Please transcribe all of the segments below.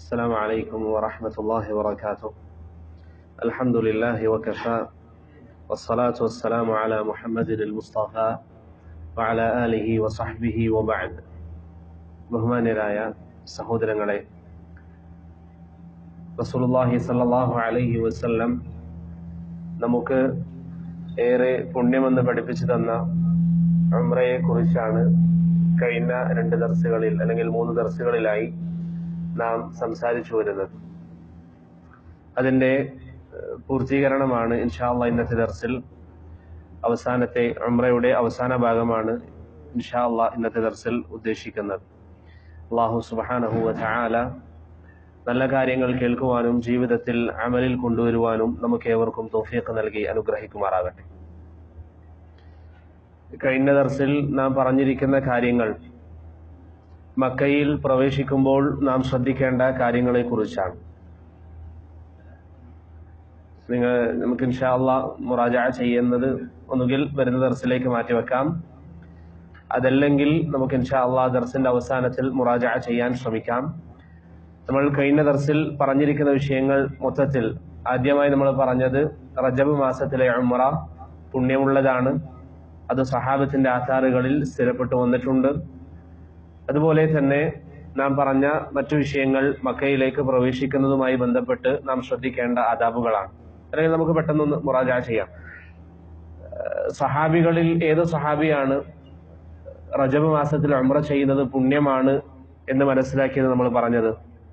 السلام عليكم ورحمة الله وبركاته الحمد لله وكفى والصلاة والسلام على محمد المصطفى وعلى آله وصحبه وبعد ബഹുമാന്യരായ സഹോദരങ്ങളെ റസൂലുള്ളാഹി സല്ലല്ലാഹു അലൈഹി വസല്ലം നമുക്ക് ഏറെ പുണ്യമെന്ന് പഠിപ്പിച്ചു തന്ന ഉംറയെ കുറിച്ചാണ് കഴിഞ്ഞ രണ്ട് ദർസുകളിൽ അല്ലെങ്കിൽ മൂന്ന് ദർസുകളിലായി നാം സംസാരിച്ചു വരുന്നത് അതിന്റെ ഏഹ്, പൂർത്തീകരണമാണ് ഇൻഷാല്ല ഇന്നത്തെ ദർസിൽ അവസാനത്തെ ഉംറയുടെ അവസാന ഭാഗമാണ് ഇൻഷാല്ല ഇന്നത്തെ ദർസിൽ ഉദ്ദേശിക്കുന്നത് അള്ളാഹു സുബാനഹു വല നല്ല കാര്യങ്ങൾ കേൾക്കുവാനും ജീവിതത്തിൽ അമലിൽ കൊണ്ടുവരുവാനും നമുക്ക് ഏവർക്കും തോഫിയൊക്കെ നൽകി അനുഗ്രഹിക്കുമാറാകട്ടെ കഴിഞ്ഞ ദർസിൽ നാം പറഞ്ഞിരിക്കുന്ന കാര്യങ്ങൾ മക്കയിൽ പ്രവേശിക്കുമ്പോൾ നാം ശ്രദ്ധിക്കേണ്ട കാര്യങ്ങളെ കുറിച്ചാണ് നിങ്ങൾ നമുക്ക് ഇൻഷാല്ല മുറാജ ചെയ്യുന്നത് ഒന്നുകിൽ വരുന്ന ദർസിലേക്ക് മാറ്റിവെക്കാം അതല്ലെങ്കിൽ നമുക്ക് ഇൻഷാ അള്ളാഹ് ദർസിന്റെ അവസാനത്തിൽ മുറാജ ചെയ്യാൻ ശ്രമിക്കാം നമ്മൾ കഴിഞ്ഞ ദർസിൽ പറഞ്ഞിരിക്കുന്ന വിഷയങ്ങൾ മൊത്തത്തിൽ ആദ്യമായി നമ്മൾ പറഞ്ഞത് റജബ് മാസത്തിലെ ഉമ്ര പുണ്യമുള്ളതാണ് അത് സഹാബത്തിന്റെ ആധാറുകളിൽ സ്ഥിരപ്പെട്ടു വന്നിട്ടുണ്ട് അതുപോലെ തന്നെ നാം പറഞ്ഞ മറ്റു വിഷയങ്ങൾ മക്കയിലേക്ക് പ്രവേശിക്കുന്നതുമായി ബന്ധപ്പെട്ട് നാം ശ്രദ്ധിക്കേണ്ട ആദാബുകളാണ് അല്ലെങ്കിൽ നമുക്ക് പെട്ടെന്നൊന്ന് മുറാജ ചെയ്യാം ഏഹ് സഹാബികളിൽ ഏത് സഹാബിയാണ് റജബ് മാസത്തിൽ ഉംറ ചെയ്യുന്നത് പുണ്യമാണ് എന്ന് മനസ്സിലാക്കിയത് നമ്മൾ പറഞ്ഞത്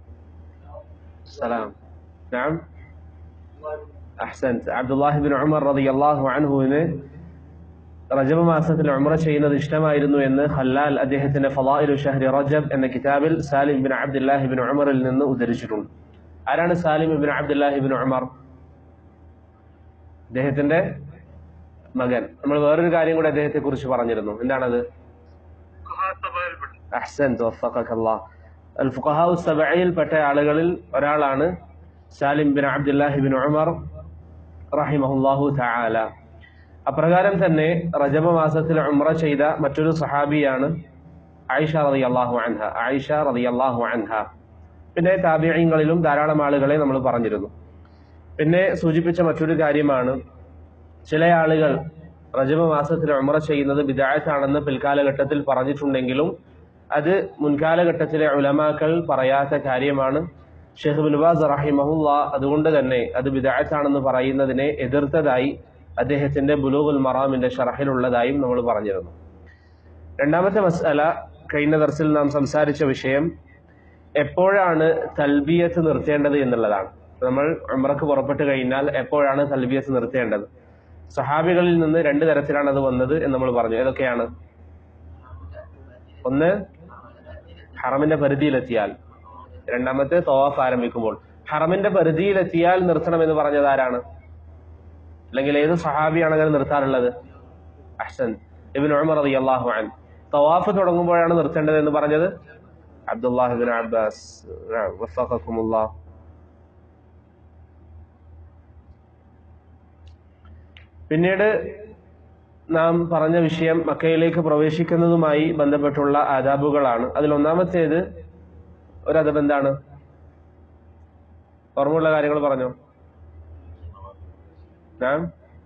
സലാം നാം അഹ്സൻ അബ്ദുല്ലാഹി ബിൻ ഉമർ റളിയല്ലാഹു അൻഹുവിന് റജബ് മാസത്തിൽ ഉംറ ചെയ്യുന്നത് ഇഷ്ടമായിരുന്നു എന്ന് ഖല്ലാൽ അദ്ദേഹത്തിന്റെ ഫളായിലു ഷഹ്രി റജബ് എന്ന കിതാബിൽ സാലിം ബിൻ അബ്ദുല്ലാഹി ബിൻ ഉമറിൽ നിന്ന് ഉദ്ധരിച്ചിട്ടുണ്ട് ആരാണ് Salim bin Abdullahi bin Umar അദ്ദേഹത്തിന്റെ മകൻ നമ്മൾ വേറൊരു കാര്യം കൂടെ അദ്ദേഹത്തെ കുറിച്ച് പറഞ്ഞിരുന്നു എന്താണത് അഹ്സൻ അൽ ഫുഖഹാഉ സബഈൽ പെട്ട ആളുകളിൽ ഒരാളാണ് Salim bin Abdullahi bin Umar റഹിമഹുല്ലാഹു തആല അപ്രകാരം തന്നെ റജബ മാസത്തിൽ ഉംറ ചെയ്ത മറ്റൊരു സഹാബിയാണ് ആയിഷ റളിയല്ലാഹു അൻഹ ആയിഷ റളിയല്ലാഹു അൻഹ പിന്നെ താബിഈങ്ങളിലും ധാരാളം ആളുകളെ നമ്മൾ പറഞ്ഞിരുന്നു പിന്നെ സൂചിപ്പിച്ച മറ്റൊരു കാര്യമാണ് ചില ആളുകൾ റജബ മാസത്തിൽ ഉംറ ചെയ്യുന്നത് ബിദായത്താണെന്ന് പിൽക്കാലഘട്ടത്തിൽ പറഞ്ഞിട്ടുണ്ടെങ്കിലും അത് മുൻകാലഘട്ടത്തിലെ ഉലമാക്കൾ പറയാത്ത കാര്യമാണ് ഷെയ്ഖ് ബിൻബാസ് റഹിമഹുല്ല അതുകൊണ്ട് തന്നെ അത് ബിദായത്താണെന്ന് പറയുന്നതിനെ എതിർത്തതായി അദ്ദേഹത്തിന്റെ ബുലൂഗുൽ മറാമിന്റെ ഷറഹിലുള്ളതായും നമ്മൾ പറഞ്ഞിരുന്നു രണ്ടാമത്തെ മസ്അല കഴിഞ്ഞ ദർസിൽ നാം സംസാരിച്ച വിഷയം എപ്പോഴാണ് തൽബിയത്ത് നിർത്തേണ്ടത് എന്നുള്ളതാണ് നമ്മൾ ഉംറക്ക് പുറപ്പെട്ട് കഴിഞ്ഞാൽ എപ്പോഴാണ് തൽബിയത്ത് നിർത്തേണ്ടത് സഹാബികളിൽ നിന്ന് രണ്ട് തരത്തിലാണ് അത് വന്നത് എന്ന് നമ്മൾ പറഞ്ഞു ഏതൊക്കെയാണ് ഒന്ന് ഹറമിന്റെ പരിധിയിലെത്തിയാൽ രണ്ടാമത്തെ തവാഫ് ആരംഭിക്കുമ്പോൾ ഹറമിന്റെ പരിധിയിലെത്തിയാൽ നിർത്തണം എന്ന് പറഞ്ഞത് ആരാണ് അല്ലെങ്കിൽ ഏത് സഹാബിയാണ് അങ്ങനെ നിർത്താറുള്ളത് അഹ്സൻ ഇബിൻ ഉമർ റളിയല്ലാഹു അൻ തവാഫ് തുടങ്ങുമ്പോഴാണ് നിർത്തേണ്ടത് എന്ന് പറഞ്ഞത് അബ്ദുല്ലാഹിബിൻ അബ്ബാസ് നഅം, വഫഖക്കുമുല്ലാഹ് പിന്നീട് നാം പറഞ്ഞ വിഷയം മക്കയിലേക്ക് പ്രവേശിക്കുന്നതുമായി ബന്ധപ്പെട്ടുള്ള ആദാബുകളാണ് അതിൽ ഒന്നാമത്തേത് ഒരു അദബ് എന്താണ് ഓർമ്മയുള്ള കാര്യങ്ങൾ പറഞ്ഞോ ഞാൻ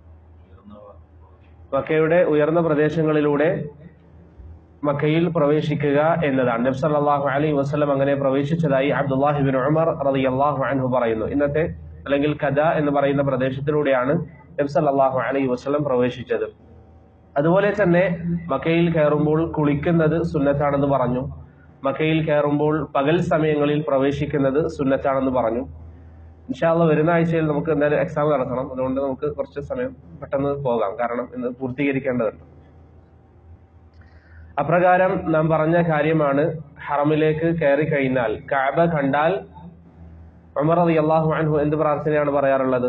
മക്കയുടെ ഉയർന്ന പ്രദേശങ്ങളിലൂടെ മക്കയിൽ പ്രവേശിക്കുക എന്നതാണ് നബി സല്ലല്ലാഹു അലൈഹി വസല്ലം അങ്ങനെ പ്രവേശിച്ചതായി അബ്ദുല്ലാഹി ബിൻ ഉമർ റളിയല്ലാഹു അൻഹു പറയുന്നു ഇന്നത്തെ അല്ലെങ്കിൽ കദ എന്ന് പറയുന്ന പ്രദേശത്തിലൂടെയാണ് നബി സല്ലല്ലാഹു അലൈഹി വസല്ലം പ്രവേശിച്ചത് അതുപോലെ തന്നെ മക്കയിൽ കയറുമ്പോൾ കുളിക്കുന്നത് സുന്നത്താണെന്ന് പറഞ്ഞു മക്കയിൽ കയറുമ്പോൾ പകൽ സമയങ്ങളിൽ പ്രവേശിക്കുന്നത് സുന്നത്താണെന്ന് പറഞ്ഞു ഇൻഷാല്ല വരുന്ന ആഴ്ചയിൽ നമുക്ക് എന്തായാലും എക്സാം നടത്തണം അതുകൊണ്ട് നമുക്ക് കുറച്ച് സമയം പെട്ടെന്ന് പോകാം കാരണം ഇന്ന് പൂർത്തീകരിക്കേണ്ടതുണ്ട് അപ്രകാരം നാം പറഞ്ഞ കാര്യമാണ് ഹറമിലേക്ക് കയറി കഴിഞ്ഞാൽ കാബ കണ്ടാൽ ഉമർ റളിയല്ലാഹു അൻഹു എന്ത് പ്രാർത്ഥനയാണ് പറയാറുള്ളത്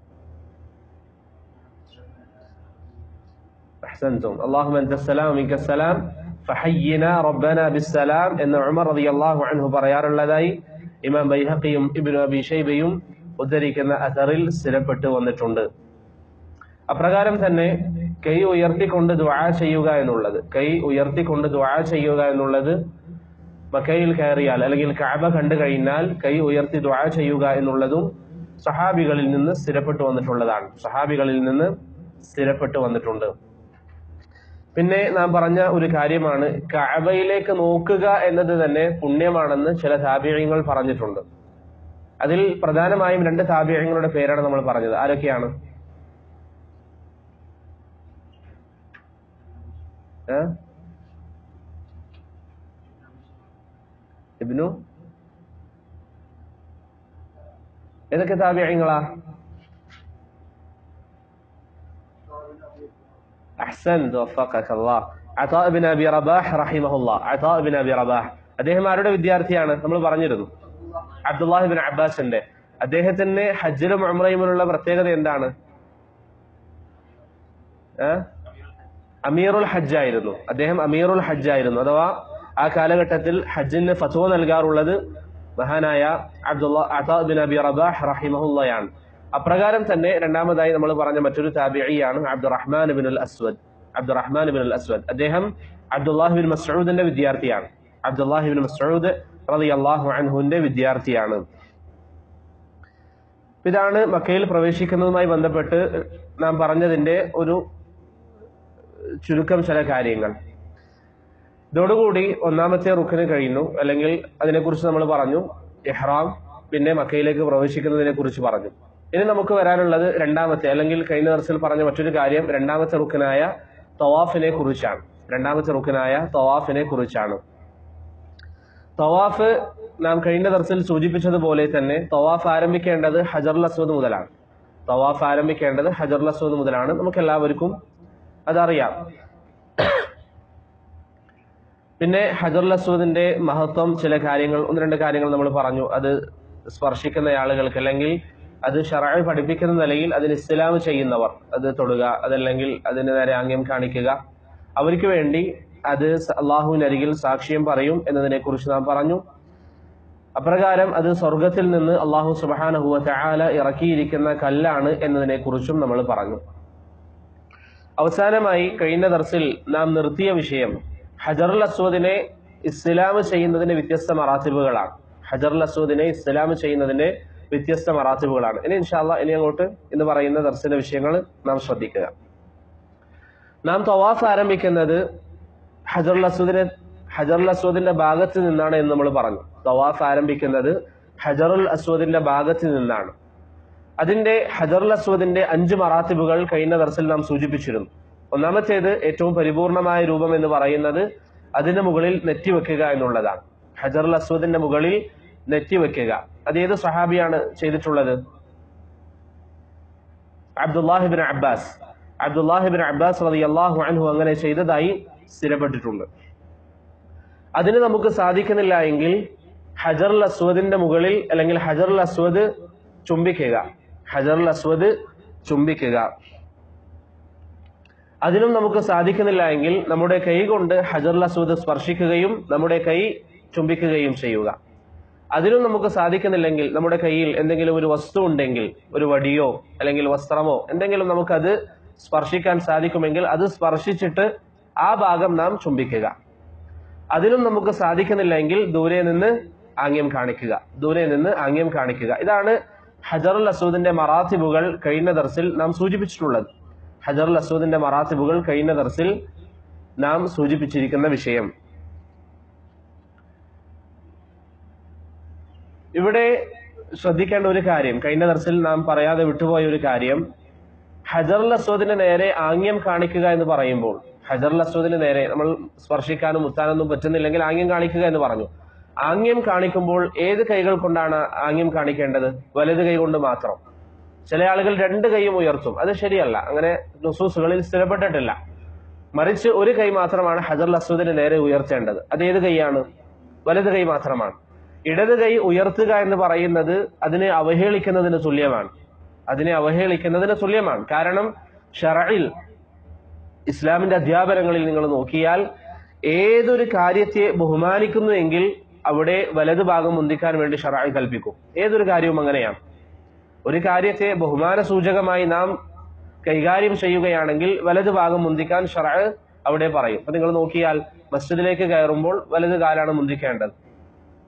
അഹ്സൻതും അല്ലാഹുമ്മ അൻത സലാം മിൻക സലാം ഫഹയ്യിന റബ്ബന ബിസ്സലാം എന്ന് ഉമർ റളിയല്ലാഹു അൻഹു പറയാറുള്ളതായി ഇമാം ബൈഹഖിയും ഇബ്നു അബി ഷൈബയും ഉദ്ധരിക്കുന്ന അസറിൽ സ്ഥിരപ്പെട്ടു വന്നിട്ടുണ്ട് അപ്രകാരം തന്നെ കൈ ഉയർത്തിക്കൊണ്ട് ദുആ ചെയ്യുക എന്നുള്ളത് കൈ ഉയർത്തിക്കൊണ്ട് ദുആ ചെയ്യുക എന്നുള്ളത് മക്കയിൽ കയറിയാൽ അല്ലെങ്കിൽ കഅബ കണ്ടു കഴിഞ്ഞാൽ കൈ ഉയർത്തി ദുആ ചെയ്യുക എന്നുള്ളതും സഹാബികളിൽ നിന്ന് സ്ഥിരപ്പെട്ടു വന്നിട്ടുള്ളതാണ് സഹാബികളിൽ നിന്ന് സ്ഥിരപ്പെട്ടു വന്നിട്ടുണ്ട് പിന്നെ നാം പറഞ്ഞ ഒരു കാര്യമാണ് കഅബയിലേക്ക് നോക്കുക എന്നത് തന്നെ പുണ്യമാണെന്ന് ചില താപിയങ്ങൾ പറഞ്ഞിട്ടുണ്ട് അതിൽ പ്രധാനമായും രണ്ട് താപിയങ്ങളുടെ പേരാണ് നമ്മൾ പറഞ്ഞത് ആരൊക്കെയാണ് ഏ? ഇബ്നു ഏതൊക്കെ താപിയങ്ങളാ أحسنت وفقك الله عطاء بن أبي رباح رحمه الله عطاء بن أبي رباح അദ്ദേഹം ആരുടെ വിദ്യാർത്ഥിയാണ് നമ്മൾ പറഞ്ഞിരുന്നു അബ്ദുല്ലാഹി ബിൻ അബ്ബാസിന്റെ അദ്ദേഹത്തിന് ഹജ്ജിലും ഉംറയിലുമുള്ള പ്രത്യേകത എന്താണ് ഏ? അമീറുൽ ഹജ്ജ് ആയിരുന്നു അദ്ദേഹം അമീറുൽ ഹജ്ജ് ആയിരുന്നു അഥവാ ആ കാലഘട്ടത്തിൽ ഹജ്ജിന് ഫത്വ നൽകാറുള്ളത് മഹാനായ അബ്ദുള്ള അതാ ബിൻ അബി റബാഹ് റഹിമഹുള്ളയാണ് അപ്രകാരം തന്നെ രണ്ടാമതായി നമ്മൾ പറഞ്ഞ മറ്റൊരു താബിഇയാണ് അബ്ദുറഹ്മാൻ ബിൻ അൽ അസ്വദ് അബ്ദുറഹ്മാൻ ബിൻ അൽ അസ്വദ് അദ്ദേഹം അബ്ദുല്ലാഹി ബിൻ മസ്ഊദിന്റെ വിദ്യാർത്ഥിയാണ് അബ്ദുല്ലാഹി ബിൻ മസ്ഊദ് റളിയല്ലാഹു അൻഹുവിന്റെ വിദ്യാർത്ഥിയാണ് ഇതാണ് മക്കയിൽ പ്രവേശിക്കുന്നതുമായി ബന്ധപ്പെട്ട് നാം പറഞ്ഞതിന്റെ ഒരു ചുരുക്കം ചില കാര്യങ്ങൾ ഇതോടുകൂടി ഒന്നാമത്തെ റുക്കിന് കഴിയുന്നു അല്ലെങ്കിൽ അതിനെക്കുറിച്ച് നമ്മൾ പറഞ്ഞു ഇഹ്റാം പിന്നെ മക്കയിലേക്ക് പ്രവേശിക്കുന്നതിനെ കുറിച്ച് പറഞ്ഞു ഇനി നമുക്ക് വരാനുള്ളത് രണ്ടാമത്തെ അല്ലെങ്കിൽ കഴിഞ്ഞ ദിവസത്തിൽ പറഞ്ഞ മറ്റൊരു കാര്യം രണ്ടാമത്തെ റുക്കിനായ തവാഫിനെ കുറിച്ചാണ് രണ്ടാമത്തെ റുക്കിനായ തവാഫിനെ കുറിച്ചാണ് തവാഫ് നാം കഴിഞ്ഞ ദർസിൽ സൂചിപ്പിച്ചതുപോലെ തന്നെ തവാഫ് ആരംഭിക്കേണ്ടത് ഹജറുൽ അസ്വദ് മുതലാണ് തവാഫ് ആരംഭിക്കേണ്ടത് ഹജറുൽ അസ്വദ് മുതലാണ് നമുക്ക് എല്ലാവർക്കും അതറിയാം പിന്നെ ഹജറുൽ അസ്വദിന്റെ മഹത്വം ചില കാര്യങ്ങൾ ഒന്ന് രണ്ട് കാര്യങ്ങൾ നമ്മൾ പറഞ്ഞു അത് സ്പർശിക്കുന്ന ആളുകൾക്ക് അല്ലെങ്കിൽ അത് ഷറായി പഠിപ്പിക്കുന്ന നിലയിൽ അതിന് ഇസ്ലാം ചെയ്യുന്നവർ അത് തൊടുക അതല്ലെങ്കിൽ അതിന് നേരെ ആംഗ്യം കാണിക്കുക അവർക്ക് വേണ്ടി അത് അള്ളാഹുവിനരികിൽ സാക്ഷ്യം പറയും എന്നതിനെ കുറിച്ച് നാം പറഞ്ഞു അപ്രകാരം അത് സ്വർഗത്തിൽ നിന്ന് അള്ളാഹു സുബാനഹുവ ചാല ഇറക്കിയിരിക്കുന്ന കല്ലാണ് എന്നതിനെ കുറിച്ചും നമ്മൾ പറഞ്ഞു അവസാനമായി കഴിഞ്ഞ ദർസിൽ നാം നിർത്തിയ വിഷയം ഹജറുൽ അസ്വദിനെ ഇസ്ലാം ചെയ്യുന്നതിന്റെ വ്യത്യസ്ത മറാത്തിബുകളാണ് ഹജറുൽ അസ്വദിനെ ഇസ്ലാം ചെയ്യുന്നതിന്റെ വ്യത്യസ്ത മറാത്തിബുകളാണ് ഇനി ഇൻഷാല്ല ഇനി അങ്ങോട്ട് ഇന്ന് പറയുന്ന ദർസിന്റെ വിഷയങ്ങൾ നാം ശ്രദ്ധിക്കുക നാം തവാഫ് ആരംഭിക്കുന്നത് ഹജറുൽ അസ്വദിനെ ഹജറുൽ അസ്വദിന്റെ ഭാഗത്ത് നിന്നാണ് എന്ന് നമ്മൾ പറഞ്ഞു തവാഫ് ആരംഭിക്കുന്നത് ഹജറുൽ അസ്വദിന്റെ ഭാഗത്ത് നിന്നാണ് അതിന്റെ ഹജറുൽ അസ്വദിന്റെ അഞ്ച് മറാത്തിബുകൾ കഴിഞ്ഞ ദർസിൽ നാം സൂചിപ്പിച്ചിരുന്നു ഒന്നാമത്തേത് ഏറ്റവും പരിപൂർണമായ രൂപം എന്ന് പറയുന്നത് അതിന്റെ മുകളിൽ നെറ്റിവെക്കുക എന്നുള്ളതാണ് ഹജറുൽ അസ്വദിന്റെ മുകളിൽ നെറ്റിവെക്കുക അത് ഏത് സഹാബിയാണ് ചെയ്തിട്ടുള്ളത് അബ്ദുല്ലാഹിബിൻ അബ്ബാസ് അബ്ദുല്ലാഹിബിൻ അബ്ബാസ് റതി അള്ളാഹു അൻഹു അങ്ങനെ ചെയ്തതായി സ്ഥിരപ്പെട്ടിട്ടുണ്ട് അതിന് നമുക്ക് സാധിക്കുന്നില്ല എങ്കിൽ ഹജറുൽ അസ്വദിന്റെ മുകളിൽ അല്ലെങ്കിൽ ഹജറുൽ അസ്വദ് ചുംബിക്കുക ഹജറുൽ അസ്വദ് ചുംബിക്കുക അതിനും നമുക്ക് സാധിക്കുന്നില്ല എങ്കിൽ നമ്മുടെ കൈ കൊണ്ട് ഹജറുൽ അസ്വദ് സ്പർശിക്കുകയും നമ്മുടെ കൈ ചുംബിക്കുകയും ചെയ്യുക അതിനും നമുക്ക് സാധിക്കുന്നില്ലെങ്കിൽ നമ്മുടെ കയ്യിൽ എന്തെങ്കിലും ഒരു വസ്തു ഉണ്ടെങ്കിൽ ഒരു വടിയോ അല്ലെങ്കിൽ വസ്ത്രമോ എന്തെങ്കിലും നമുക്കത് സ്പർശിക്കാൻ സാധിക്കുമെങ്കിൽ അത് സ്പർശിച്ചിട്ട് ആ ഭാഗം നാം ചുംബിക്കുക അതിനും നമുക്ക് സാധിക്കുന്നില്ലെങ്കിൽ ദൂരെ നിന്ന് ആംഗ്യം കാണിക്കുക ദൂരെ നിന്ന് ആംഗ്യം കാണിക്കുക ഇതാണ് ഹജറുൽ അസൂദിന്റെ മറാത്തിബുകൾ കഴിഞ്ഞ ദർസിൽ നാം സൂചിപ്പിച്ചിട്ടുള്ളത് ഹജറുൽ അസൂദിന്റെ മറാത്തിബുകൾ കഴിഞ്ഞ ദർസിൽ നാം സൂചിപ്പിച്ചിരിക്കുന്ന വിഷയം ഇവിടെ ശ്രദ്ധിക്കേണ്ട ഒരു കാര്യം കഴിഞ്ഞ ദർസിൽ നാം പറയാതെ വിട്ടുപോയ ഒരു കാര്യം ഹജറുൽ അസ്വദിന് നേരെ ആംഗ്യം കാണിക്കുക എന്ന് പറയുമ്പോൾ ഹജറുൽ അസ്വദിന് നേരെ നമ്മൾ സ്പർശിക്കാനും മുത്താനൊന്നും പറ്റുന്നില്ലെങ്കിൽ ആംഗ്യം കാണിക്കുക എന്ന് പറഞ്ഞു ആംഗ്യം കാണിക്കുമ്പോൾ ഏത് കൈകൾ കൊണ്ടാണ് ആംഗ്യം കാണിക്കേണ്ടത് വലത് കൈ കൊണ്ട് മാത്രം ചില ആളുകൾ രണ്ട് കൈയും ഉയർത്തും അത് ശരിയല്ല അങ്ങനെ നുസൂസുകളിൽ സ്ഥിരപ്പെട്ടിട്ടില്ല മറിച്ച് ഒരു കൈ മാത്രമാണ് ഹജറുൽ അസ്വദിന് നേരെ ഉയർത്തേണ്ടത് അത് ഏത് കൈയാണ് വലത് കൈ മാത്രമാണ് ഇടത് കൈ ഉയർത്തുക എന്ന് പറയുന്നത് അതിനെ അവഹേളിക്കുന്നതിന് തുല്യമാണ് അതിനെ അവഹേളിക്കുന്നതിന് തുല്യമാണ് കാരണം ഷറയിൽ ഇസ്ലാമിന്റെ അധ്യാപനങ്ങളിൽ നിങ്ങൾ നോക്കിയാൽ ഏതൊരു കാര്യത്തെ ബഹുമാനിക്കുന്നു എങ്കിൽ അവിടെ വലതു ഭാഗം മുന്തിക്കാൻ വേണ്ടി ഷറായി കൽപ്പിക്കും ഏതൊരു കാര്യവും അങ്ങനെയാണ് ഒരു കാര്യത്തെ ബഹുമാന സൂചകമായി നാം കൈകാര്യം ചെയ്യുകയാണെങ്കിൽ വലതു ഭാഗം മുന്തിക്കാൻ ഷറ അവിടെ പറയും അപ്പൊ നിങ്ങൾ നോക്കിയാൽ മസ്ജിദിലേക്ക് കയറുമ്പോൾ വലത് കാലാണ് മുന്തിക്കേണ്ടത്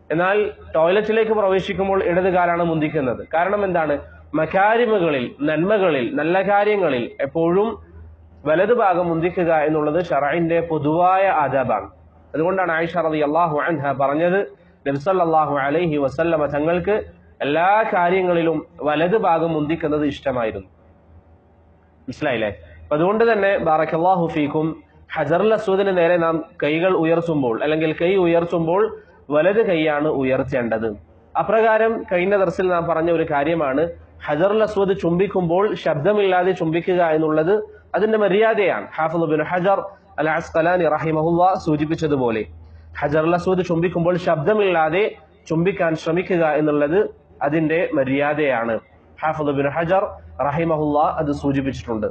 എന്നാൽ ടോയ്ലറ്റിലേക്ക് പ്രവേശിക്കുമ്പോൾ ഇടത് കാലാണ് മുന്തിക്കുന്നത് കാരണം എന്താണ് മകാരിമുകളിൽ നന്മകളിൽ നല്ല കാര്യങ്ങളിൽ എപ്പോഴും വലതു ഭാഗം മുന്തിക്കുക എന്നുള്ളത് ഷറൈന്റെ പൊതുവായ ആദാബാണ് അതുകൊണ്ടാണ് ആയിഷ റതി അള്ളാഹു അൻഹ പറഞ്ഞത് നബ്സല്ലാഹു അലൈഹി വസല്ലമ തങ്ങൾക്ക് എല്ലാ കാര്യങ്ങളിലും വലതു ഭാഗം മുന്തിക്കുന്നത് ഇഷ്ടമായിരുന്നു മനസ്സിലായില്ലേ അപ്പൊ അതുകൊണ്ട് തന്നെ ബാറക്കല്ലാഹു ഫീക്കും ഹജറുൽ അസ്വദിന് നേരെ നാം കൈകൾ ഉയർത്തുമ്പോൾ അല്ലെങ്കിൽ കൈ ഉയർത്തുമ്പോൾ വലത് കൈയാണ് ഉയർത്തേണ്ടത് അപ്രകാരം കഴിഞ്ഞ ദർസിൽ നാം പറഞ്ഞ ഒരു കാര്യമാണ് ഹജറുൽ അസ്വദ് ചുംബിക്കുമ്പോൾ ശബ്ദമില്ലാതെ ചുംബിക്കുക എന്നുള്ളത് അതിന്റെ മര്യാദയാണ് ഹാഫിദ് ബിൻ ഹജർ അൽ അസ്കലാനി റഹിമഹുല്ല സൂചിപ്പിച്ചതുപോലെ ഹജറുൽ അസ്വദ് ചുംബിക്കുമ്പോൾ ശബ്ദമില്ലാതെ ചുംബിക്കാൻ ശ്രമിക്കുക എന്നുള്ളത് അതിന്റെ മര്യാദയാണ് ഹാഫിദ് ബിൻ ഹജർ റഹിമഹുല്ല അത് സൂചിപ്പിച്ചിട്ടുണ്ട്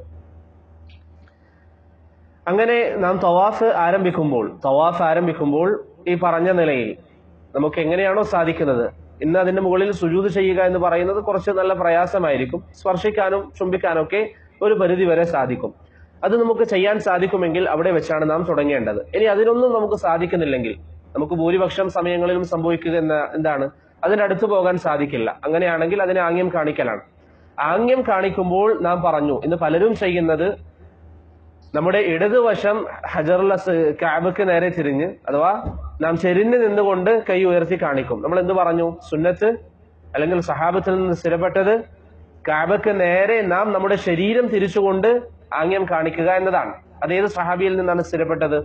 അങ്ങനെ നാം തവാഫ് ആരംഭിക്കുമ്പോൾ തവാഫ് ആരംഭിക്കുമ്പോൾ ഈ പറഞ്ഞ നിലയിൽ നമുക്ക് എങ്ങനെയാണോ സാധിക്കുന്നത് ഇന്ന് അതിന്റെ മുകളിൽ സുജൂത് ചെയ്യുക എന്ന് പറയുന്നത് കുറച്ച് നല്ല പ്രയാസമായിരിക്കും സ്പർശിക്കാനും ചുംബിക്കാനും ഒക്കെ ഒരു പരിധി വരെ സാധിക്കും അത് നമുക്ക് ചെയ്യാൻ സാധിക്കുമെങ്കിൽ അവിടെ വെച്ചാണ് നാം തുടങ്ങേണ്ടത് ഇനി അതിനൊന്നും നമുക്ക് സാധിക്കുന്നില്ലെങ്കിൽ നമുക്ക് ഭൂരിപക്ഷം സമയങ്ങളിലും സംഭവിക്കുക എന്ന എന്താണ് അതിന്റെ അടുത്ത് പോകാൻ സാധിക്കില്ല അങ്ങനെയാണെങ്കിൽ അതിനെ ആംഗ്യം കാണിക്കലാണ് ആംഗ്യം കാണിക്കുമ്പോൾ നാം പറഞ്ഞു ഇന്ന് പലരും ചെയ്യുന്നത് നമ്മുടെ ഇടതുവശം ഹജറുൽ കാബക്ക് നേരെ തിരിഞ്ഞ് അഥവാ നാം ചെരിഞ്ഞ് നിന്നുകൊണ്ട് കൈ ഉയർത്തി കാണിക്കും നമ്മൾ എന്ത് പറഞ്ഞു സുന്നത്ത് അല്ലെങ്കിൽ സഹാബത്തിൽ നിന്ന് സ്ഥിരപ്പെട്ടത് കാബക്ക് നേരെ നാം നമ്മുടെ ശരീരം തിരിച്ചുകൊണ്ട് ആംഗ്യം കാണിക്കുക എന്നതാണ് അതേത് സഹാബിയിൽ നിന്നാണ് സ്ഥിരപ്പെട്ടത്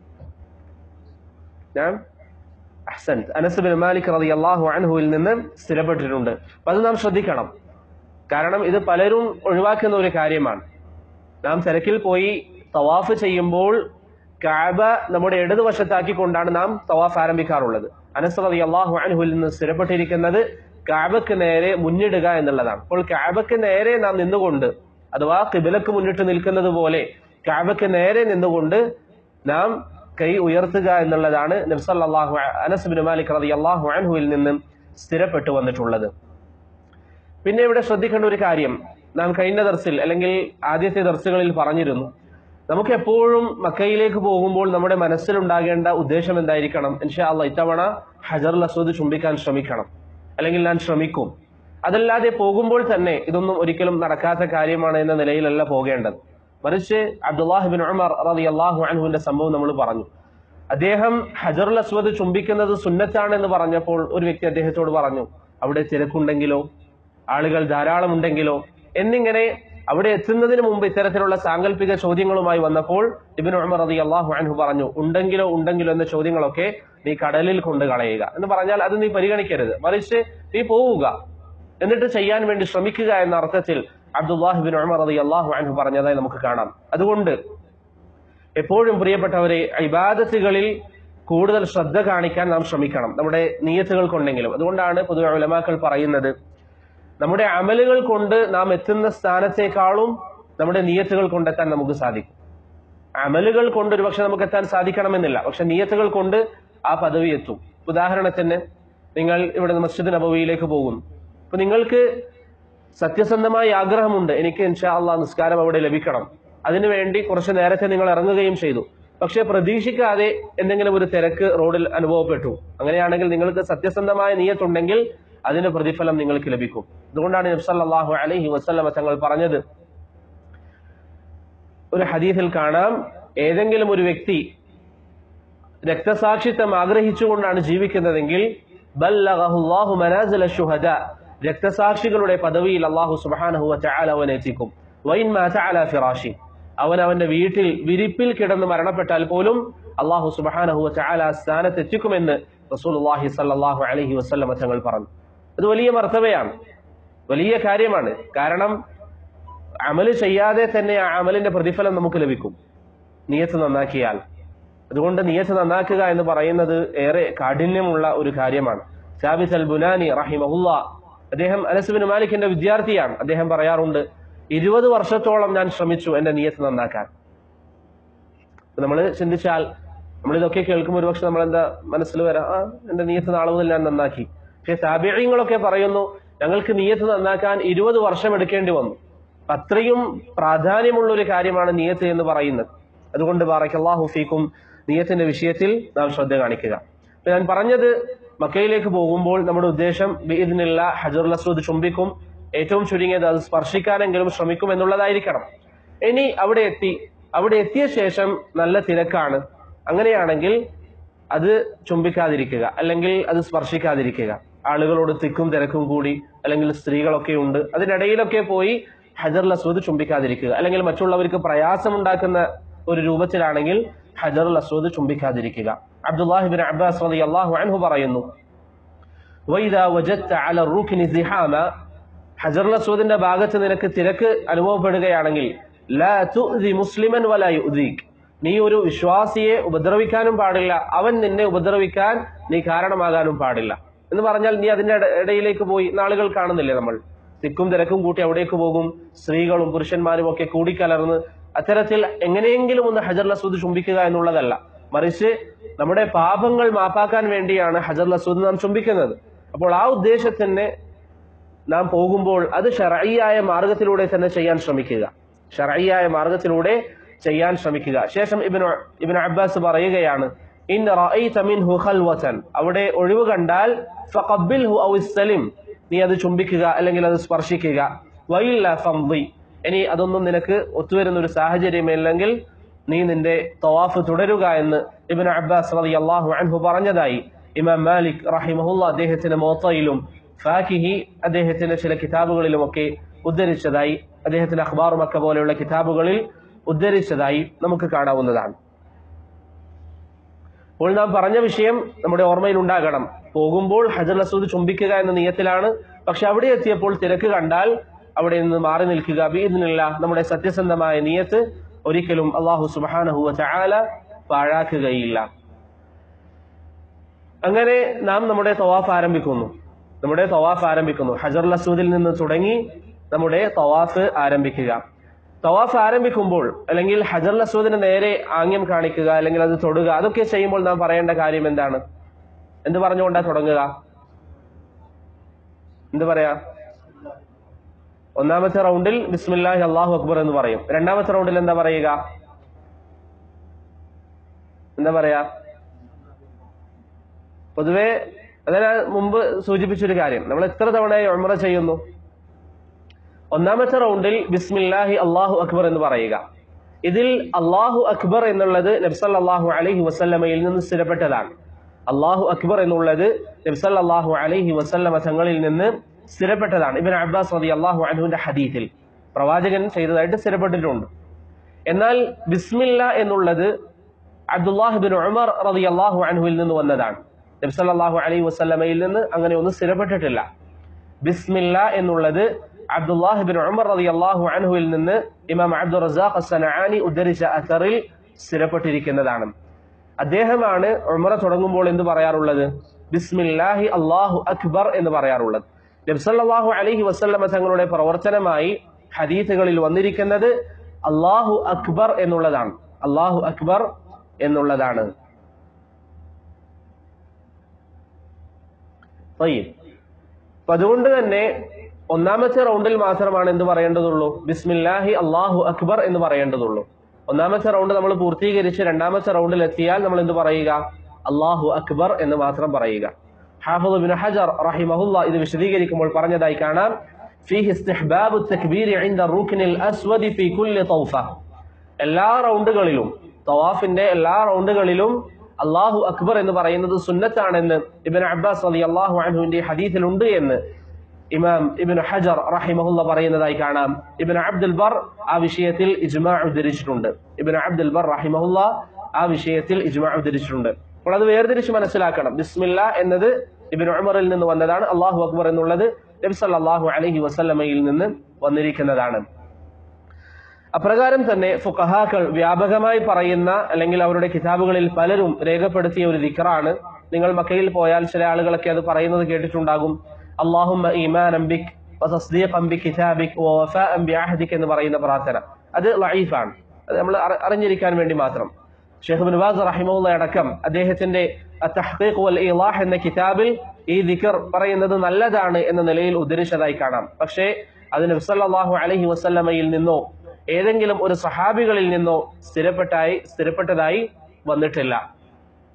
ഞാൻ അഹ്സൻ അനസ് ബിൻ മാലിക് റളിയല്ലാഹു അൻഹുവിൽ നിന്ന് സ്ഥിരപ്പെട്ടിട്ടുണ്ട് അപ്പൊ അത് നാം ശ്രദ്ധിക്കണം കാരണം ഇത് പലരും ഒഴിവാക്കുന്ന ഒരു കാര്യമാണ് നാം തിരക്കിൽ പോയി തവാഫ് ചെയ്യുമ്പോൾ കാബ നമ്മുടെ ഇടതുവശത്താക്കിക്കൊണ്ടാണ് നാം തവാഫ് ആരംഭിക്കാറുള്ളത് അനസ് റതി അള്ളാഹു അൻഹുവിൽ നിന്ന് സ്ഥിരപ്പെട്ടിരിക്കുന്നത് കാബക്ക് നേരെ മുന്നിടുക എന്നുള്ളതാണ് അപ്പോൾ കാബക്ക് നേരെ നാം നിന്നുകൊണ്ട് അഥവാ കിബിലക്ക് മുന്നിട്ട് നിൽക്കുന്നത് പോലെ കാബക്ക് നേരെ നിന്നുകൊണ്ട് നാം കൈ ഉയർത്തുക എന്നുള്ളതാണ് നബ്സല്ലാഹു അനസ് ബിൻ മാലിക് റതി അള്ളാഹു അൻഹുവിൽ നിന്നും സ്ഥിരപ്പെട്ടു വന്നിട്ടുള്ളത് പിന്നെ ഇവിടെ ശ്രദ്ധിക്കേണ്ട ഒരു കാര്യം നാം കഴിഞ്ഞ ദർസിൽ അല്ലെങ്കിൽ ആദ്യത്തെ ദർസുകളിൽ പറഞ്ഞിരുന്നു നമുക്ക് എപ്പോഴും മക്കയിലേക്ക് പോകുമ്പോൾ നമ്മുടെ മനസ്സിലുണ്ടാകേണ്ട ഉദ്ദേശം എന്തായിരിക്കണം ഇൻഷാ അള്ളാഹ് ഇത്തവണ ഹജറുൽ അസ്വദ് ചുംബിക്കാൻ ശ്രമിക്കണം അല്ലെങ്കിൽ ഞാൻ ശ്രമിക്കും അതല്ലാതെ പോകുമ്പോൾ തന്നെ ഇതൊന്നും ഒരിക്കലും നടക്കാത്ത കാര്യമാണ് എന്ന നിലയിലല്ല പോകേണ്ടത് മറിച്ച് അബ്ദുല്ലാഹിബിൻ ഉമർ റതി അള്ളാഹു അൻഹുവിന്റെ സംഭവം നമ്മൾ പറഞ്ഞു അദ്ദേഹം ഹജറുൽ അസ്വദ് ചുംബിക്കുന്നത് സുന്നത്താണ് എന്ന് പറഞ്ഞപ്പോൾ ഒരു വ്യക്തി അദ്ദേഹത്തോട് പറഞ്ഞു അവിടെ തിരക്കുണ്ടെങ്കിലോ ആളുകൾ ധാരാളം ഉണ്ടെങ്കിലോ എന്നിങ്ങനെ അവിടെ എത്തുന്നതിന് മുമ്പ് ഇത്തരത്തിലുള്ള സാങ്കല്പിക ചോദ്യങ്ങളുമായി വന്നപ്പോൾ ഇബിൻ ഉമർ റതി അള്ളാഹു അൻഹു പറഞ്ഞു ഉണ്ടെങ്കിലോ ഉണ്ടെങ്കിലോ എന്ന ചോദ്യങ്ങളൊക്കെ നീ കടലിൽ കൊണ്ട് കളയുക എന്ന് പറഞ്ഞാൽ അത് നീ പരിഗണിക്കരുത് മറിച്ച് നീ പോവുക എന്നിട്ട് ചെയ്യാൻ വേണ്ടി ശ്രമിക്കുക എന്ന അർത്ഥത്തിൽ അബ്ദുല്ലാഹിബിൻ ഉമർ റതി അള്ളാഹു അൻഹു പറഞ്ഞതായി നമുക്ക് കാണാം അതുകൊണ്ട് എപ്പോഴും പ്രിയപ്പെട്ടവരെ ഇബാദത്തുകളിൽ കൂടുതൽ ശ്രദ്ധ കാണിക്കാൻ നാം ശ്രമിക്കണം നമ്മുടെ നീയത്തുകൾ കൊണ്ടെങ്കിലും അതുകൊണ്ടാണ് പൊതുവെ ഉലമാക്കൾ പറയുന്നത് നമ്മുടെ അമലുകൾ കൊണ്ട് നാം എത്തുന്ന സ്ഥാനത്തേക്കാളും നമ്മുടെ നീയത്തുകൾ കൊണ്ടെത്താൻ നമുക്ക് സാധിക്കും അമലുകൾ കൊണ്ട് ഒരുപക്ഷെ നമുക്ക് എത്താൻ സാധിക്കണമെന്നില്ല പക്ഷെ നീയത്തുകൾ കൊണ്ട് ആ പദവി എത്തും ഉദാഹരണത്തിന് നിങ്ങൾ ഇവിടെ മസ്ജിദ് നബവിയിലേക്ക് പോകുന്നു അപ്പൊ നിങ്ങൾക്ക് സത്യസന്ധമായ ആഗ്രഹമുണ്ട് എനിക്ക് ഇൻഷാ അള്ളാഹ് നിസ്കാരം അവിടെ ലഭിക്കണം അതിനുവേണ്ടി കുറച്ച് നേരത്തെ നിങ്ങൾ ഇറങ്ങുകയും ചെയ്തു പക്ഷെ പ്രതീക്ഷിക്കാതെ എന്തെങ്കിലും ഒരു തിരക്ക് റോഡിൽ അനുഭവപ്പെട്ടു അങ്ങനെയാണെങ്കിൽ നിങ്ങൾക്ക് സത്യസന്ധമായ നീയത്തുണ്ടെങ്കിൽ അതിന്റെ പ്രതിഫലം നിങ്ങൾക്ക് ലഭിക്കും അതുകൊണ്ടാണ് നബ്സല്ലാഹു അലൈഹി വസ്ലമ തങ്ങൾ പറഞ്ഞത് ഒരു ഹദീസിൽ കാണാം ഏതെങ്കിലും ഒരു വ്യക്തി രക്തസാക്ഷിത്വം ആഗ്രഹിച്ചുകൊണ്ടാണ് ജീവിക്കുന്നതെങ്കിൽ ബല്ലഗഹുല്ലാഹു മനാസില ശുഹദ രക്തസാക്ഷികളുടെ പദവിയിൽ അള്ളാഹു സുബ്ഹാനഹു വതആല അവനെ എത്തിക്കും വൈൻ മാത അലാ ഫിറാഷി അവൻ അവന്റെ വീട്ടിൽ വിരിപ്പിൽ കിടന്ന് മരണപ്പെട്ടാൽ പോലും അള്ളാഹു സുബ്ഹാനഹു വതആല ആ സ്ഥാനത്ത് എത്തിക്കുമെന്ന് റസൂലുള്ളാഹി സ്വല്ലല്ലാഹു അലൈഹി വസല്ലമ തങ്ങൾ പറഞ്ഞു അത് വലിയ മർത്തവയാണ് വലിയ കാര്യമാണ് കാരണം അമല് ചെയ്യാതെ തന്നെ ആ അമലിന്റെ പ്രതിഫലം നമുക്ക് ലഭിക്കും നിയത്ത് നന്നാക്കിയാൽ അതുകൊണ്ട് നിയത്ത് നന്നാക്കുക എന്ന് പറയുന്നത് ഏറെ കാഠിന്യമുള്ള ഒരു കാര്യമാണ് സാബിസ് അൽ ബുനാനി റഹിമഹുല്ല അദ്ദേഹം അനസുബിൻ മാലിക്കിന്റെ വിദ്യാർത്ഥിയാണ് അദ്ദേഹം പറയാറുണ്ട് ഇരുപത് വർഷത്തോളം ഞാൻ ശ്രമിച്ചു എന്റെ നിയത്ത് നന്നാക്കാൻ നമ്മൾ ചിന്തിച്ചാൽ നമ്മൾ ഇതൊക്കെ കേൾക്കുമ്പോൾ ഒരുപക്ഷെ നമ്മൾ എന്താ മനസ്സിൽ വരാം ആ എന്റെ നിയത്ത് നാളെ മുതൽ ഞാൻ നന്നാക്കി പക്ഷെ താപേയങ്ങളൊക്കെ പറയുന്നു ഞങ്ങൾക്ക് നിയത്ത് നന്നാക്കാൻ ഇരുപത് വർഷം എടുക്കേണ്ടി വന്നു അത്രയും പ്രാധാന്യമുള്ള ഒരു കാര്യമാണ് നിയത്ത് എന്ന് പറയുന്നത് അതുകൊണ്ട് ബാറക്കല്ലാഹു ഫീക്കും നിയത്തിന്റെ വിഷയത്തിൽ നാം ശ്രദ്ധ കാണിക്കുക അപ്പൊ ഞാൻ പറഞ്ഞത് മക്കയിലേക്ക് പോകുമ്പോൾ നമ്മുടെ ഉദ്ദേശം ബിഇദ്നില്ല ഹജറുൽ അസ്വദ് ചുംബിക്കും ഏറ്റവും ചുരുങ്ങിയത് അത് സ്പർശിക്കാനെങ്കിലും ശ്രമിക്കും എന്നുള്ളതായിരിക്കണം ഇനി അവിടെ എത്തി അവിടെ എത്തിയ ശേഷം നല്ല തിരക്കാണ് അങ്ങനെയാണെങ്കിൽ അത് ചുംബിക്കാതിരിക്കുക അല്ലെങ്കിൽ അത് സ്പർശിക്കാതിരിക്കുക ആളുകളോട് തിക്കും തിരക്കും കൂടി അല്ലെങ്കിൽ സ്ത്രീകളൊക്കെ ഉണ്ട് അതിനിടയിലൊക്കെ പോയി ഹജർ അസ്വദ് ചുംബിക്കാതിരിക്കുക അല്ലെങ്കിൽ മറ്റുള്ളവർക്ക് പ്രയാസമുണ്ടാക്കുന്ന ഒരു രൂപത്തിലാണെങ്കിൽ ഹജർ അസ്വദ് ചുംബിക്കാതിരിക്കുക അബ്ദുല്ലാഹിബിൻ അബ്ബാസ് റളിയല്ലാഹു അൻഹു പറയുന്നു വൈദാ വജദ്ത അല റുക്നി സിഹാമ ഹജർ അസ്വദിന്റെ ഭാഗത്ത് നിനക്ക് തിരക്ക് അനുഭവപ്പെടുകയാണെങ്കിൽ ലാ തുഅ്ദി മുസ്ലിമൻ വലാ യുഅ്ദീക് നീ ഒരു വിശ്വാസിയെ ഉപദ്രവിക്കാനും പാടില്ല അവൻ നിന്നെ ഉപദ്രവിക്കാൻ നീ കാരണമാകാനും പാടില്ല എന്ന് പറഞ്ഞാൽ നീ അതിന്റെ ഇട- ഇടയിലേക്ക് പോയി നാളുകൾ കാണുന്നില്ലേ നമ്മൾ തിക്കും തിരക്കും കൂട്ടി അവിടേക്ക് പോകും സ്ത്രീകളും പുരുഷന്മാരും ഒക്കെ കൂടിക്കലർന്ന് അത്തരത്തിൽ എങ്ങനെയെങ്കിലും ഒന്ന് ഹജർ അസ്വദ് ചുംബിക്കുക എന്നുള്ളതല്ല മറിച്ച് നമ്മുടെ പാപങ്ങൾ മാപ്പാക്കാൻ വേണ്ടിയാണ് ഹജർ അസ്വദ് നാം ചുംബിക്കുന്നത് അപ്പോൾ ആ ഉദ്ദേശത്തിന് നാം പോകുമ്പോൾ അത് ഷറയ്യായ മാർഗത്തിലൂടെ തന്നെ ചെയ്യാൻ ശ്രമിക്കുക ഷറയ്യായ മാർഗത്തിലൂടെ ചെയ്യാൻ ശ്രമിക്കുക ശേഷം ഇബിന് ഇബിന് അബ്ബാസ് പറയുകയാണ് ഇൻ റഅയ്ത മിൻഹു ഖൽവതൻ അവിടെ ഒഴിവ് കണ്ടാൽ ഫഖബ്ബിൽഹു ഔ ഇസ്തലിം നീ അത് ചുംബിക്കുക അല്ലെങ്കിൽ അത് സ്പർശിക്കുക വയില്ല ഫംദി ഇനി അതൊന്നും നിനക്ക് ഒത്തുവരുന്ന ഒരു സാഹചര്യമില്ലെങ്കിൽ നീ നിന്റെ തവാഫ് തുടരുക എന്ന് ഇബിന് അബ്ബാസ് റളിയല്ലാഹു അൻഹു പറഞ്ഞതായി ഇമാം മാലിക് റഹിമഹുല്ല അദ്ദേഹത്തിന്റെ മോത്തയിലും ഫാക്കിഹി അദ്ദേഹത്തിന്റെ ചില കിതാബുകളിലുമൊക്കെ ഉദ്ധരിച്ചതായി അദ്ദേഹത്തിന്റെ അഖ്ബാറുമൊക്കെ പോലെയുള്ള കിതാബുകളിൽ ഉദ്ധരിച്ചതായി നമുക്ക് കാണാവുന്നതാണ് അപ്പോൾ നാം പറഞ്ഞ വിഷയം നമ്മുടെ ഓർമ്മയിൽ ഉണ്ടാകണം പോകുമ്പോൾ ഹജർ അസൂദ് ചുംബിക്കുക എന്ന നിയത്തിലാണ് പക്ഷെ അവിടെ എത്തിയപ്പോൾ തിരക്ക് കണ്ടാൽ അവിടെ നിന്ന് മാറി നിൽക്കുക ബീദിനില്ല നമ്മുടെ സത്യസന്ധമായ നിയത്ത് ഒരിക്കലും അള്ളാഹു സുബാനഹുവ ചാല പാഴാക്കുകയില്ല അങ്ങനെ നാം നമ്മുടെ തവാഫ് ആരംഭിക്കുന്നു നമ്മുടെ തവാഫ് ആരംഭിക്കുന്നു ഹജർ അസൂദിൽ നിന്ന് തുടങ്ങി നമ്മുടെ തവാഫ് ആരംഭിക്കുക തവാഫ് ആരംഭിക്കുമ്പോൾ അല്ലെങ്കിൽ ഹജർ അസൂദിന് നേരെ ആംഗ്യം കാണിക്കുക അല്ലെങ്കിൽ അത് തൊടുക അതൊക്കെ ചെയ്യുമ്പോൾ നാം പറയേണ്ട കാര്യം എന്താണ് എന്ത് പറഞ്ഞുകൊണ്ടാ തുടങ്ങുക എന്ത് പറയാ ഒന്നാമത്തെ റൗണ്ടിൽ ബിസ്മില്ലാഹി അള്ളാഹു അക്ബർ എന്ന് പറയും രണ്ടാമത്തെ റൗണ്ടിൽ എന്താ പറയുക എന്താ പറയാ പൊതുവെ അതായത് മുമ്പ് സൂചിപ്പിച്ചൊരു കാര്യം നമ്മൾ എത്ര തവണയായി ഉമ്ര ചെയ്യുന്നു ഒന്നാമത്തെ റൗണ്ടിൽ ബിസ്മില്ലാഹി അള്ളാഹു അക്ബർ എന്ന് പറയുക ഇതിൽ അള്ളാഹു അക്ബർ എന്നുള്ളത് നബ്സല്ലാഹു അലൈഹി വസല്ലമയിൽ നിന്ന് സ്ഥിരപ്പെട്ടതാണ് അള്ളാഹു അക്ബർ എന്നുള്ളത് നബ്സല്ലാഹു അലൈഹി വസല്ലമ തങ്ങളിൽ നിന്ന് സ്ഥിരപ്പെട്ടതാണ് ഇബൻ അബ്ബാസ് റതി അള്ളാഹു അനഹുവിന്റെ ഹദീത്തിൽ പ്രവാചകൻ ചെയ്തതായിട്ട് സ്ഥിരപ്പെട്ടിട്ടുണ്ട് എന്നാൽ ബിസ്മില്ല എന്നുള്ളത് അബ്ദുല്ലാഹിബിൻ ഉമർ റതി അള്ളാഹു അൻഹുവിൽ നിന്ന് വന്നതാണ് നബ്സല്ലാഹു അലൈഹി വസല്ലമയിൽ നിന്ന് അങ്ങനെ ഒന്നും സ്ഥിരപ്പെട്ടിട്ടില്ല ബിസ്മില്ല എന്നുള്ളത് അബ്ദുല്ലാഹിബിൻ ഉമർ റതി അള്ളാഹു അൻഹുവിൽ നിന്ന് ഇമാം അബ്ദുൾ റസാഖ് സനആനി ഉദ്ധരിച്ച അസറിൽ സ്ഥിരപ്പെട്ടിരിക്കുന്നതാണ് അദ്ദേഹമാണ് ഉമറ തുടങ്ങുമ്പോൾ എന്ത് പറയാറുള്ളത് ബിസ്മില്ലാഹി അള്ളാഹു അക്ബർ എന്ന് പറയാറുള്ളത് നബ്സല്ലാഹു അലൈഹി വസല്ലമ തങ്ങളുടെ പ്രവർത്തനമായി ഹദീസുകളിൽ വന്നിരിക്കുന്നത് അള്ളാഹു അക്ബർ എന്നുള്ളതാണ് അള്ളാഹു അക്ബർ എന്നുള്ളതാണ് طيب. അപ്പൊ അതുകൊണ്ട് തന്നെ ഒന്നാമത്തെ റൗണ്ടിൽ മാത്രമാണ് എന്ത് പറയേണ്ടതുള്ളൂ ബിസ്മില്ലാഹി അള്ളാഹു അക്ബർ എന്ന് പറയേണ്ടതുള്ളൂ ഒന്നാമത്തെ റൗണ്ട് നമ്മൾ പൂർത്തീകരിച്ച് രണ്ടാമത്തെ റൗണ്ടിൽ എത്തിയാൽ നമ്മൾ എന്ത് പറയുക അള്ളാഹു അക്ബർ എന്ന് മാത്രം പറയുക ഹാഫിദ് ബിൻ ഹജർ റഹിമഹുല്ല ഇത് വിശദീകരിക്കുമ്പോൾ പറഞ്ഞതായി കാണാം ഫീഹി ഇസ്തിഹ്ബാബു തക്ബീർ ഇൻദ റുക്നിൽ അസ്വദി ഫീ കുല്ലി തൗഫ എല്ലാ റൗണ്ടുകളിലും തവാഫിന്റെ എല്ലാ റൗണ്ടുകളിലും അള്ളാഹു അക്ബർ എന്ന് പറയുന്നത് സുന്നത്താണെന്ന് ഇബൻ അബ്ബാസ് അലി അള്ളാഹു അൻഹുവിന്റെ ഹദീസിലുണ്ട് എന്ന് ഇമാം ഇബിൻ ഹജർ റഹിമഹുല്ല പറയുന്നതായി കാണാം ഇബിൻ അബ്ദുൽ ബർ ആ വിഷയത്തിൽ ഇജ്മാ ഉദ്ധരിച്ചിട്ടുണ്ട് ഇബിൻ അബ്ദുൽ ബർ റഹിമഹുല്ല ആ വിഷയത്തിൽ ഇജ്മാ ഉദ്ധരിച്ചിട്ടുണ്ട് അപ്പോൾ അത് വേർതിരിച്ച് മനസ്സിലാക്കണം ബിസ്മില്ല എന്നത് ഇബിൻ ഉമറിൽ നിന്ന് വന്നതാണ് അള്ളാഹു അക്ബർ എന്നുള്ളത് നബി സല്ലല്ലാഹു അലൈഹി വസല്ലമയിൽ നിന്ന് വന്നിരിക്കുന്നതാണ് അപ്രകാരം തന്നെ ഫുഖഹാക്കൾ വ്യാപകമായി പറയുന്ന അല്ലെങ്കിൽ അവരുടെ കിതാബുകളിൽ പലരും രേഖപ്പെടുത്തിയ ഒരു ദിക്റാണ് നിങ്ങൾ മക്കയിൽ പോയാൽ ചില ആളുകളൊക്കെ അത് പറയുന്നത് കേട്ടിട്ടുണ്ടാകും അള്ളാഹുമ്മ ഈമാനം ബിക് വതസ്ദീഖൻ ബികിതാബിക് വവഫാഅൻ ബിഅഹദിക് എന്ന് പറയുന്ന പ്രാർത്ഥന അത് ലഈഫാണ് അത് നമ്മൾ അറി- അറിഞ്ഞിരിക്കാൻ വേണ്ടി മാത്രം ഷെയ്ഖ് ബിൻ ബാസ് റഹിമുള്ള അടക്കം അദ്ദേഹത്തിന്റെ തഹ്ഖീഖ് വൽ ഇളാഹ് എന്ന കിതാബിൽ ഈ ദിക്ർ പറയുന്നത് നല്ലതാണ് എന്ന നിലയിൽ ഉദ്ധരിച്ചതായി കാണാം പക്ഷേ അത് നബി സല്ലല്ലാഹു അലൈഹി വസല്ലമയിൽ നിന്നോ ഏതെങ്കിലും ഒരു സഹാബികളിൽ നിന്നോ സ്ഥിരപ്പെട്ടായി സ്ഥിരപ്പെട്ടതായി വന്നിട്ടില്ല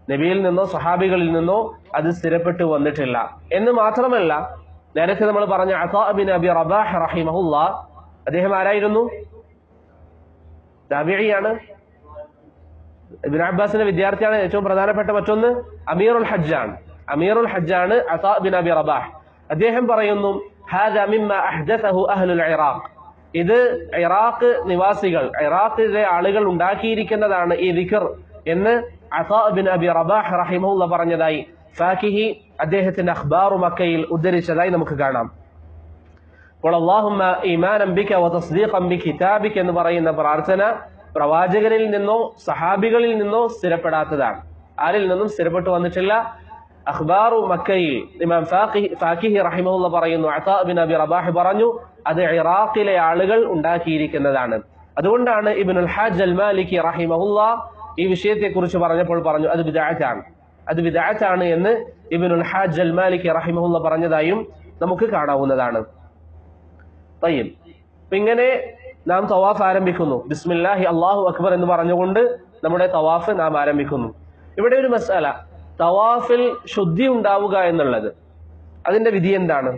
നബിയിൽ നിന്നോ സഹാബികളിൽ നിന്നോ അത് സ്ഥിരപ്പെട്ടു വന്നിട്ടില്ല എന്ന് മാത്രമല്ല നേരത്തെ നമ്മൾ പറഞ്ഞ അതാബിൻ അബി റബാഹ് റഹിമഹുല്ല അദ്ദേഹം ആരായിരുന്നു താബിഴിയാണ് ഇബിൻ അബ്ബാസിന്റെ വിദ്യാർത്ഥിയാണ് ഏറ്റവും പ്രധാനപ്പെട്ട മറ്റൊന്ന് അമീറുൽ ഹജ്ജാണ് അമീറുൽ ഹജ്ജാണ് അതാ ബിൻ അബി റബാഹ് അദ്ദേഹം പറയുന്നു ഹാദ മിമ്മ അഹ്ദസഹു അഹ്ലുൽ ഇറാഖ് ഇത് ഇറാഖ് നിവാസികൾ ഇറാഖിലെ ആളുകൾ ഉണ്ടാക്കിയിരിക്കുന്നതാണ് ഈ ദിക്ർ എന്ന് അതാ ബിൻ അബി റബാഹ് റഹിമഹുല്ല പറഞ്ഞതായി ഫാക്കിഹി അദ്ദേഹത്തിന്റെ അഖ്ബാറു മക്കയിൽ ഉദ്ധരിച്ചതായി നമുക്ക് കാണാം അപ്പോൾ അള്ളാഹുമ്മ ഈമാനം ബിക വ തസ്ദീഖം ബി കിതാബിക് എന്ന് പറയുന്ന പ്രാർത്ഥന പ്രവാചകരിൽ നിന്നോ സഹാബികളിൽ നിന്നോ സ്ഥിരപ്പെടാത്തതാണ് ആരിൽ നിന്നും സ്ഥിരപ്പെട്ടു വന്നിട്ടില്ല അഖ്ബാറു മക്കയിൽ ഇമാം ഫാഖി- ഫാക്കിഹി റഹിമഹുല്ല പറയുന്നു അതാ ബിൻ അബി റബാഹ് പറഞ്ഞു അത് ഇറാഖിലെ ആളുകൾ ഉണ്ടാക്കിയിരിക്കുന്നതാണ് അതുകൊണ്ടാണ് ഇബ്നുൽ ഹാജ് അൽ മാലിക്കി റഹിമഹുല്ല ഈ വിഷയത്തെക്കുറിച്ച് പറഞ്ഞപ്പോൾ പറഞ്ഞു അത് വിദാറ്റാണ് അത് വിദാറ്റാണ് എന്ന് ഇബ്നുൽ ഹാജ് അൽ മാലിക്കി റഹിമഹുല്ല പറഞ്ഞതായും നമുക്ക് കാണാവുന്നതാണ് തയ്യം അപ്പൊ ഇങ്ങനെ നാം തവാഫ് ആരംഭിക്കുന്നു ബിസ്മില്ലാഹി അള്ളാഹു അക്ബർ എന്ന് പറഞ്ഞുകൊണ്ട് നമ്മുടെ തവാഫ് നാം ആരംഭിക്കുന്നു ഇവിടെ ഒരു മസാല തവാഫിൽ ശുദ്ധി ഉണ്ടാവുക എന്നുള്ളത് അതിന്റെ വിധി എന്താണ്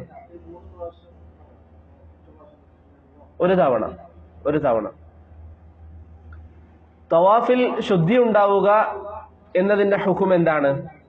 ഒരു തവണ ഒരു തവണ തവാഫിൽ ശുദ്ധി ഉണ്ടാവുക എന്നതിന്റെ ഹുക്കും എന്താണ്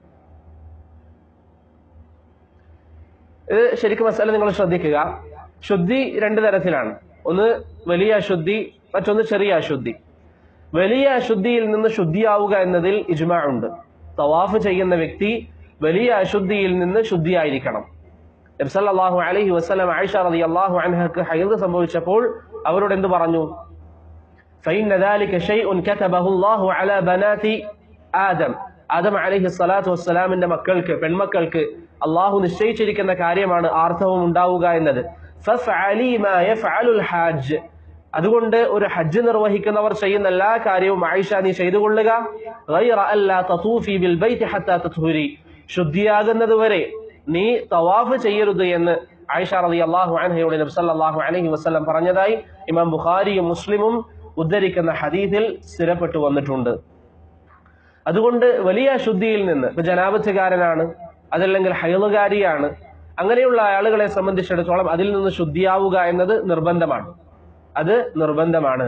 ഇത് ശരിക്കും മസാല നിങ്ങൾ ശ്രദ്ധിക്കുക ശുദ്ധി രണ്ട് തരത്തിലാണ് ഒന്ന് വലിയ അശുദ്ധി മറ്റൊന്ന് ചെറിയ അശുദ്ധി വലിയ അശുദ്ധിയിൽ നിന്ന് ശുദ്ധിയാവുക എന്നതിൽ ഇജ്മാ ഉണ്ട് തവാഫ് ചെയ്യുന്ന വ്യക്തി വലിയ അശുദ്ധിയിൽ നിന്ന് ശുദ്ധിയായിരിക്കണം നബ്സല്ലാഹു അലൈഹി വസ്ലം ആയിഷ റതി അള്ളാഹു അൻഹക്ക് ഹൈദ് സംഭവിച്ചപ്പോൾ അവരോട് എന്ത് പറഞ്ഞു فإن ذلك شيء كتبه الله على بنات آدم ആദം അലൈഹി സ്വലാത്തു വസ്സലാമിന്റെ മക്കൾക്ക് പെൺമക്കൾക്ക് അള്ളാഹു നിശ്ചയിച്ചിരിക്കുന്ന കാര്യമാണ് ആർത്തവം ഉണ്ടാവുക എന്നത് ഫഫ്അലി മാ യഫ്അലുൽ ഹാജ് അതുകൊണ്ട് ഒരു ഹജ്ജ് നിർവഹിക്കുന്നവർ ചെയ്യുന്ന എല്ലാ കാര്യവും ആയിഷ നീ ചെയ്തു കൊള്ളുക ഗൈറ അല്ലാ തതൂഫി ബിൽ ബൈത്തി ഹത്താ തത്ഹുരി ശുദ്ധിയാകുന്നത് വരെ നീ തവാഫ് ചെയ്യരുത് എന്ന് ആയിഷ റളിയല്ലാഹു അൻഹയുടെ നബി സല്ലല്ലാഹു അലൈഹി വസല്ലം പറഞ്ഞതായി ഇമാം ബുഖാരിയും മുസ്ലിമും ഉദ്ധരിക്കുന്ന ഹദീസിൽ സ്ഥിരപ്പെട്ടു വന്നിട്ടുണ്ട് അതുകൊണ്ട് വലിയ അശുദ്ധിയിൽ നിന്ന് ഇപ്പൊ ജനാപത്തുകാരനാണ് അതല്ലെങ്കിൽ ഹൈളുകാരിയാണ് അങ്ങനെയുള്ള ആളുകളെ സംബന്ധിച്ചിടത്തോളം അതിൽ നിന്ന് ശുദ്ധിയാവുക എന്നത് നിർബന്ധമാണ് അത് നിർബന്ധമാണ്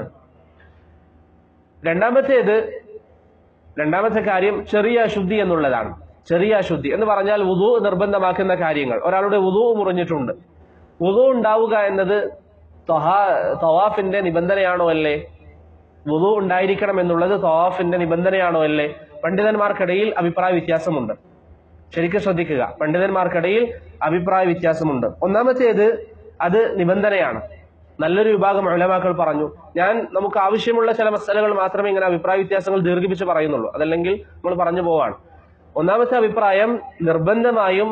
രണ്ടാമത്തേത് രണ്ടാമത്തെ കാര്യം ചെറിയ അശുദ്ധി എന്നുള്ളതാണ് ചെറിയ അശുദ്ധി എന്ന് പറഞ്ഞാൽ വുതു നിർബന്ധമാക്കുന്ന കാര്യങ്ങൾ ഒരാളുടെ വുതു മുറിഞ്ഞിട്ടുണ്ട് വുതു ഉണ്ടാവുക എന്നത് ത്വഹാ- തവാഫിന്റെ നിബന്ധനയാണോ അല്ലേ വുതു ഉണ്ടായിരിക്കണം എന്നുള്ളത് തവാഫിന്റെ നിബന്ധനയാണോ അല്ലേ പണ്ഡിതന്മാർക്കിടയിൽ അഭിപ്രായ വ്യത്യാസമുണ്ട് ശരിക്കും ശ്രദ്ധിക്കുക പണ്ഡിതന്മാർക്കിടയിൽ അഭിപ്രായ വ്യത്യാസമുണ്ട് ഒന്നാമത്തേത് അത് നിബന്ധനയാണ് നല്ലൊരു വിഭാഗം ഉലമാക്കൾ പറഞ്ഞു ഞാൻ നമുക്ക് ആവശ്യമുള്ള ചില മസലകൾ മാത്രമേ ഇങ്ങനെ അഭിപ്രായ വ്യത്യാസങ്ങൾ ദീർഘിപ്പിച്ച് പറയുന്നുള്ളൂ അതല്ലെങ്കിൽ നമ്മൾ പറഞ്ഞു പോവാണ് ഒന്നാമത്തെ അഭിപ്രായം നിർബന്ധമായും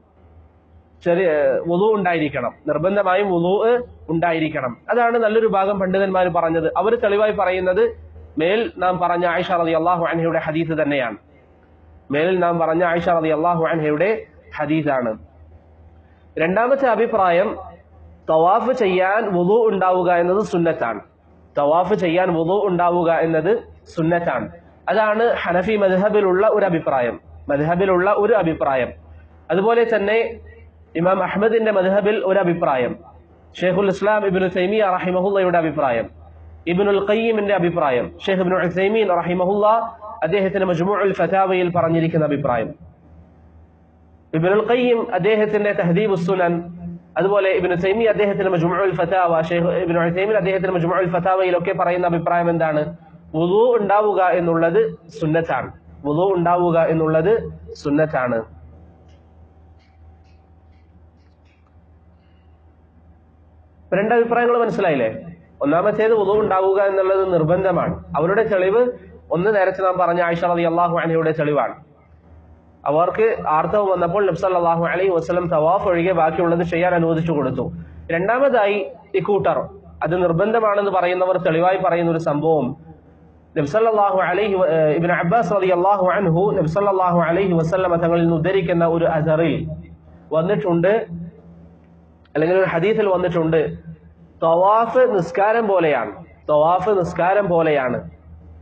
ചെറിയ വുളു ഉണ്ടായിരിക്കണം നിർബന്ധമായും വുളു ഉണ്ടായിരിക്കണം അതാണ് നല്ലൊരു ഭാഗം പണ്ഡിതന്മാർ പറഞ്ഞത് അവർ തെളിവായി പറയുന്നത് മേൽ നാം പറഞ്ഞ ആയിഷ റതി അള്ളാഹു അൻഹയുടെ ഹദീസ് തന്നെയാണ് മേലിൽ നാം പറഞ്ഞ ആയിഷ റതി അള്ളാഹു അൻഹയുടെ ഹദീസാണ് രണ്ടാമത്തെ അഭിപ്രായം തവാഫ് ചെയ്യാൻ വുളു ഉണ്ടാവുക എന്നത് സുന്നത്താണ് തവാഫ് ചെയ്യാൻ വുളു ഉണ്ടാവുക എന്നത് സുന്നത്താണ് അതാണ് ഹനഫി മദ്ഹബിലുള്ള ഒരു അഭിപ്രായം മദ്ഹബിലുള്ള ഒരു അഭിപ്രായം അതുപോലെ തന്നെ ഇമാം അഹമ്മദിന്റെ മദ്ഹബിൽ ഒരു അഭിപ്രായം ഷെയ്ഖുൽ ഇസ്ലാം ഇബിനു തൈമിയ റഹിമഹുല്ലയുടെ അഭിപ്രായം ഇബിനുൽ ഖയ്യിമിന്റെ അഭിപ്രായം ഷെയ്ഖ് ഇബ്നു ഉസൈമീൻ റഹിമഹുല്ല അദ്ദേഹത്തിന്റെ മജ്മുഉൽ ഫതാവയിൽ പറഞ്ഞിരിക്കുന്ന അഭിപ്രായം ഇബ്നുൽ ഖയ്യിം അദ്ദേഹത്തിന്റെ തഹദീബ് സുനൻ അതുപോലെ ഇബ്നു തൈമി അദ്ദേഹത്തിന്റെ മജ്മുഉൽ ഫതാവ ഷെയ്ഖ് ഇബ്നു ഉസൈമീൻ അദ്ദേഹത്തിന്റെ മജ്മുഉൽ ഫതാവയിലൊക്കെ പറയുന്ന അഭിപ്രായം എന്താണ് വുളു ഉണ്ടാവുക എന്നുള്ളത് സുന്നത്താണ് വുളു ഉണ്ടാവുക എന്നുള്ളത് സുന്നത്താണ് ഇപ്പൊ രണ്ട് അഭിപ്രായങ്ങൾ മനസ്സിലായില്ലേ ഒന്നാമത്തേത് വുളു ഉണ്ടാവുക എന്നുള്ളത് നിർബന്ധമാണ് അവരുടെ തെളിവ് ഒന്ന് നേരത്തെ നാം പറഞ്ഞ ആയിഷ റളി അള്ളാഹു അനയുടെ തെളിവാണ് അവർക്ക് ആർത്തവം വന്നപ്പോൾ നബ്സല്ലാഹു അലൈഹി വസ്ലം തവാഫ് ഒഴികെ ബാക്കിയുള്ളത് ചെയ്യാൻ അനുവദിച്ചു കൊടുത്തു രണ്ടാമതായി ഇക്കൂട്ടർ അത് നിർബന്ധമാണെന്ന് പറയുന്നവർ തെളിവായി പറയുന്ന ഒരു സംഭവം നബ്സല്ലാഹു അലൈഹി വ- ഏഹ് ഇബ്നു അബ്ബാസ് റതി അള്ളാഹു അൻഹു നബ്സല്ലാഹു അലൈഹി വസല്ലമ തങ്ങളിൽ നിന്ന് ഉദ്ധരിക്കുന്ന ഒരു അസറിൽ വന്നിട്ടുണ്ട് അല്ലെങ്കിൽ ഒരു ഹദീസിൽ വന്നിട്ടുണ്ട് തവാഫ് നിസ്കാരം പോലെയാണ് തവാഫ് നിസ്കാരം പോലെയാണ്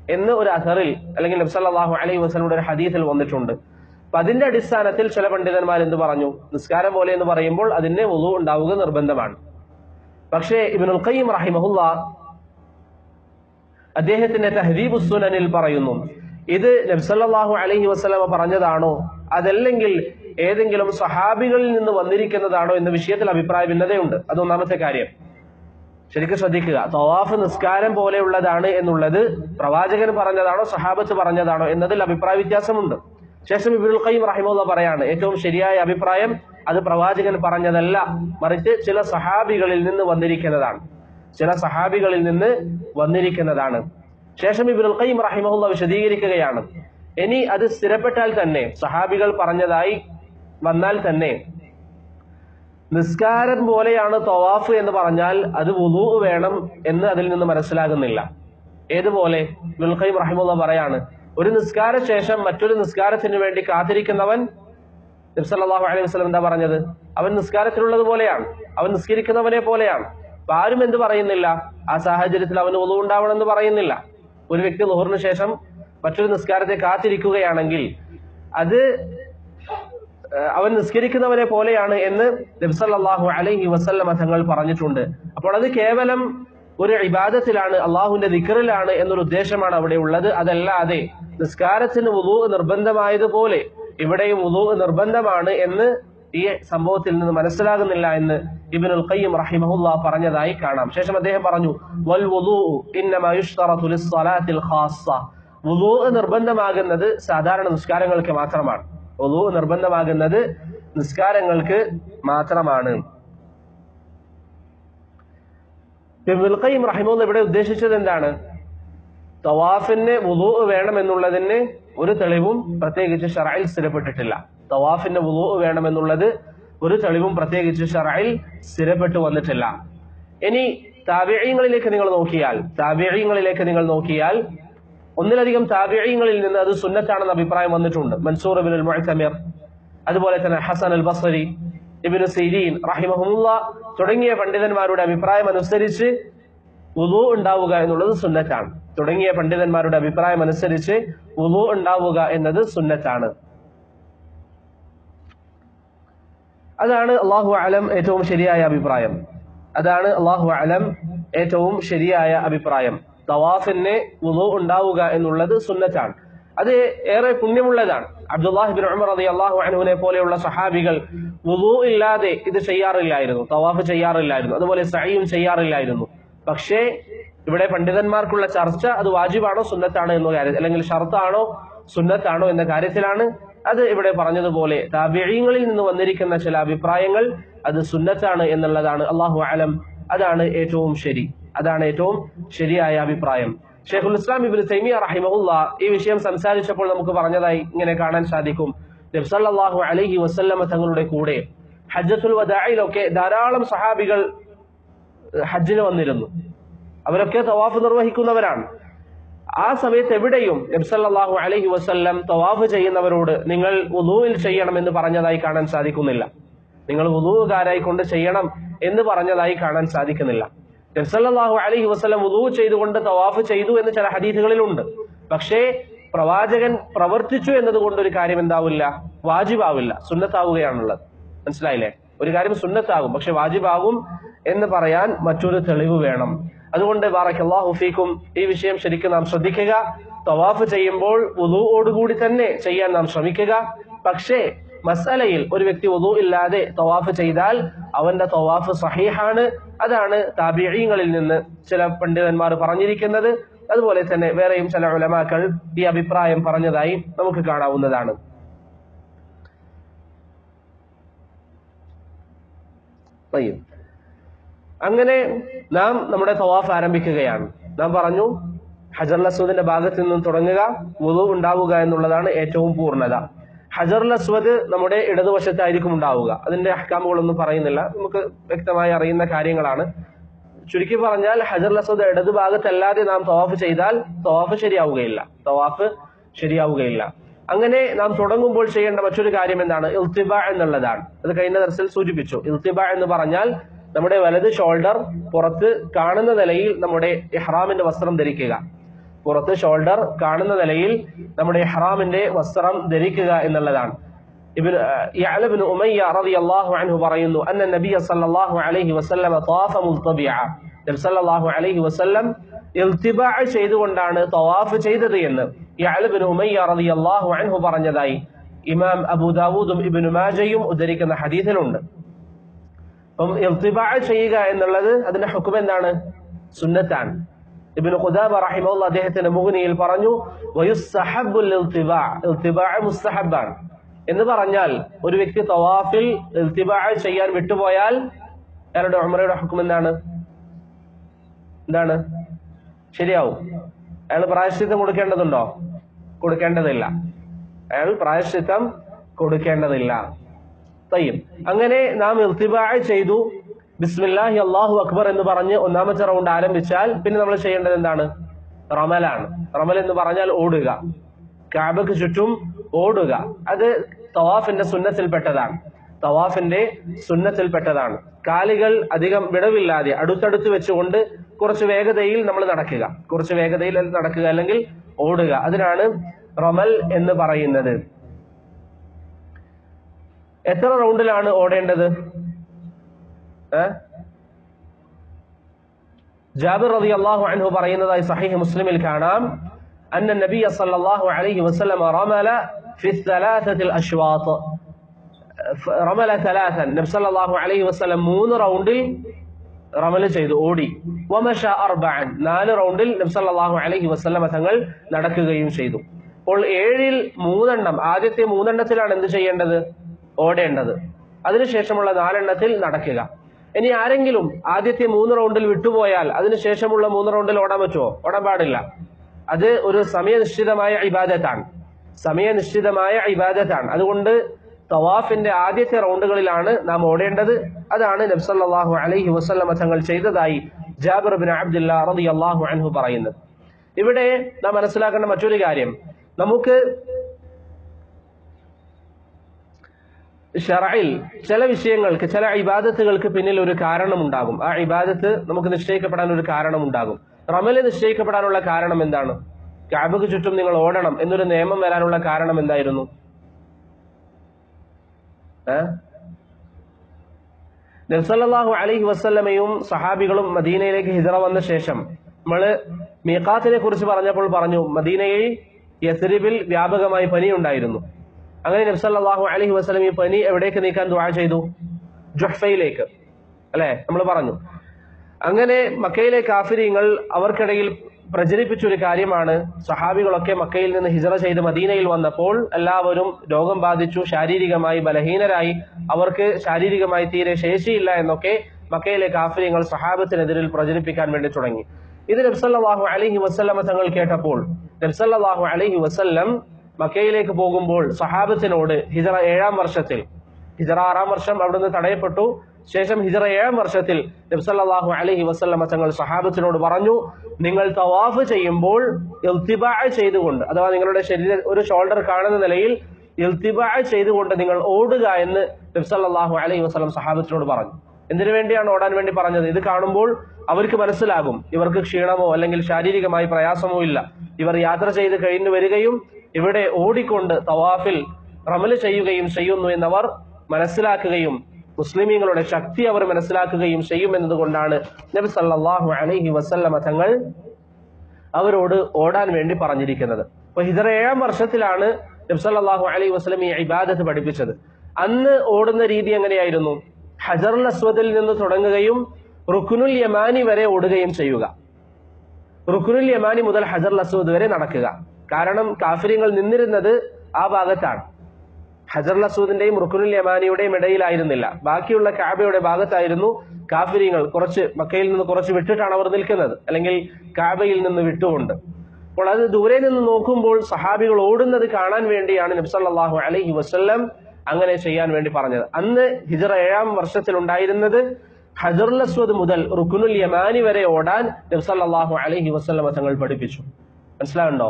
എന്ന് ഒരു അഥറിൽ അല്ലെങ്കിൽ നബ്സല്ലാഹു അലൈഹി വസ്ലമുടെ ഒരു ഹദീസിൽ വന്നിട്ടുണ്ട് അപ്പൊ അതിന്റെ അടിസ്ഥാനത്തിൽ ചില പണ്ഡിതന്മാർ എന്ത് പറഞ്ഞു നിസ്കാരം പോലെ എന്ന് പറയുമ്പോൾ അതിന് വുളു ഉണ്ടാവുക നിർബന്ധമാണ് പക്ഷേ ഇബ്നുൽ ഖയ്യിം റഹിമഹുല്ല അദ്ദേഹത്തിന്റെ തഹദീബു സുനനിൽ പറയുന്നു ഇത് നബ്സല്ലാഹു അലൈഹി വസ്ലമ പറഞ്ഞതാണോ അതല്ലെങ്കിൽ ഏതെങ്കിലും സഹാബികളിൽ നിന്ന് വന്നിരിക്കുന്നതാണോ എന്ന വിഷയത്തിൽ അഭിപ്രായ ഭിന്നതയുണ്ട് അത് ഒന്നാമത്തെ കാര്യം ശരിക്കും ശ്രദ്ധിക്കുക തവാഫ് നിസ്കാരം പോലെയുള്ളതാണ് എന്നുള്ളത് പ്രവാചകൻ പറഞ്ഞതാണോ സഹാബത്ത് പറഞ്ഞതാണോ എന്നതിൽ അഭിപ്രായ വ്യത്യാസമുണ്ട് ശേഷം ഇബുൽ ഖയ്യിം റഹിമുള്ള പറയാണ് ഏറ്റവും ശരിയായ അഭിപ്രായം അത് പ്രവാചകൻ പറഞ്ഞതല്ല മറിച്ച് ചില സഹാബികളിൽ നിന്ന് വന്നിരിക്കുന്നതാണ് ചില സഹാബികളിൽ നിന്ന് വന്നിരിക്കുന്നതാണ് ശേഷം ഇബുൽ ഖയ്യിം റഹിമുള്ള വിശദീകരിക്കുകയാണ് ഇനി അത് സ്ഥിരപ്പെട്ടാൽ തന്നെ സഹാബികൾ പറഞ്ഞതായി വന്നാൽ തന്നെ നിസ്കാരം പോലെയാണ് തവാഫ് എന്ന് പറഞ്ഞാൽ അത് വുളു വേണം എന്ന് അതിൽ നിന്ന് മനസ്സിലാകുന്നില്ല ഏതുപോലെ ദുൽഖൈം റഹിമുള്ള പറയാണ് ഒരു നിസ്കാര ശേഷം മറ്റൊരു നിസ്കാരത്തിന് വേണ്ടി കാത്തിരിക്കുന്നവൻ നബ്സല്ലാഹു അലൈഹി വസ്ലം എന്താ പറഞ്ഞത് അവൻ നിസ്കാരത്തിലുള്ളത് പോലെയാണ് അവൻ നിസ്കരിക്കുന്നവനെ പോലെയാണ് അപ്പൊ ആരും എന്ത് പറയുന്നില്ല ആ സാഹചര്യത്തിൽ അവന് ഒതു ഉണ്ടാവണമെന്ന് പറയുന്നില്ല ഒരു വ്യക്തി ലുഹറിന് ശേഷം മറ്റൊരു നിസ്കാരത്തെ കാത്തിരിക്കുകയാണെങ്കിൽ അത് ഏഹ് അവൻ നിസ്കരിക്കുന്നവനെ പോലെയാണ് എന്ന് നബ്സല്ലാഹു അലൈഹി വസല്ലമ തങ്ങൾ പറഞ്ഞിട്ടുണ്ട് അപ്പോൾ അത് കേവലം ഒരു ഇബാദത്തിലാണ് അള്ളാഹുവിന്റെ ദിക്കറിലാണ് എന്നൊരു ഉദ്ദേശമാണ് അവിടെ ഉള്ളത് അതല്ലാതെ നിസ്കാരത്തിന് വുളു നിർബന്ധമായതുപോലെ ഇവിടെയും വുളു നിർബന്ധമാണ് എന്ന് ഈ സംഭവത്തിൽ നിന്ന് മനസ്സിലാകുന്നില്ല എന്ന് ഇബ്നുൽ ഖയ്യിം റഹിമഹുല്ല പറഞ്ഞതായി കാണാം ശേഷം അദ്ദേഹം പറഞ്ഞു വൽ വുളൂഉ ഇന്നമാ യുശ്തറതു ലിസ്സലാത്തിൽ ഖാസ്സ വുളൂ നിർബന്ധമാകുന്നത് സാധാരണ നിസ്കാരങ്ങൾക്ക് മാത്രമാണ് വുളൂ നിർബന്ധമാകുന്നത് നിസ്കാരങ്ങൾക്ക് മാത്രമാണ് ഇബ്നുൽ ഖയ്യിം റഹിമഹുല്ല ഇവിടെ ഉദ്ദേശിച്ചത് എന്താണ് തവാഫിന് വുളൂ വേണമെന്നുള്ളതിന് ഒരു തെളിവും പ്രത്യേകിച്ച് ഷറയിൽ സ്ഥിരപ്പെട്ടിട്ടില്ല തവാഫിന് വുളൂ വേണമെന്നുള്ളത് ഒരു തെളിവും പ്രത്യേകിച്ച് ഷറയിൽ സ്ഥിരപ്പെട്ടു വന്നിട്ടില്ല ഇനി താബിഴയങ്ങളിലേക്ക് നിങ്ങൾ നോക്കിയാൽ താബിഴയങ്ങളിലേക്ക് നിങ്ങൾ നോക്കിയാൽ ഒന്നിലധികം താബിഴയങ്ങളിൽ നിന്ന് അത് സുന്നത്താണെന്ന അഭിപ്രായം വന്നിട്ടുണ്ട് മൻസൂർ ബിൻ മുഅ്തമിർ അതുപോലെ തന്നെ ഹസൻ അൽ ബസരി ഇബിന് സീരീൻ റഹിമഹുല്ല തുടങ്ങിയ പണ്ഡിതന്മാരുടെ അഭിപ്രായം അനുസരിച്ച് വുളു ഉണ്ടാവുക എന്നുള്ളത് സുന്നത്താണ് തുടങ്ങിയ പണ്ഡിതന്മാരുടെ അഭിപ്രായം അനുസരിച്ച് വുളു ഉണ്ടാവുക എന്നത് സുന്നത്താണ് അതാണ് അള്ളാഹു അലം ഏറ്റവും ശരിയായ അഭിപ്രായം അതാണ് അള്ളാഹു അലം ഏറ്റവും ശരിയായ അഭിപ്രായം തവാഫിന് വുളു ഉണ്ടാവുക എന്നുള്ളത് സുന്നത്താണ് അത് ഏറെ പുണ്യമുള്ളതാണ് അബ്ദുല്ലാഹിബിൻ ഉമർ റതി അള്ളാഹു അനുവിനെ പോലെയുള്ള സഹാബികൾ വുളു ഇല്ലാതെ ഇത് ചെയ്യാറില്ലായിരുന്നു തവാഫ് ചെയ്യാറില്ലായിരുന്നു അതുപോലെ സഹിയും ചെയ്യാറില്ലായിരുന്നു പക്ഷേ ഇവിടെ പണ്ഡിതന്മാർക്കുള്ള ചർച്ച അത് വാജിബാണോ സുന്നത്താണോ എന്ന കാര്യം അല്ലെങ്കിൽ ഷർത്താണോ സുന്നത്താണോ എന്ന കാര്യത്തിലാണ് അത് ഇവിടെ പറഞ്ഞതുപോലെ താബിഴയങ്ങളിൽ നിന്ന് വന്നിരിക്കുന്ന ചില അഭിപ്രായങ്ങൾ അത് സുന്നത്താണ് എന്നുള്ളതാണ് അള്ളാഹു അലം അതാണ് ഏറ്റവും ശരി അതാണ് ഏറ്റവും ശരിയായ അഭിപ്രായം ഷെയ്ഖുൽ ഇസ്ലാം ഇബിൻ തൈമിയ റഹിമഹുല്ല ഈ വിഷയം സംസാരിച്ചപ്പോൾ നമുക്ക് പറഞ്ഞതായി ഇങ്ങനെ കാണാൻ സാധിക്കും നബ്സല്ലാഹു അലൈഹി വസല്ലമ തങ്ങളുടെ കൂടെ ഹജ്ജത്തുൽ വദായിലൊക്കെ ധാരാളം സഹാബികൾ ഹജ്ജിന് വന്നിരുന്നു അവരൊക്കെ തവാഫ് നിർവഹിക്കുന്നവരാണ് ആ സമയത്ത് എവിടെയും നബ്സല്ലാഹു അലൈഹി വസല്ലം തവാഫ് ചെയ്യുന്നവരോട് നിങ്ങൾ ഉദൂവിൽ ചെയ്യണം എന്ന് പറഞ്ഞതായി കാണാൻ സാധിക്കുന്നില്ല നിങ്ങൾ ഉദൂവുകാരായി കൊണ്ട് ചെയ്യണം എന്ന് പറഞ്ഞതായി കാണാൻ സാധിക്കുന്നില്ല നബ്സല്ലാഹു അലൈഹി വസല്ലം ഉദൂ ചെയ്തുകൊണ്ട് തവാഫ് ചെയ്തു എന്ന് ചില ഹദീഥുകളിലുണ്ട് പക്ഷേ പ്രവാചകൻ പ്രവർത്തിച്ചു എന്നതുകൊണ്ട് ഒരു കാര്യം എന്താവില്ല വാജിബാവില്ല സുന്നത്താവുകയാണുള്ളത് മനസ്സിലായില്ലേ ഒരു കാര്യം സുന്നത്താകും പക്ഷെ വാജിബാകും എന്ന് പറയാൻ മറ്റൊരു തെളിവ് വേണം അതുകൊണ്ട് ബാറക്കല്ലാഹു ഫീക്കും ഈ വിഷയം ശരിക്കും നാം ശ്രദ്ധിക്കുക തവാഫ് ചെയ്യുമ്പോൾ വുളുവോടുകൂടി തന്നെ ചെയ്യാൻ നാം ശ്രമിക്കുക പക്ഷേ മസലയിൽ ഒരു വ്യക്തി വുളു ഇല്ലാതെ തവാഫ് ചെയ്താൽ അവന്റെ തവാഫ് സഹീഹാണ് അതാണ് താബിഴീങ്ങളിൽ നിന്ന് ചില പണ്ഡിതന്മാർ പറഞ്ഞിരിക്കുന്നത് അതുപോലെ തന്നെ വേറെയും ചില ഉലമാക്കൾ ഈ അഭിപ്രായം പറഞ്ഞതായി നമുക്ക് കാണാവുന്നതാണ് طيب. അങ്ങനെ നാം നമ്മുടെ തവാഫ് ആരംഭിക്കുകയാണ് നാം പറഞ്ഞു ഹജർ അസ്വദിന്റെ ഭാഗത്ത് നിന്നും തുടങ്ങുക വുളു ഉണ്ടാവുക എന്നുള്ളതാണ് ഏറ്റവും പൂർണ്ണത ഹജർ അസ്വദ് നമ്മുടെ ഇടതുവശത്തായിരിക്കും ഉണ്ടാവുക അതിന്റെ അഹ്കാമുകളൊന്നും പറയുന്നില്ല നമുക്ക് വ്യക്തമായി അറിയുന്ന കാര്യങ്ങളാണ് ചുരുക്കി പറഞ്ഞാൽ ഹജർ അസ്വദ് ഇടതു ഭാഗത്തല്ലാതെ നാം തവാഫ് ചെയ്താൽ തവാഫ് ശരിയാവുകയില്ല തവാഫ് ശരിയാവുകയില്ല അങ്ങനെ നാം തുടങ്ങുമ്പോൾ ചെയ്യേണ്ട മറ്റൊരു കാര്യം എന്താണ് ഇൽത്തിബ എന്നുള്ളതാണ് അത് കഴിഞ്ഞ ദർസിൽ സൂചിപ്പിച്ചു ഇൽത്തിബ എന്ന് പറഞ്ഞാൽ നമ്മുടെ വലത് ഷോൾഡർ പുറത്ത് കാണുന്ന നിലയിൽ നമ്മുടെ ഇഹ്റാമിന്റെ വസ്ത്രം ധരിക്കുക പുറത്ത് ഷോൾഡർ കാണുന്ന നിലയിൽ നമ്മുടെ ഹറാമിന്റെ വസ്ത്രം ധരിക്കുക എന്നുള്ളതാണ് ഇബ്നു യഅല ഇബ്നു ഉമയ്യ റളിയല്ലാഹു അൻഹു പറയുന്നു അന്ന നബിയ സല്ലല്ലാഹു അലൈഹി വസല്ലമ ത്വാഫ മുൽത്തബിഅ നബി സല്ലല്ലാഹു അലൈഹി വസല്ലം ഇൽത്തിബാ ചെയ്തുകൊണ്ടാണ് തവാഫ് ചെയ്തത് എന്ന് യഅല ഇബ്നു ഉമയ്യ റളിയല്ലാഹു അൻഹു പറഞ്ഞതായി ഇമാം അബൂ ദാവൂദും ഇബ്നു മാജയും ഉദ്ധരിക്കുന്ന ഹദീസിലുണ്ട് അപ്പം ഇൽത്തിബാ ചെയ്യുക എന്നുള്ളത് അതിന്റെ ഹുക്കം എന്താണ് സുന്നത്താണ് ഇബ്നു ഖുദാബ റഹിമഹുള്ള അദ്ദേഹത്തിന്റെ മുഗ്നിയിൽ പറഞ്ഞു വയുസ്സഹബ്ബുൽ ഇൽത്തിബാ ഇൽത്തിബാ മുസ്തഹബ്ബാണ് എന്ന് പറഞ്ഞാൽ ഒരു വ്യക്തി തവാഫിൽ ഇൽത്തിബാ ചെയ്യാൻ വിട്ടുപോയാൽ അയാളുടെ ഉമറയുടെ ഹുക്കം എന്താണ് എന്താണ് ശരിയാവും അയാൾ പ്രായശ്ചിത്തം കൊടുക്കേണ്ടതുണ്ടോ കൊടുക്കേണ്ടതില്ല അയാൾ പ്രായശ്ചിത്തം കൊടുക്കേണ്ടതില്ല തയ്യും അങ്ങനെ നാം ഇർത്തിബാ ചെയ്തു ബിസ്മില്ലാഹി അള്ളാഹു അക്ബർ എന്ന് പറഞ്ഞ് ഒന്നാമത്തെ റൗണ്ട് ആരംഭിച്ചാൽ പിന്നെ നമ്മൾ ചെയ്യേണ്ടത് എന്താണ് റമലാണ് റമൽ എന്ന് പറഞ്ഞാൽ ഓടുക കാബക്ക് ചുറ്റും ഓടുക അത് തവാഫിന്റെ സുന്നത്തിൽപ്പെട്ടതാണ് തവാഫിന്റെ സുന്നത്തിൽപ്പെട്ടതാണ് കാലുകൾ അധികം വിടവില്ലാതെ അടുത്തടുത്ത് വെച്ചുകൊണ്ട് കുറച്ച് വേഗതയിൽ നമ്മൾ നടക്കുക കുറച്ച് വേഗതയിൽ നടക്കുക അല്ലെങ്കിൽ ഓടുക അതിനാണ് റമൽ എന്ന് പറയുന്നത് എത്ര റൗണ്ടിലാണ് ഓടേണ്ടത് ഏ? ജാബിർ റതി അള്ളാഹു അൻഹു പറയുന്നതായി സഹീഹ് മുസ്ലിമിൽ കാണാം أن النبي صلى الله عليه وسلم رمل في الثلاثة الأشواط رمل ثلاثا നബി സല്ലല്ലാഹു അലൈഹി വസല്ലം മൂന്ന് റൗണ്ടിൽ റമൽ ചെയ്തു ഓടി വമഷ അർബഅൻ നാല് റൗണ്ടിൽ നബി സല്ലല്ലാഹു അലൈഹി വസല്ലം തങ്ങൾ നടക്കുകയും ചെയ്തു അപ്പോൾ ഏഴിൽ മൂന്നെണ്ണം ആദ്യത്തെ മൂന്നെണ്ണത്തിലാണ് എന്ത് ചെയ്യേണ്ടത് ഓടേണ്ടത് അതിനുശേഷമുള്ള നാലെണ്ണത്തിൽ നടക്കുക ഇനി ആരെങ്കിലും ആദ്യത്തെ മൂന്ന് റൗണ്ടിൽ വിട്ടുപോയാൽ അതിനുശേഷമുള്ള മൂന്ന് റൗണ്ടിൽ ഓടാൻ പറ്റുമോ ഓടാൻ പാടില്ല അത് ഒരു സമയനിശ്ചിതമായ ഇബാദത്താണ് സമയനിശ്ചിതമായ ഇബാദത്താണ് അതുകൊണ്ട് തവാഫിന്റെ ആദ്യത്തെ റൗണ്ടുകളിലാണ് നാം ഓടേണ്ടത് അതാണ് നബ്സല്ലാഹു അലൈഹി വസല്ലമ തങ്ങൾ ചെയ്തതായി ജാബിർ ബിൻ അബ്ദുല്ല റളിയല്ലാഹു അൻഹു പറയുന്നത് ഇവിടെ നാം മനസ്സിലാക്കേണ്ട മറ്റൊരു കാര്യം നമുക്ക് ഷറയിൽ ചില വിഷയങ്ങൾക്ക് ചില ഇബാദത്തുകൾക്ക് പിന്നിൽ ഒരു കാരണമുണ്ടാകും ആ ഇബാദത്ത് നമുക്ക് നിശ്ചയിക്കപ്പെടാൻ ഒരു കാരണമുണ്ടാകും റമല് നിശ്ചയിക്കപ്പെടാനുള്ള കാരണം എന്താണ് കാബക്ക് ചുറ്റും നിങ്ങൾ ഓടണം എന്നൊരു നിയമം വരാനുള്ള കാരണം എന്തായിരുന്നു നബ്സല്ലാഹു അലൈഹി വസ്ല്ലമയും സഹാബികളും മദീനയിലേക്ക് ഹിജറ വന്ന ശേഷം നമ്മള് മീഖാത്തിനെ കുറിച്ച് പറഞ്ഞപ്പോൾ പറഞ്ഞു മദീനയിൽ യസ്രിബിൽ വ്യാപകമായി പനി ഉണ്ടായിരുന്നു അങ്ങനെ നബ്സല്ലാഹു അലൈഹി വസ്ലം ഈ പനി എവിടേക്ക് നീക്കാൻ ദുആ ചെയ്തു ജുഹ്ഫയിലേക്ക് അല്ലെ നമ്മൾ പറഞ്ഞു അങ്ങനെ മക്കയിലെ കാഫിരിങ്ങൾ അവർക്കിടയിൽ പ്രചരിപ്പിച്ചൊരു കാര്യമാണ് സഹാബികളൊക്കെ മക്കയിൽ നിന്ന് ഹിജറ ചെയ്ത് മദീനയിൽ വന്നപ്പോൾ എല്ലാവരും രോഗം ബാധിച്ചു ശാരീരികമായി ബലഹീനരായി അവർക്ക് ശാരീരികമായി തീരെ ശേഷിയില്ല എന്നൊക്കെ മക്കയിലെ കാഫിരിങ്ങൾ സഹാബത്തിനെതിരിൽ പ്രചരിപ്പിക്കാൻ വേണ്ടി തുടങ്ങി ഇത് നബ്സല്ലാഹു അലഹി വസ്ല്ലമ തങ്ങൾ കേട്ടപ്പോൾ നബ്സല്ലാഹു അലഹി വസ്ല്ലം മക്കയിലേക്ക് പോകുമ്പോൾ സഹാബത്തിനോട് ഹിജറ ഏഴാം വർഷത്തിൽ ഹിജറ ആറാം വർഷം അവിടുന്ന് തടയപ്പെട്ടു ശേഷം ഹിജറ ഏഴാം വർഷത്തിൽ നബ്സല്ലാഹു അലഹി വസ്ല്ലമ തങ്ങൾ സഹാബത്തിനോട് പറഞ്ഞു നിങ്ങൾ തവാഫ് ചെയ്യുമ്പോൾ ഇൽത്തിബാ ചെയ്തുകൊണ്ട് അഥവാ നിങ്ങളുടെ ശരീര ഒരു ഷോൾഡർ കാണുന്ന നിലയിൽ ഇൽത്തിബാ ചെയ്തുകൊണ്ട് നിങ്ങൾ ഓടുക എന്ന് നബ്സല്ലാഹു അലൈഹി വസ്ലം സഹാബത്തിനോട് പറഞ്ഞു എന്തിനു വേണ്ടിയാണ് ഓടാൻ വേണ്ടി പറഞ്ഞത് ഇത് കാണുമ്പോൾ അവർക്ക് മനസ്സിലാകും ഇവർക്ക് ക്ഷീണമോ അല്ലെങ്കിൽ ശാരീരികമായി പ്രയാസമോ ഇല്ല ഇവർ യാത്ര ചെയ്ത് കഴിഞ്ഞു വരികയും ഇവിടെ ഓടിക്കൊണ്ട് തവാഫിൽ റമല് ചെയ്യുകയും ചെയ്യുന്നു എന്നവർ മനസ്സിലാക്കുകയും മുസ്ലിമീങ്ങളുടെ ശക്തി അവർ മനസ്സിലാക്കുകയും ചെയ്യും എന്നതുകൊണ്ടാണ് നബി സല്ലല്ലാഹു അലൈഹി വസല്ലമ തങ്ങൾ അവരോട് ഓടാൻ വേണ്ടി പറഞ്ഞിരിക്കുന്നത് അപ്പൊ ഹിജറ ഏഴാം വർഷത്തിലാണ് നബി സല്ലല്ലാഹു അലൈഹി വസല്ലം ഈ ഇബാദത്ത് പഠിപ്പിച്ചത് അന്ന് ഓടുന്ന രീതി എങ്ങനെയായിരുന്നു ഹജറുൽ അസ്വദിൽ നിന്ന് തുടങ്ങുകയും റുക്കുനുൽ യമാനി വരെ ഓടുകയും ചെയ്യുക റുക്കുനുൽ യമാനി മുതൽ ഹജറുൽ അസ്വദ് വരെ നടക്കുക കാരണം കാഫിര്യങ്ങൾ നിന്നിരുന്നത് ആ ഭാഗത്താണ് ഹജറുൽ അസൂദിന്റെയും റുക്കുനുൽ യമാനിയുടെയും ഇടയിലായിരുന്നില്ല ബാക്കിയുള്ള കാബയുടെ ഭാഗത്തായിരുന്നു കാഫിര്യങ്ങൾ കുറച്ച് മക്കയിൽ നിന്ന് കുറച്ച് വിട്ടിട്ടാണ് അവർ നിൽക്കുന്നത് അല്ലെങ്കിൽ കാബയിൽ നിന്ന് വിട്ടുകൊണ്ട് അപ്പോൾ അത് ദൂരെ നിന്ന് നോക്കുമ്പോൾ സഹാബികൾ ഓടുന്നത് കാണാൻ വേണ്ടിയാണ് നബ്സല്ലാഹു അലൈഹി വസ്ല്ലം അങ്ങനെ ചെയ്യാൻ വേണ്ടി പറഞ്ഞത് അന്ന് ഹിജറ ഏഴാം വർഷത്തിൽ ഉണ്ടായിരുന്നത് ഹജറുൽ അസ്വദ് മുതൽ റുക്കുനുൽ യമാനി വരെ ഓടാൻ നബ്സല്ലാഹു അലൈഹി വസ്ലമ തങ്ങൾ പഠിപ്പിച്ചു മനസ്സിലാവുണ്ടോ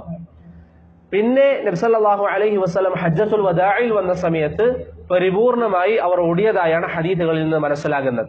പിന്നെ നബ്സല്ലാഹു അലൈഹി വസ്ലം ഹജ്ജത്തുൽ വദായിൽ വന്ന സമയത്ത് പരിപൂർണമായി അവർ ഓടിയതായാണ് ഹദീത്തുകളിൽ നിന്ന് മനസ്സിലാകുന്നത്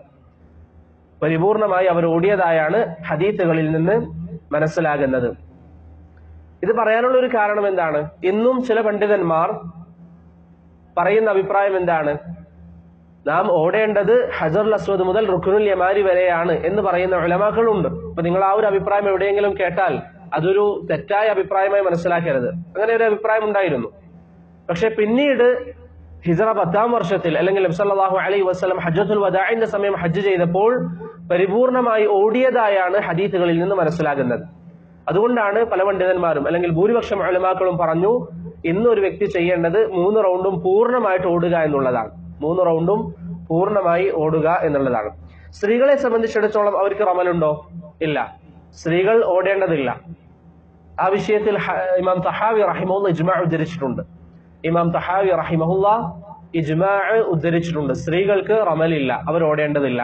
പരിപൂർണമായി അവർ ഓടിയതായാണ് ഹദീത്തുകളിൽ നിന്ന് മനസ്സിലാകുന്നത് ഇത് പറയാനുള്ള ഒരു കാരണം എന്താണ് ഇന്നും ചില പണ്ഡിതന്മാർ പറയുന്ന അഭിപ്രായം എന്താണ് നാം ഓടേണ്ടത് ഹജറുൽ അസ്വദ് മുതൽ റുക്കുനുൽ യമാരി വരെയാണ് എന്ന് പറയുന്ന ഉലമാക്കളുണ്ട് അപ്പൊ നിങ്ങൾ ആ ഒരു അഭിപ്രായം എവിടെയെങ്കിലും കേട്ടാൽ അതൊരു തെറ്റായ അഭിപ്രായമായി മനസ്സിലാക്കരുത് അങ്ങനെ ഒരു അഭിപ്രായം ഉണ്ടായിരുന്നു പക്ഷെ പിന്നീട് ഹിജറ പത്താം വർഷത്തിൽ അല്ലെങ്കിൽ നബ്സല്ലാഹു അലൈ വസ്ലം ഹജ്ജത്തുൽ വദാഇന്റെ സമയം ഹജ്ജ് ചെയ്തപ്പോൾ പരിപൂർണമായി ഓടിയതായാണ് ഹദീത്തുകളിൽ നിന്ന് മനസ്സിലാകുന്നത് അതുകൊണ്ടാണ് പല പണ്ഡിതന്മാരും അല്ലെങ്കിൽ ഭൂരിപക്ഷം അലമാക്കളും പറഞ്ഞു ഇന്ന് ഒരു വ്യക്തി ചെയ്യേണ്ടത് മൂന്ന് റൗണ്ടും പൂർണ്ണമായിട്ട് ഓടുക എന്നുള്ളതാണ് മൂന്ന് റൗണ്ടും പൂർണ്ണമായി ഓടുക എന്നുള്ളതാണ് സ്ത്രീകളെ സംബന്ധിച്ചിടത്തോളം അവർക്ക് റമലുണ്ടോ ഇല്ല സ്ത്രീകൾ ഓടേണ്ടതില്ല ആ വിഷയത്തിൽ ഹ- ഇമാം തഹാവി റഹിമുള്ള ഇജ്മാ ഉദ്ധരിച്ചിട്ടുണ്ട് ഇമാം തഹാവി റഹിമഹുല്ല ഇജ്മാ ഉദ്ധരിച്ചിട്ടുണ്ട് സ്ത്രീകൾക്ക് റമലില്ല അവർ ഓടേണ്ടതില്ല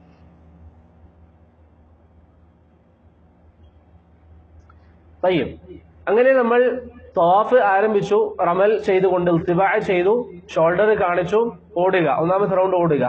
തയ്യും അങ്ങനെ നമ്മൾ തവാഫ് ആരംഭിച്ചു റമൽ ചെയ്തുകൊണ്ട് ഇത്തിബാ ചെയ്തു ഷോൾഡർ കാണിച്ചു ഓടുക ഒന്നാമത്തെ റൗണ്ട് ഓടുക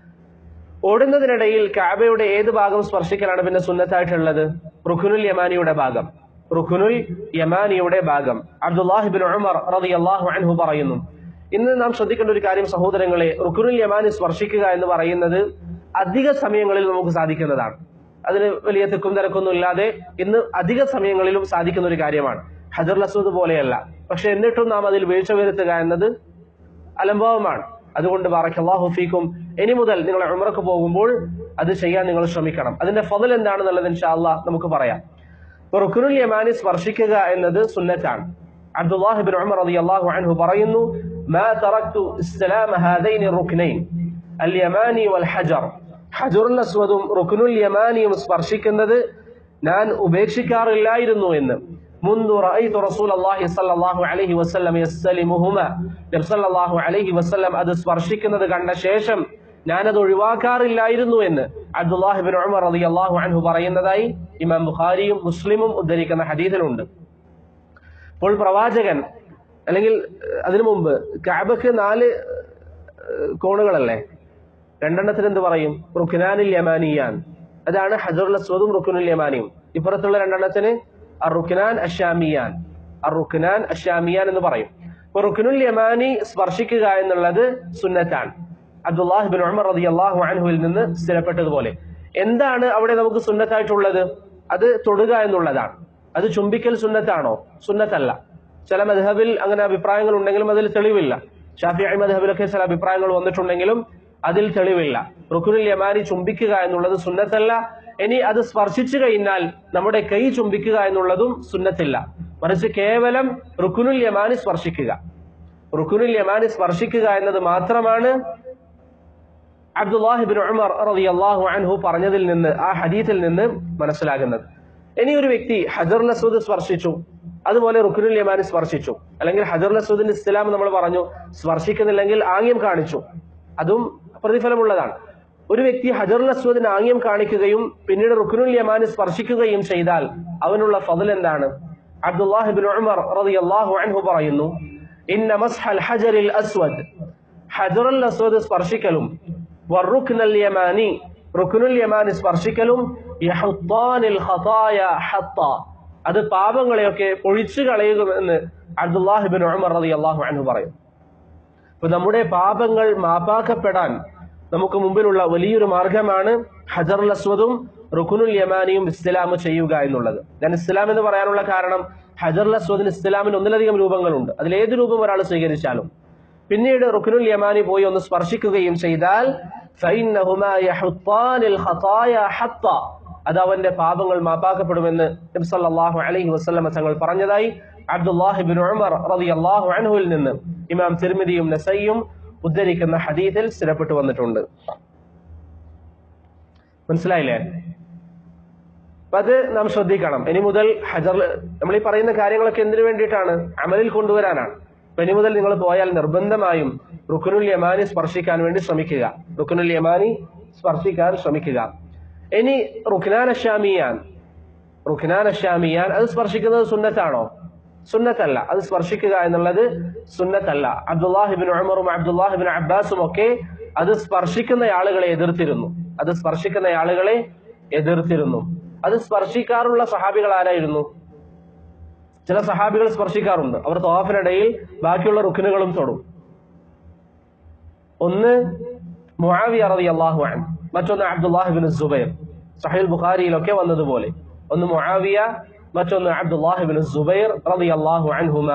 ഓടുന്നതിനിടയിൽ കാബയുടെ ഏത് ഭാഗം സ്പർശിക്കലാണ് പിന്നെ സുന്നത്തായിട്ടുള്ളത് റുഖുനുൽ യമാനിയുടെ ഭാഗം റുഖുനുൽ യമാനിയുടെ ഭാഗം അബ്ദുല്ലാഹിബിൻ ഉമർ റളിയല്ലാഹു അൻഹു പറയുന്നു ഇന്ന് നാം ശ്രദ്ധിക്കേണ്ട ഒരു കാര്യം സഹോദരങ്ങളെ റുഖുനുൽ യമാനി സ്പർശിക്കുക എന്ന് പറയുന്നത് അധിക സമയങ്ങളിൽ നമുക്ക് സാധിക്കുന്നതാണ് അതിന് വലിയ തിക്കും തിരക്കൊന്നും ഇല്ലാതെ ഇന്ന് അധിക സമയങ്ങളിലും സാധിക്കുന്ന ഒരു കാര്യമാണ് ഹജർ അസ്വദ് പോലെയല്ല പക്ഷെ എന്നിട്ടും നാം അതിൽ വീഴ്ച വരുത്തുക എന്നത് അലംഭാവമാണ് അതുകൊണ്ട് ബാറക്കല്ലാഹു ഫീക്കും ഇനി മുതൽ നിങ്ങൾ ഉംറക്ക് പോകുമ്പോൾ അത് ചെയ്യാൻ നിങ്ങൾ ശ്രമിക്കണം അതിന്റെ ഫضൽ എന്താണെന്നുള്ളത് ഇൻഷാ അല്ലാ നമുക്ക് പറയാം ഇപ്പൊ റുക്കുനുൽ യമാനി സ്പർശിക്കുക എന്നത് സുന്നത്താണ് അബ്ദുല്ലാഹി ബിൻ ഉമർ റളിയല്ലാഹു അൻഹു പറയുന്നു മാ തറക്തു ഇസ്ലാമ ഹാദൈനി റുക്നൈൻ അൽ യമാനി വൽ ഹജർ ഹജറുൽ അസ്വദും റുക്കുനുൽ യമാനിയും സ്പർശിക്കുന്നത് ഞാൻ ഉപേക്ഷിക്കാറില്ലായിരുന്നു എന്ന് മുൻപ് റഅയ്തു റസൂലല്ലാഹി സ്വല്ലല്ലാഹു അലൈഹി വസല്ലം യസ്സലിമുഹുമ നബി സല്ലല്ലാഹു അലൈഹി വസല്ലം അത് സ്പർശിക്കുന്നത് കണ്ട ശേഷം ഞാനത് ഒഴിവാക്കാറില്ലായിരുന്നു എന്ന് അബ്ദുല്ലാഹി ബിൻ ഉമർ റളിയല്ലാഹു അൻഹു പറയുന്നതായി ഇമാം ബുഖാരിയും മുസ്ലിമും ഉദ്ധരിക്കുന്ന ഹദീസിലുണ്ട് അപ്പോൾ പ്രവാചകൻ അല്ലെങ്കിൽ ഏഹ്, അതിനു മുമ്പ് കഅബക്ക് നാല് ഏഹ്, കോണുകളല്ലേ രണ്ടെണ്ണത്തിന് എന്ത് പറയും റുഖ്നാനിൽ യമാനിയാൻ അതാണ് ഹജറുൽ അസ്വദും റുഖ്നുൽ യമാനിയും ഇപ്പുറത്തുള്ള രണ്ടെണ്ണത്തിന് അറുഖ്നാൻ അഷാമിയാൻ അറുഖ്നാൻ അഷാമിയാൻ എന്ന് പറയും അപ്പൊ റുഖ്നുൽ യമാനി സ്പർശിക്കുക എന്നുള്ളത് സുന്നത്താണ് അബ്ദുല്ലാഹി ബിൻ ഉമർ റളിയല്ലാഹു അൻഹുവിൽ നിന്ന് സ്ഥിരപ്പെട്ടതുപോലെ എന്താണ് അവിടെ നമുക്ക് സുന്നത്തായിട്ടുള്ളത് അത് തൊടുക എന്നുള്ളതാണ് അത് ചുംബിക്കൽ സുന്നത്താണോ സുന്നത്തല്ല ചില മദ്ഹബിൽ അങ്ങനെ അഭിപ്രായങ്ങൾ ഉണ്ടെങ്കിലും അതിൽ തെളിവില്ല ഷാഫിഐ മദ്ഹബിലൊക്കെ ചില അഭിപ്രായങ്ങൾ വന്നിട്ടുണ്ടെങ്കിലും അതിൽ തെളിവില്ല റുക്കുനുൽ യമാനി ചുംബിക്കുക എന്നുള്ളത് സുന്നത്തല്ല ഇനി അത് സ്പർശിച്ചു കഴിഞ്ഞാൽ നമ്മുടെ കൈ ചുംബിക്കുക എന്നുള്ളതും സുന്നത്തില്ല മറിച്ച് കേവലം റുക്കുനുൽ യമാനി സ്പർശിക്കുക റുക്കുനുൽ യമാനി സ്പർശിക്കുക എന്നത് മാത്രമാണ് അബ്ദുല്ലാഹിബിൻ ഉമർ റളിയല്ലാഹു അൻഹു പറഞ്ഞതിൽ നിന്ന് ആ ഹദീത്തിൽ നിന്ന് മനസ്സിലാകുന്നത് ഇനി ഒരു വ്യക്തി ഹജറുൽ അസ്വദ് സ്പർശിച്ചു അതുപോലെ റുക്കുനുൽ യമാനി സ്പർശിച്ചു അല്ലെങ്കിൽ ഹജറുൽ അസ്വദിന്റെ ഇസ്ലാം നമ്മൾ പറഞ്ഞു സ്പർശിക്കുന്നില്ലെങ്കിൽ ആംഗ്യം കാണിച്ചു അതും പ്രതിഫലമുള്ളതാണ് ഒരു വ്യക്തി ഹജറുൽ അസ്വദിന് ആംഗ്യം കാണിക്കുകയും പിന്നീട് റുക്കുനുൽ യമാനി സ്പർശിക്കുകയും ചെയ്താൽ അവനുള്ള ഫضൽ എന്താണ് അബ്ദുല്ലാഹിബിൻ ഉമർ റളിയല്ലാഹു അൻഹു പറയുന്നു ഇന്ന മസ്ഹൽ ഹജറിൽ അസ്വദ് ഹജറുൽ അസ്വദ് സ്പർശിക്കലും വറുക്നൽ യമാനി റുക്നുൽ യമാനി സ്പർശിക്കലും യഹുത്താനിൽ ഖതായ ഹത്ത അത് പാപങ്ങളെയൊക്കെ പൊഴിച്ചു കളയുമെന്ന് അബ്ദുല്ലാഹിബിൻ ഉമർ റളിയല്ലാഹു അൻഹു പറയും അപ്പൊ നമ്മുടെ പാപങ്ങൾ മാപ്പാക്കപ്പെടാൻ നമുക്ക് മുമ്പിലുള്ള വലിയൊരു മാർഗമാണ് ഹജറുൽ അസ്വദും റുക്കുനുൽ യമാനിയും ഇസ്ലാം ചെയ്യുക എന്നുള്ളത് ഞാൻ ഇസ്ലാം എന്ന് പറയാനുള്ള കാരണം ഹജറുൽ അസ്വദിന് ഇസ്ലാമിന് ഒന്നിലധികം രൂപങ്ങളുണ്ട് അതിലേത് രൂപം ഒരാൾ സ്വീകരിച്ചാലും പിന്നീട് റുക്കുനുൽ യമാനി പോയി ഒന്ന് സ്പർശിക്കുകയും ചെയ്താൽ فإنهما يحطان الخطايا حطا അത് അവന്റെ പാപങ്ങൾ മാപ്പാക്കപ്പെടുമെന്ന് നബി സല്ലല്ലാഹു അലൈഹി വസല്ലമ തങ്ങൾ പറഞ്ഞതായി അബ്ദുല്ലാഹി ബിൻ ഉമർ റളിയല്ലാഹു അൻഹുവിൽ നിന്ന് ഇമാം തിർമിദിയും നസയ്യും ഉദ്ധരിക്കുന്ന ഹദീസിൽ സ്ഥിരപ്പെട്ടു വന്നിട്ടുണ്ട് മനസ്സിലായില്ലേ അപ്പൊ അത് നാം ശ്രദ്ധിക്കണം ഇനി മുതൽ ഹജർ നമ്മൾ ഈ പറയുന്ന കാര്യങ്ങളൊക്കെ എന്തിനു വേണ്ടിയിട്ടാണ് അമലിൽ കൊണ്ടുവരാനാണ് അപ്പൊ ഇനി മുതൽ നിങ്ങൾ പോയാൽ നിർബന്ധമായും റുക്കുനുൽ യമാനി സ്പർശിക്കാൻ വേണ്ടി ശ്രമിക്കുക റുക്കുനുൽ യമാനി സ്പർശിക്കാൻ ശ്രമിക്കുക ഇനി റുഖ്നാൻ അഷാമിയാൻ റുഖ്നാൻ അഷാമിയാൻ അത് സ്പർശിക്കുന്നത് സുന്നത്താണോ സുന്നത്തല്ല അത് സ്പർശിക്കുക എന്നുള്ളത് സുന്നത്തല്ല അബ്ദുല്ലാഹിബിൻ ഉമറും അബ്ദുല്ലാഹിബിൻ അബ്ബാസും ഒക്കെ അത് സ്പർശിക്കുന്ന ആളുകളെ എതിർത്തിരുന്നു അത് സ്പർശിക്കുന്ന ആളുകളെ എതിർത്തിരുന്നു അത് സ്പർശിക്കാറുള്ള സഹാബികൾ ആരായിരുന്നു ചില സഹാബികൾ സ്പർശിക്കാറുണ്ട് അവർ തവാഫിനിടയിൽ ബാക്കിയുള്ള റുക്കിനുകളും തൊടും ഒന്ന് മുആവിയ റളിയല്ലാഹു അൻഹു മറ്റൊന്ന് അബ്ദുല്ലാഹി ബിൻ സുബൈർ സഹീൽ ബുഖാരിയിലൊക്കെ വന്നതുപോലെ ഒന്ന് മുആവിയ മറ്റൊന്ന് അബ്ദുല്ലാഹി ബിൻ സുബൈർ റളിയല്ലാഹു അൻഹുമ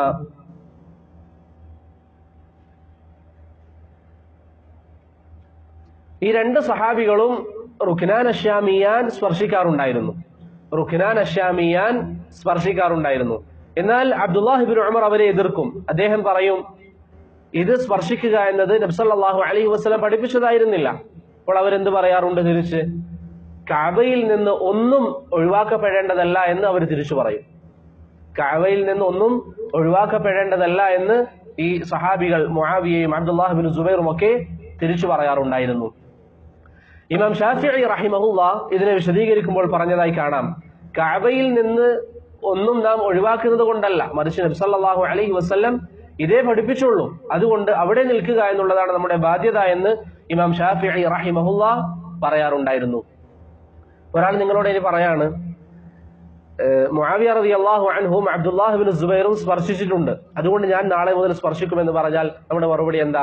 ഈ രണ്ട് സഹാബികളും റുഖ്നാൻ അഷ്യാമിയാൻ സ്പർശിക്കാറുണ്ടായിരുന്നു റുഖ്നാൻ അഷ്യാമിയാൻ സ്പർശിക്കാറുണ്ടായിരുന്നു എന്നാൽ അബ്ദുല്ലാഹിബിൻ ഉമർ അവരെ എതിർക്കും അദ്ദേഹം പറയും ഇത് സ്പർശിക്കുക എന്നത് നബ്സല്ലാഹു അലൈഹി വസ്ലം പഠിപ്പിച്ചതായിരുന്നില്ല അപ്പോൾ അവരെന്ത് പറയാറുണ്ട് തിരിച്ച് കാബയിൽ നിന്ന് ഒന്നും ഒഴിവാക്കപ്പെടേണ്ടതല്ല എന്ന് അവർ തിരിച്ചു പറയും കാബയിൽ നിന്ന് ഒന്നും ഒഴിവാക്കപ്പെടേണ്ടതല്ല എന്ന് ഈ സഹാബികൾ മുആവിയയും അബ്ദുല്ലാഹിബിൻ സുബൈറും ഒക്കെ തിരിച്ചു പറയാറുണ്ടായിരുന്നു ഇമാം ഷാഫിഇ റഹിമഹുല്ല ഇതിനെ വിശദീകരിക്കുമ്പോൾ പറഞ്ഞതായി കാണാം കാബയിൽ നിന്ന് ഒന്നും നാം ഒഴിവാക്കുന്നത് കൊണ്ടല്ല മറിച്ച് നബ്സല്ലാഹു അലൈഹി വസ്ല്ലം ഇതേ പഠിപ്പിച്ചുള്ളൂ അതുകൊണ്ട് അവിടെ നിൽക്കുക എന്നുള്ളതാണ് നമ്മുടെ ബാധ്യത എന്ന് ഇമാം ഷാഫിഇ റഹിമഹുല്ല പറയാറുണ്ടായിരുന്നു ഒരാൾ നിങ്ങളോട് ഇനി പറയാണ് മുആവിയ റളിയല്ലാഹു അൻഹും അബ്ദുല്ലാഹ് ബിൻ സുബൈറും സ്പർശിച്ചിട്ടുണ്ട് അതുകൊണ്ട് ഞാൻ നാളെ മുതൽ സ്പർശിക്കുമെന്ന് പറഞ്ഞാൽ നമ്മുടെ മറുപടി എന്താ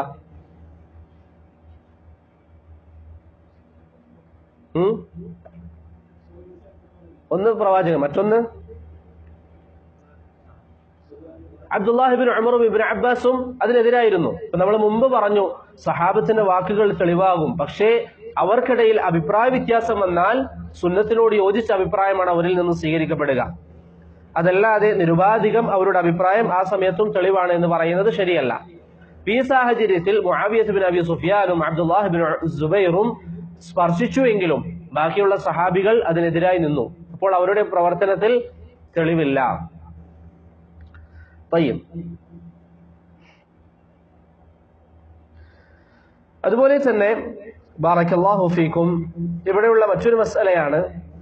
ഉം? ഒന്ന് പ്രവാചകൻ മറ്റൊന്ന് അബ്ദുല്ലാഹിബിൻ ഉമറും ഇബിൻ അബ്ബാസും അതിനെതിരായിരുന്നു ഇപ്പൊ നമ്മൾ മുമ്പ് പറഞ്ഞു സഹാബത്തിന്റെ വാക്കുകൾ തെളിവാകും പക്ഷേ അവർക്കിടയിൽ അഭിപ്രായ വ്യത്യാസം വന്നാൽ സുന്നത്തിനോട് യോജിച്ച അഭിപ്രായമാണ് അവരിൽ നിന്ന് സ്വീകരിക്കപ്പെടുക അതല്ലാതെ നിരുപാധികം അവരുടെ അഭിപ്രായം ആ സമയത്തും തെളിവാണ് എന്ന് പറയുന്നത് ശരിയല്ല ഈ സാഹചര്യത്തിൽ മുആവിയത്ത് ബിൻ അബി സുഫിയാനും അബ്ദുല്ലാഹ് ബിൻ സുബൈറും സ്പർശിച്ചുവെങ്കിലും ബാക്കിയുള്ള സഹാബികൾ അതിനെതിരായി നിന്നു അപ്പോൾ അവരുടെ പ്രവർത്തനത്തിൽ തെളിവില്ല തയ്യം അതുപോലെ തന്നെ ബാറക്കല്ലാഹു ഫീക്കും ഇവിടെയുള്ള മറ്റൊരു മസലയാണ്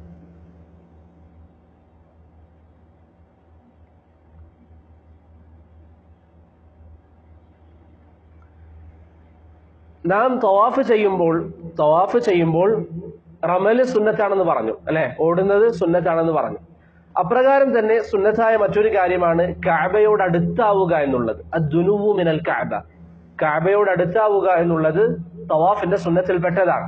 നാം തവാഫ് ചെയ്യുമ്പോൾ തവാഫ് ചെയ്യുമ്പോൾ റമല് സുന്നത്താണെന്ന് പറഞ്ഞു അല്ലെ ഓടുന്നത് സുന്നത്താണെന്ന് പറഞ്ഞു അപ്രകാരം തന്നെ സുന്നത്തായ മറ്റൊരു കാര്യമാണ് കാബയോട് അടുത്താവുക എന്നുള്ളത് അദ്ദുനുവു മിനൽ കാബ കാബയോട് അടുത്താവുക എന്നുള്ളത് തവാഫിന്റെ സുന്നത്തിൽപ്പെട്ടതാണ്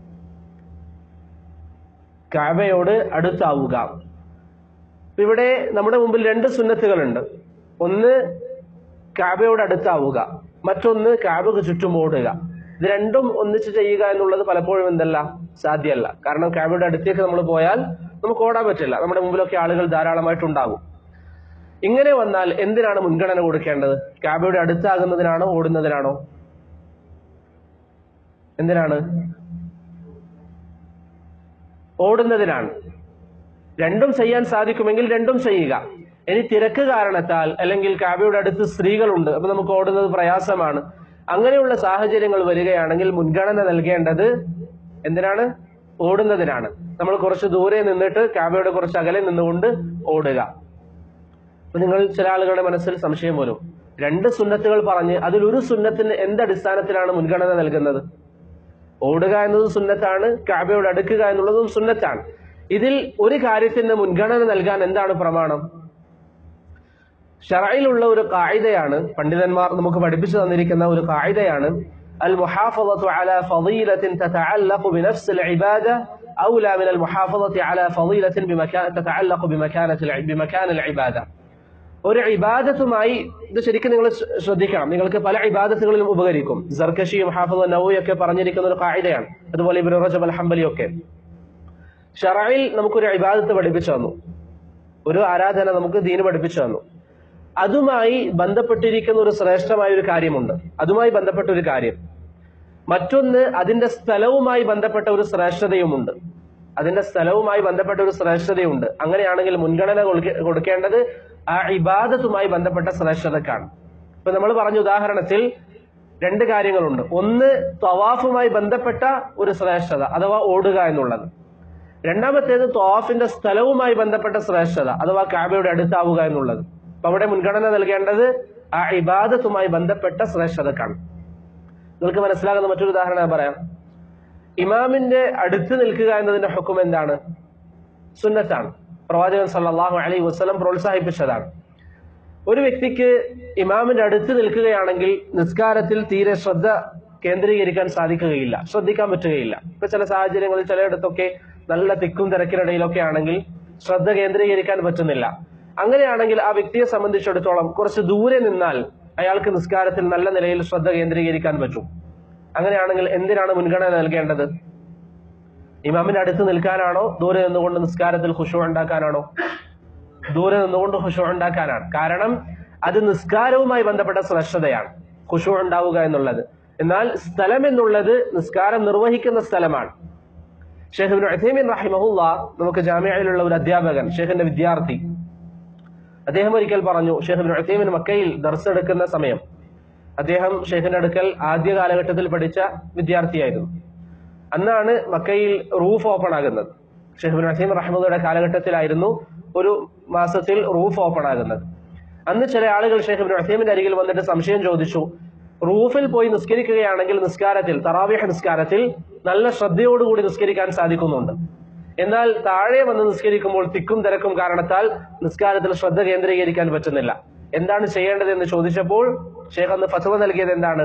കാബയോട് അടുത്താവുക ഇവിടെ നമ്മുടെ മുമ്പിൽ രണ്ട് സുന്നത്തുകളുണ്ട് ഒന്ന് കാബയോട് അടുത്താവുക മറ്റൊന്ന് കാബക്ക് ചുറ്റും ഓടുക ഇത് രണ്ടും ഒന്നിച്ച് ചെയ്യുക എന്നുള്ളത് പലപ്പോഴും എന്തല്ല സാധ്യമല്ല കാരണം കാബയുടെ അടുത്തേക്ക് നമ്മൾ പോയാൽ നമുക്ക് ഓടാൻ പറ്റില്ല നമ്മുടെ മുമ്പിലൊക്കെ ആളുകൾ ധാരാളമായിട്ടുണ്ടാകും ഇങ്ങനെ വന്നാൽ എന്തിനാണ് മുൻഗണന കൊടുക്കേണ്ടത് കാബയുടെ അടുത്താകുന്നതിനാണോ ഓടുന്നതിനാണോ എന്തിനാണ് ഓടുന്നതിനാണ് രണ്ടും ചെയ്യാൻ സാധിക്കുമെങ്കിൽ രണ്ടും ചെയ്യുക ഇനി തിരക്ക് കാരണത്താൽ അല്ലെങ്കിൽ കാബയുടെ അടുത്ത് സ്ത്രീകളുണ്ട് അപ്പൊ നമുക്ക് ഓടുന്നത് പ്രയാസമാണ് അങ്ങനെയുള്ള സാഹചര്യങ്ങൾ വരികയാണെങ്കിൽ മുൻഗണന നൽകേണ്ടത് എന്തിനാണ് ഓടുന്നതിനാണ് നമ്മൾ കുറച്ച് ദൂരെ നിന്നിട്ട് കാബയുടെ കുറച്ച് അകലെ നിന്നുകൊണ്ട് ഓടുക അപ്പൊ നിങ്ങൾ ചില ആളുകളുടെ മനസ്സിൽ സംശയം വരും രണ്ട് സുന്നത്തുകൾ പറഞ്ഞ് അതിലൊരു സുന്നത്തിന് എന്തടിസ്ഥാനത്തിലാണ് മുൻഗണന നൽകുന്നത് ഓടുക എന്നത് സുന്നത്താണ് കാബയോട് അടുക്കുക എന്നുള്ളതും സുന്നത്താണ് ഇതിൽ ഒരു കാര്യത്തിന് മുൻഗണന നൽകാൻ എന്താണ് പ്രമാണം ഷറയിലുള്ള ഒരു കായികയാണ് പണ്ഡിതന്മാർ നമുക്ക് പഠിപ്പിച്ചു തന്നിരിക്കുന്ന ഒരു കായികയാണ് അൽ മുഹാഫദത്തു അല ഫളീലത്തിൻ തതഅല്ലഖു ബിനഫ്സ് العبادة أولى من المحافظة على فضيلة بمكان تتعلق بمكانة الع- بمكان العبادة ഒരു ഇബാദത്തുമായി ഇത് ശരിക്കും നിങ്ങൾ ശ്ര- ശ്രദ്ധിക്കണം നിങ്ങൾക്ക് പല ഇബാദത്തുകളിലും ഉപകരിക്കും സർക്കഷിയും ഹാഫിദ് നവയും ഒക്കെ പറഞ്ഞിരിക്കുന്ന ഒരു കായികയാണ് അതുപോലെ ഇബ്നു റജബ് അൽ ഹംബലിയും ഒക്കെ ഷറയിൽ നമുക്കൊരു ഇബാദത്ത് പഠിപ്പിച്ചു തന്നു ഒരു ആരാധന നമുക്ക് ദീന് പഠിപ്പിച്ചു തന്നു അതുമായി ബന്ധപ്പെട്ടിരിക്കുന്ന ഒരു ശ്രേഷ്ഠമായ ഒരു കാര്യമുണ്ട് അതുമായി ബന്ധപ്പെട്ട ഒരു കാര്യം മറ്റൊന്ന് അതിന്റെ സ്ഥലവുമായി ബന്ധപ്പെട്ട ഒരു ശ്രേഷ്ഠതയുമുണ്ട് അതിന്റെ സ്ഥലവുമായി ബന്ധപ്പെട്ട ഒരു ശ്രേഷ്ഠതയുണ്ട് അങ്ങനെയാണെങ്കിൽ മുൻഗണന കൊടുക്ക- കൊടുക്കേണ്ടത് ആ ഇബാദത്തുമായി ബന്ധപ്പെട്ട ശ്രേഷ്ഠതക്കാണ് ഇപ്പൊ നമ്മൾ പറഞ്ഞ ഉദാഹരണത്തിൽ രണ്ട് കാര്യങ്ങളുണ്ട് ഒന്ന് തവാഫുമായി ബന്ധപ്പെട്ട ഒരു ശ്രേഷ്ഠത അഥവാ ഓടുക എന്നുള്ളത് രണ്ടാമത്തേത് തവാഫിന്റെ സ്ഥലവുമായി ബന്ധപ്പെട്ട ശ്രേഷ്ഠത അഥവാ കാബയുടെ അടുത്താവുക എന്നുള്ളത് അപ്പൊ അവിടെ മുൻഗണന നൽകേണ്ടത് ആ ഇബാദത്തുമായി ബന്ധപ്പെട്ട ശ്രേഷ്ഠതക്കാണ് നിങ്ങൾക്ക് മനസ്സിലാകുന്ന മറ്റൊരു ഉദാഹരണം ഞാൻ പറയാം ഇമാമിന്റെ അടുത്ത് നിൽക്കുക എന്നതിന്റെ ഹുക്കും എന്താണ് സുന്നത്താണ് പ്രവാചകൻ സല്ലല്ലാഹു അലൈഹി വസല്ലം പ്രോത്സാഹിപ്പിച്ചതാണ് ഒരു വ്യക്തിക്ക് ഇമാമിന്റെ അടുത്ത് നിൽക്കുകയാണെങ്കിൽ നിസ്കാരത്തിൽ തീരെ ശ്രദ്ധ കേന്ദ്രീകരിക്കാൻ സാധിക്കുകയില്ല ശ്രദ്ധിക്കാൻ പറ്റുകയില്ല ഇപ്പൊ ചില സാഹചര്യങ്ങളിൽ ചിലയിടത്തൊക്കെ നല്ല തിക്കും തിരക്കിനിടയിലൊക്കെ ആണെങ്കിൽ ശ്രദ്ധ കേന്ദ്രീകരിക്കാൻ പറ്റുന്നില്ല അങ്ങനെയാണെങ്കിൽ ആ വ്യക്തിയെ സംബന്ധിച്ചിടത്തോളം കുറച്ച് ദൂരെ നിന്നാൽ അയാൾക്ക് നിസ്കാരത്തിൽ നല്ല നിലയിൽ ശ്രദ്ധ കേന്ദ്രീകരിക്കാൻ പറ്റും അങ്ങനെയാണെങ്കിൽ എന്തിനാണ് മുൻഗണന നൽകേണ്ടത് ഇമാമിന്റെ അടുത്ത് നിൽക്കാനാണോ ദൂരെ നിന്നുകൊണ്ട് നിസ്കാരത്തിൽ ഖുശു ഉണ്ടാക്കാനാണോ ദൂരെ നിന്നുകൊണ്ട് ഖുശു ഉണ്ടാക്കാനാണ് കാരണം അത് നിസ്കാരവുമായി ബന്ധപ്പെട്ട ശ്രദ്ധയാണ് ഖുശു ഉണ്ടാവുക എന്നുള്ളത് എന്നാൽ സ്ഥലം എന്നുള്ളത് നിസ്കാരം നിർവഹിക്കുന്ന സ്ഥലമാണ് ഷെയ്ഖ് ഉസൈമീൻ റഹിമഹുല്ല നമുക്ക് ജാമ്യയിലുള്ള ഒരു അധ്യാപകൻ ഷെയ്ഖിന്റെ വിദ്യാർത്ഥി അദ്ദേഹം ഒരിക്കൽ പറഞ്ഞു ഷെയ്ഖ് ഉസൈമീൻ മക്കയിൽ ദർസ് എടുക്കുന്ന സമയം അദ്ദേഹം ഷെയ്ഖിന്റെ അടുക്കൽ ആദ്യ കാലഘട്ടത്തിൽ പഠിച്ച വിദ്യാർത്ഥിയായിരുന്നു അന്നാണ് മക്കയിൽ റൂഫ് ഓപ്പൺ ആകുന്നത് ഷെയ്ഖ് നസീം റഹ്മദയുടെ കാലഘട്ടത്തിലായിരുന്നു ഒരു മാസത്തിൽ റൂഫ് ഓപ്പൺ ആകുന്നത് അന്ന് ചില ആളുകൾ ഷെയ്ഖ് നസീമിന്റെ അരികിൽ വന്നിട്ട് സംശയം ചോദിച്ചു റൂഫിൽ പോയി നിസ്കരിക്കുകയാണെങ്കിൽ നിസ്കാരത്തിൽ തറാവിഹ നിസ്കാരത്തിൽ നല്ല ശ്രദ്ധയോടുകൂടി നിസ്കരിക്കാൻ സാധിക്കുന്നുണ്ട് എന്നാൽ താഴെ വന്ന് നിസ്കരിക്കുമ്പോൾ തിക്കും തിരക്കും കാരണത്താൽ നിസ്കാരത്തിൽ ശ്രദ്ധ കേന്ദ്രീകരിക്കാൻ പറ്റുന്നില്ല എന്താണ് ചെയ്യേണ്ടത് എന്ന് ചോദിച്ചപ്പോൾ ഷെയ്ഖ് അന്ന് ഫസവ നൽകിയത് എന്താണ്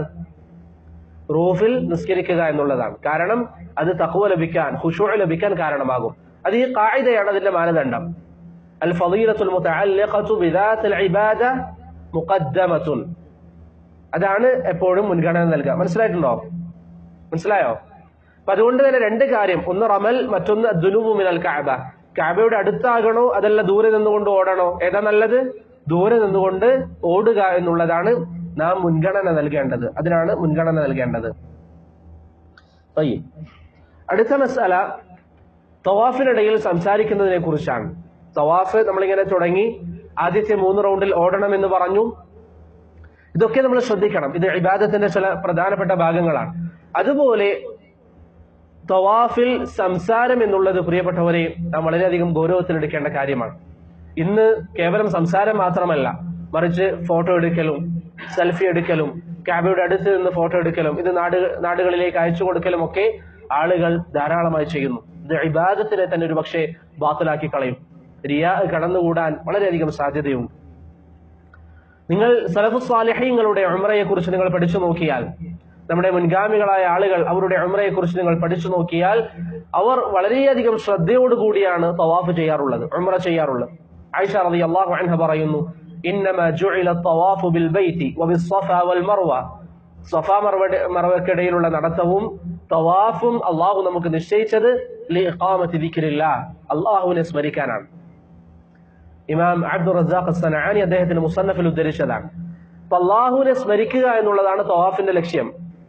റൂഫിൽ നിസ്കരിക്കുക എന്നുള്ളതാണ് കാരണം അത് തഖ്വ ലഭിക്കാൻ ഹുഷൂ ലഭിക്കാൻ കാരണമാകും അത് ഈ കായികയാണ് അതിന്റെ മാനദണ്ഡം അൽ ഫളീലത്തുൽ മുതഅല്ലിഖതു ബിദാത്തിൽ ഇബാദ മുഖദ്ദമത്തുൻ അതാണ് എപ്പോഴും മുൻഗണന നൽകുക മനസ്സിലായിട്ടുണ്ടോ മനസ്സിലായോ അപ്പൊ അതുകൊണ്ട് തന്നെ രണ്ട് കാര്യം ഒന്ന് റമൽ മറ്റൊന്ന് ദുനുബു മിനൽ കഅബ കഅബയുടെ അടുത്താകണോ അതല്ല ദൂരെ നിന്നുകൊണ്ട് ഓടണോ ഏതാ നല്ലത് ദൂരെ നിന്നുകൊണ്ട് ഓടുക എന്നുള്ളതാണ് നാം മുൻഗണന നൽകേണ്ടത് അതിനാണ് മുൻഗണന നൽകേണ്ടത് طيب. അടുത്ത മസാല തവാഫിനിടയിൽ സംസാരിക്കുന്നതിനെ കുറിച്ചാണ് തവാഫ് നമ്മളിങ്ങനെ തുടങ്ങി ആദ്യത്തെ മൂന്ന് റൗണ്ടിൽ ഓടണം എന്ന് പറഞ്ഞു ഇതൊക്കെ നമ്മൾ ശ്രദ്ധിക്കണം ഇത് ഇബാദത്തിന്റെ ചില പ്രധാനപ്പെട്ട ഭാഗങ്ങളാണ് അതുപോലെ തവാഫിൽ സംസാരം എന്നുള്ളത് പ്രിയപ്പെട്ടവരെ നാം വളരെയധികം ഗൗരവത്തിലെടുക്കേണ്ട കാര്യമാണ് ഇന്ന് കേവലം സംസാരം മാത്രമല്ല മറിച്ച് ഫോട്ടോ എടുക്കലും സെൽഫി എടുക്കലും ക്യാബയുടെ അടുത്ത് നിന്ന് ഫോട്ടോ എടുക്കലും ഇത് നാട് നാടുകളിലേക്ക് അയച്ചു കൊടുക്കലും ഒക്കെ ആളുകൾ ധാരാളമായി ചെയ്യുന്നു ഇത് ഇബാദത്തിനെ തന്നെ ഒരു പക്ഷേ ബാത്തിലാക്കി കളയും റിയാ കടന്നുകൂടാൻ വളരെയധികം സാധ്യതയുണ്ട് നിങ്ങൾ സലഫു സ്വാലിഹ്യങ്ങളുടെ ഉമ്രയെ കുറിച്ച് നിങ്ങൾ പഠിച്ചു നോക്കിയാൽ നമ്മുടെ മുൻഗാമികളായ ആളുകൾ അവരുടെ ഉമ്രയെ കുറിച്ച് നിങ്ങൾ പഠിച്ചു നോക്കിയാൽ അവർ വളരെയധികം ശ്രദ്ധയോടുകൂടിയാണ് തവാഫ് ചെയ്യാറുള്ളത് ഉമ്ര ചെയ്യാറുള്ളത് ആയിഷ റളിയല്ലാഹു അൻഹ പറയുന്നു ഇന്നമ ജുഇല തവാഫു ബിൽ ബൈത്തി വബിസ്സഫ വൽ മർവ സഫ മർവയുടെ മറവക്കിടയിലുള്ള നടത്തവും തവാഫും അള്ളാഹു നമുക്ക് നിശ്ചയിച്ചത് ലിഇഖാമത്തി ദിക്രില്ലാ അള്ളാഹുവിനെ സ്മരിക്കാനാണ് ഇമാം അബ്ദുൾ റസാഖ് സനആനി അദ്ദേഹത്തിന്റെ മുസന്നഫിൽ ഉദ്ധരിച്ചതാണ് അപ്പൊ അള്ളാഹുവിനെ സ്മരിക്കുക എന്നുള്ളതാണ് തവാഫിന്റെ ലക്ഷ്യം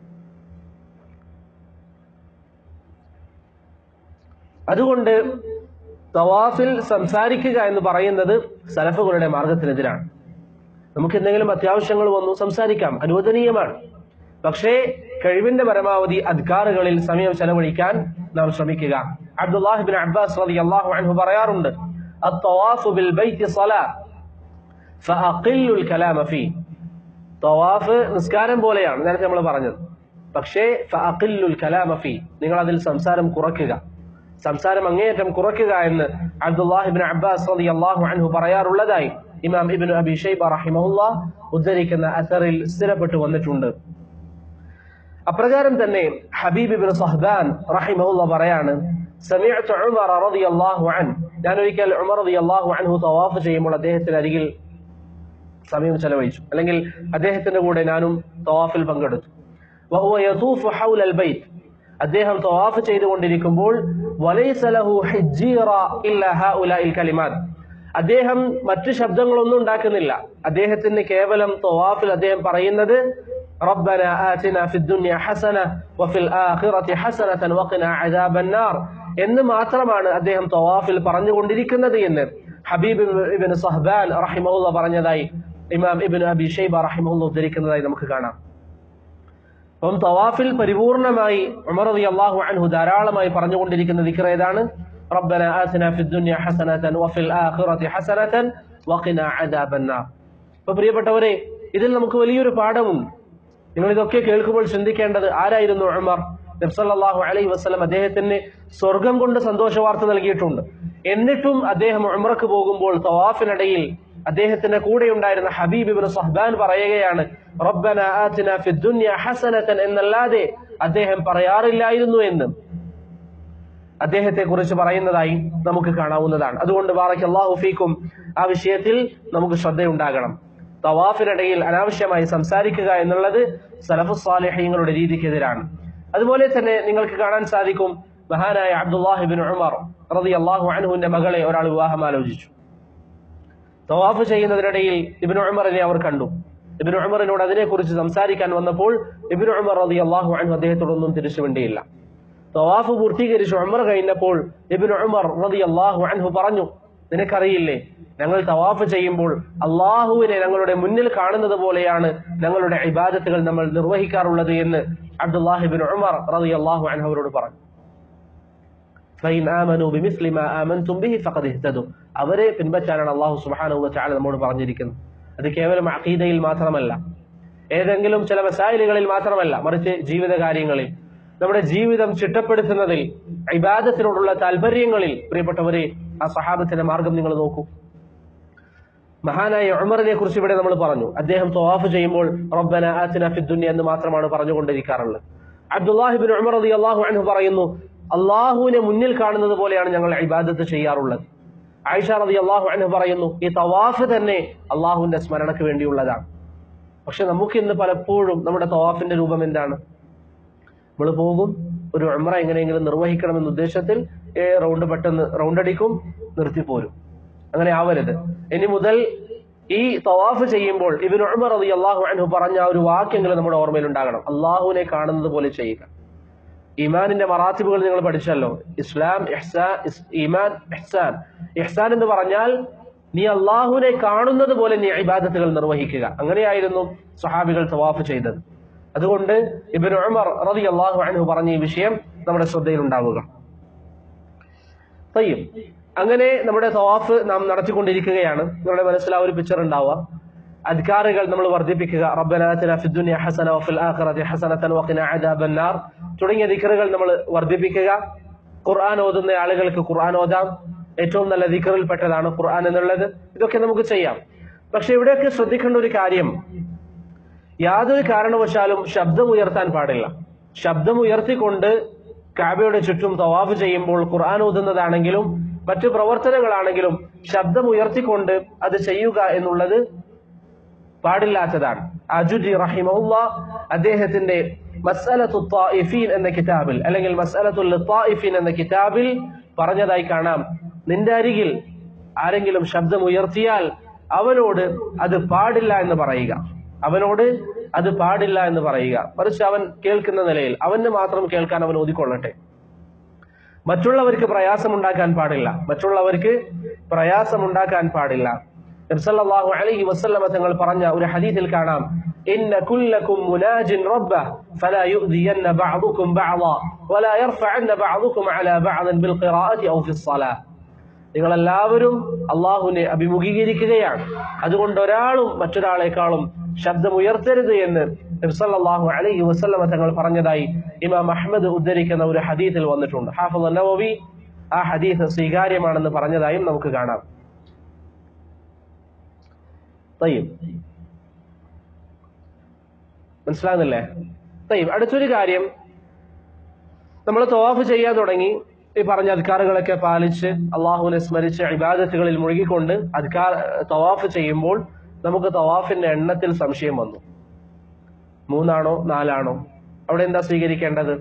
അതുകൊണ്ട് തവാഫിൽ സംസാരിക്കുക എന്ന് പറയുന്നത് സലഫുകളുടെ മാർഗത്തിനെതിരാണ് നമുക്ക് എന്തെങ്കിലും അത്യാവശ്യങ്ങൾ വന്നു സംസാരിക്കാം അനുവദനീയമാണ് പക്ഷേ കഴിവിന്റെ പരമാവധി അധികാറുകളിൽ സമയം ചെലവഴിക്കാൻ നാം ശ്രമിക്കുക അബ്ദുല്ലാഹിബിൻ അബ്ബാസ് റളിയല്ലാഹു അൻഹു പറയാറുണ്ട് الطواف بالبيت صلاة فأقل الكلام فيه തവാഫ് നിസ്കാരം പോലെയാണ് നേരത്തെ നമ്മൾ പറഞ്ഞത് പക്ഷേ ഫഅഖില്ലുൽ കലാമ ഫീ നിങ്ങൾ അതിൽ സംസാരം കുറയ്ക്കുക സംസാരം അങ്ങേയറ്റം കുറയ്ക്കുക എന്ന് അബ്ദുല്ലാഹിബിൻ അബ്ബാസ് റളിയല്ലാഹു അൻഹു പറയാറുള്ളതായി ഇമാം ഇബ്നു അബി ഷൈബ റഹിമഹുല്ലാ ഉദ്ധരിക്കുന്ന അസറിൽ സ്ഥിരപ്പെട്ടു വന്നിട്ടുണ്ട് അപ്രകാരം തന്നെ ഹബീബ് ഇബ്നു സഹ്ബാൻ റഹിമഹുല്ല പറയാണ് سمعت عمر رضي الله عنه ഞാൻ ഒരിക്കൽ ഉമർ റളിയല്ലാഹു അൻഹു തവാഫ് ചെയ്യുമ്പോൾ അദ്ദേഹത്തിന് അരികിൽ സമയം ചെലവഴിച്ചു അല്ലെങ്കിൽ അദ്ദേഹത്തിന്റെ കൂടെ ഞാനും തവാഫിൽ പങ്കെടുത്തു وهو يطوف حول البيت അദ്ദേഹം തവാഫ് ചെയ്തുകൊണ്ടിരിക്കുമ്പോൾ وليس له حجير الا هؤلاء الكلمات അദ്ദേഹം മറ്റു ശബ്ദങ്ങളൊന്നും ഉണ്ടാക്കുന്നില്ല അദ്ദേഹത്തിന് കേവലം തവാഫിൽ അദ്ദേഹം പറയുന്നത് ربنا آتنا في الدنيا حسنة وفي الآخرة حسنة وقنا عذاب النار എന്ന് മാത്രമാണ് അദ്ദേഹം തവാഫിൽ പറഞ്ഞുകൊണ്ടിരിക്കുന്നത് എന്ന് ഹബീബ് ഇബിൻ സഹ്ബാൻ റഹിമഹുല്ല പറഞ്ഞതായി ഇമാം ഇബിൻ അബി ഷൈബ റഹിമഹുല്ല ഉദ്ധരിക്കുന്നതായി നമുക്ക് കാണാം അപ്പം തവാഫിൽ പരിപൂർണമായി ഉമർ റളിയല്ലാഹു അള്ളാഹു അൻഹു ധാരാളമായി പറഞ്ഞുകൊണ്ടിരിക്കുന്ന ദിക്ർ ഏതാണ് ربنا آتنا في الدنيا حسنة وفي الآخرة حسنة وقنا عذاب النار അപ്പൊ പ്രിയപ്പെട്ടവരെ ഇതിൽ നമുക്ക് വലിയൊരു പാഠമുണ്ട് നിങ്ങൾ ഇതൊക്കെ കേൾക്കുമ്പോൾ ചിന്തിക്കേണ്ടത് ആരായിരുന്നു ഉമർ നബ്സല്ലാഹു അലൈഹി വസ്ലം അദ്ദേഹത്തിന് സ്വർഗം കൊണ്ട് സന്തോഷ വാർത്ത നൽകിയിട്ടുണ്ട് എന്നിട്ടും അദ്ദേഹം ഉമ്രക്ക് പോകുമ്പോൾ തവാഫിനിടയിൽ അദ്ദേഹത്തിന്റെ കൂടെ ഉണ്ടായിരുന്ന ഹബീബ് ഇബ്നു സഹ്ബാൻ പറയുകയാണ് റബ്ബന ആതിന ഫിദ് ദുനിയ ഹസനതൻ എന്നല്ലാതെ അദ്ദേഹം പറയാറില്ലായിരുന്നു എന്ന് അദ്ദേഹത്തെ കുറിച്ച് പറയുന്നതായി നമുക്ക് കാണാവുന്നതാണ് അതുകൊണ്ട് ബാറക് അള്ളാഹു ഫീക്കും ആ വിഷയത്തിൽ നമുക്ക് ശ്രദ്ധയുണ്ടാകണം തവാഫിനിടയിൽ അനാവശ്യമായി സംസാരിക്കുക എന്നുള്ളത് സലഫു സാലിഹ്യങ്ങളുടെ രീതിക്കെതിരാണ് അതുപോലെ തന്നെ നിങ്ങൾക്ക് കാണാൻ സാധിക്കും മഹാനായ അബ്ദുല്ലാഹിബിൻ ഉമർ റതി അള്ളാഹു അൻഹുവിന്റെ മകളെ ഒരാൾ വിവാഹം ആലോചിച്ചു തവാഫ് ചെയ്യുന്നതിനിടയിൽ ഇബിൻ ഉമറിനെ അവർ കണ്ടു ഇബിൻ ഉമറിനോട് അതിനെക്കുറിച്ച് സംസാരിക്കാൻ വന്നപ്പോൾ ഇബിൻ ഉമർ റതി അള്ളാഹു അൻഹു അദ്ദേഹത്തോടൊന്നും തിരിച്ചു വേണ്ടിയില്ല തവാഫ് പൂർത്തീകരിച്ചു ഉമർ കഴിഞ്ഞപ്പോൾ ഇബിൻ ഉമർ റതി അള്ളാഹു അൻഹു പറഞ്ഞു നിനക്കറിയില്ലേ ഞങ്ങൾ തവാഫ് ചെയ്യുമ്പോൾ അള്ളാഹുവിനെ ഞങ്ങളുടെ മുന്നിൽ കാണുന്നത് പോലെയാണ് ഞങ്ങളുടെ ഇബാദത്തുകൾ നമ്മൾ നിർവഹിക്കാറുള്ളത് എന്ന് അബ്ദുല്ലാഹിബിൻ ഉമർ റതി അള്ളാഹു അൻഹു അവരോട് പറഞ്ഞു ഫൈൻ ആമനു ബിമിസ്ലി മാ ആമൻതും ബിഹി ഫഖദ് ഇഹ്തദു അവരെ പിൻപറ്റാനാണ് അള്ളാഹു സുബ്ഹാനഹു വ തആല നമ്മോട് പറഞ്ഞിരിക്കുന്നത് അത് കേവലം അഖീദയിൽ മാത്രമല്ല ഏതെങ്കിലും ചില മസായിലുകളിൽ മാത്രമല്ല മറിച്ച് ജീവിത കാര്യങ്ങളിൽ നമ്മുടെ ജീവിതം ചിട്ടപ്പെടുത്തുന്നതിൽ ഇബാദത്തിനോടുള്ള താല്പര്യങ്ങളിൽ പ്രിയപ്പെട്ടവരെ ആ സഹാബത്തിന്റെ മാർഗം നിങ്ങൾ നോക്കൂ മഹാനായ ഉമറിനെ കുറിച്ച് ഇവിടെ നമ്മൾ പറഞ്ഞു അദ്ദേഹം തവാഫ് ചെയ്യുമ്പോൾ റബ്ബന ആതിന ഫിദ് ദുനിയ എന്ന് മാത്രമാണ് പറഞ്ഞുകൊണ്ടിരിക്കാറുള്ളത് അബ്ദുല്ലാഹിബിൻ ഉമർ റളിയല്ലാഹു അൻഹു പറയുന്നു അള്ളാഹുവിനെ മുന്നിൽ കാണുന്നത് പോലെയാണ് ഞങ്ങൾ ഇബാദത്ത് ചെയ്യാറുള്ളത് ആയിഷ റതി അള്ളാഹു അൻഹു പറയുന്നു ഈ തവാഫ് തന്നെ അള്ളാഹുവിന്റെ സ്മരണയ്ക്ക് വേണ്ടിയുള്ളതാണ് പക്ഷെ നമുക്ക് ഇന്ന് പലപ്പോഴും നമ്മുടെ തവാഫിന്റെ രൂപം എന്താണ് നമ്മൾ പോകും ഒരു ഉമ്ര എങ്ങനെയെങ്കിലും നിർവഹിക്കണമെന്ന ഉദ്ദേശത്തിൽ ഏ റൗണ്ട് പെട്ടെന്ന് റൗണ്ട് അടിക്കും നിർത്തിപ്പോരും അങ്ങനെ ആവരുത് ഇനി മുതൽ ഈ തവാഫ് ചെയ്യുമ്പോൾ ഇബിൻ ഉമർ റതി അള്ളാഹു അൻഹു പറഞ്ഞ ആ ഒരു വാക്യങ്ങൾ നമ്മുടെ ഓർമ്മയിൽ ഉണ്ടാകണം അള്ളാഹുവിനെ കാണുന്നത് പോലെ ചെയ്യുക ഈമാനിന്റെ മറാത്തിബുകൾ നിങ്ങൾ പഠിച്ചല്ലോ ഇസ്ലാം ഇഹ്സാൻ ഇസ്- ഈമാൻ ഇഹ്സാൻ ഇഹ്സാൻ എന്ന് പറഞ്ഞാൽ നീ അള്ളാഹുവിനെ കാണുന്നത് പോലെ നീ ഇബാദത്തുകൾ നിർവഹിക്കുക അങ്ങനെയായിരുന്നു സഹാബികൾ തവാഫ് ചെയ്തത് അതുകൊണ്ട് ഇബിൻ ഉമർ റതി അള്ളാഹു അൻഹു പറഞ്ഞ ഈ വിഷയം നമ്മുടെ ശ്രദ്ധയിൽ ഉണ്ടാവുക തയ്യും അങ്ങനെ നമ്മുടെ തവാഫ് നാം നടത്തിക്കൊണ്ടിരിക്കുകയാണ് നമ്മുടെ മനസ്സിൽ ആ ഒരു പിക്ചർ ഉണ്ടാവുക അധികാറുകൾ നമ്മൾ വർദ്ധിപ്പിക്കുക റബ്ബനാ ആതിനാ ഫിദ് ദുനിയ ഹസന വഫിൽ ആഖിറതി ഹസനതൻ വഖിന അദാബന്നാർ തുടങ്ങിയ ദിക്റുകൾ നമ്മൾ വർദ്ധിപ്പിക്കുക ഖുർആൻ ഓതുന്ന ആളുകൾക്ക് ഖുർആൻ ഓതാം ഏറ്റവും നല്ല ദിക്റിൽപ്പെട്ടതാണ് ഖുർആൻ എന്നുള്ളത് ഇതൊക്കെ നമുക്ക് ചെയ്യാം പക്ഷെ ഇവിടെയൊക്കെ ശ്രദ്ധിക്കേണ്ട ഒരു കാര്യം യാതൊരു കാരണവശാലും ശബ്ദം ഉയർത്താൻ പാടില്ല ശബ്ദം ഉയർത്തിക്കൊണ്ട് കാബയുടെ ചുറ്റും തവാഫ് ചെയ്യുമ്പോൾ ഖുർആൻ ഓതുന്നതാണെങ്കിലും മറ്റു പ്രവർത്തനങ്ങളാണെങ്കിലും ശബ്ദം ഉയർത്തിക്കൊണ്ട് അത് ചെയ്യുക എന്നുള്ളത് പാടില്ലാത്തതാണ് അജുജി റഹിമഹുല്ല അദ്ദേഹത്തിന്റെ മസ്അലത്തു ത്വായിഫീൻ എന്ന കിതാബിൽ അല്ലെങ്കിൽ മസ്അലത്തുൽ ത്വായിഫീൻ എന്ന കിതാബിൽ പറഞ്ഞതായി കാണാം നിന്റെ അരികിൽ ആരെങ്കിലും ശബ്ദം ഉയർത്തിയാൽ അവനോട് അത് പാടില്ല എന്ന് പറയുക അവനോട് അത് പാടില്ല എന്ന് പറയുക മറിച്ച് അവൻ കേൾക്കുന്ന നിലയിൽ അവന് മാത്രം കേൾക്കാൻ അവൻ ഒതുക്കൊള്ളട്ടെ മറ്റുള്ളവർക്ക് പ്രയാസമുണ്ടാക്കാൻ പാടില്ല മറ്റുള്ളവർക്ക് പ്രയാസമുണ്ടാക്കാൻ പാടില്ല നബ്സല്ലാഹു അലൈഹി വസല്ലമ തങ്ങൾ പറഞ്ഞ ഒരു ഹദീസിൽ കാണാം ഇന്ന കുല്ലക്കും മുനാജിൻ റബ്ബ ഫലാ യുഅ്ദിയന്ന ബഅദുക്കും ബഅദ വലാ യർഫഅന്ന ബഅദുക്കും അലാ ബഅദൻ ബിൽ ഖിറാഅത്തി ഔ ഫിസ് സ്വലാഹ് നിങ്ങൾ എല്ലാവരും അള്ളാഹുവിനെ അഭിമുഖീകരിക്കുകയാണ് അതുകൊണ്ട് ഒരാളും മറ്റൊരാളെക്കാളും ശബ്ദം ഉയർത്തരുത് എന്ന് നബ്സല്ലാഹു അലൈഹി വസല്ലമ തങ്ങൾ പറഞ്ഞതായി ഇമാം അഹമ്മദ് ഉദ്ധരിക്കുന്ന ഒരു ഹദീസിൽ വന്നിട്ടുണ്ട് ഹാഫിദ് നവവി ആ ഹദീസ് സ്വീകാര്യമാണെന്ന് പറഞ്ഞതായും നമുക്ക് കാണാം തയ്യും മനസ്സിലാകുന്നില്ലേ തയ്യും അടുത്തൊരു കാര്യം നമ്മൾ തവാഫ് ചെയ്യാൻ തുടങ്ങി ഈ പറഞ്ഞ അധികാറുകളൊക്കെ പാലിച്ച് അള്ളാഹുവിനെ സ്മരിച്ച് ഇബാദത്തുകളിൽ മുഴുകിക്കൊണ്ട് അധികാർ തവാഫ് ചെയ്യുമ്പോൾ നമുക്ക് തവാഫിന്റെ എണ്ണത്തിൽ സംശയം വന്നു മൂന്നാണോ നാലാണോ അവിടെ എന്താ സ്വീകരിക്കേണ്ടത്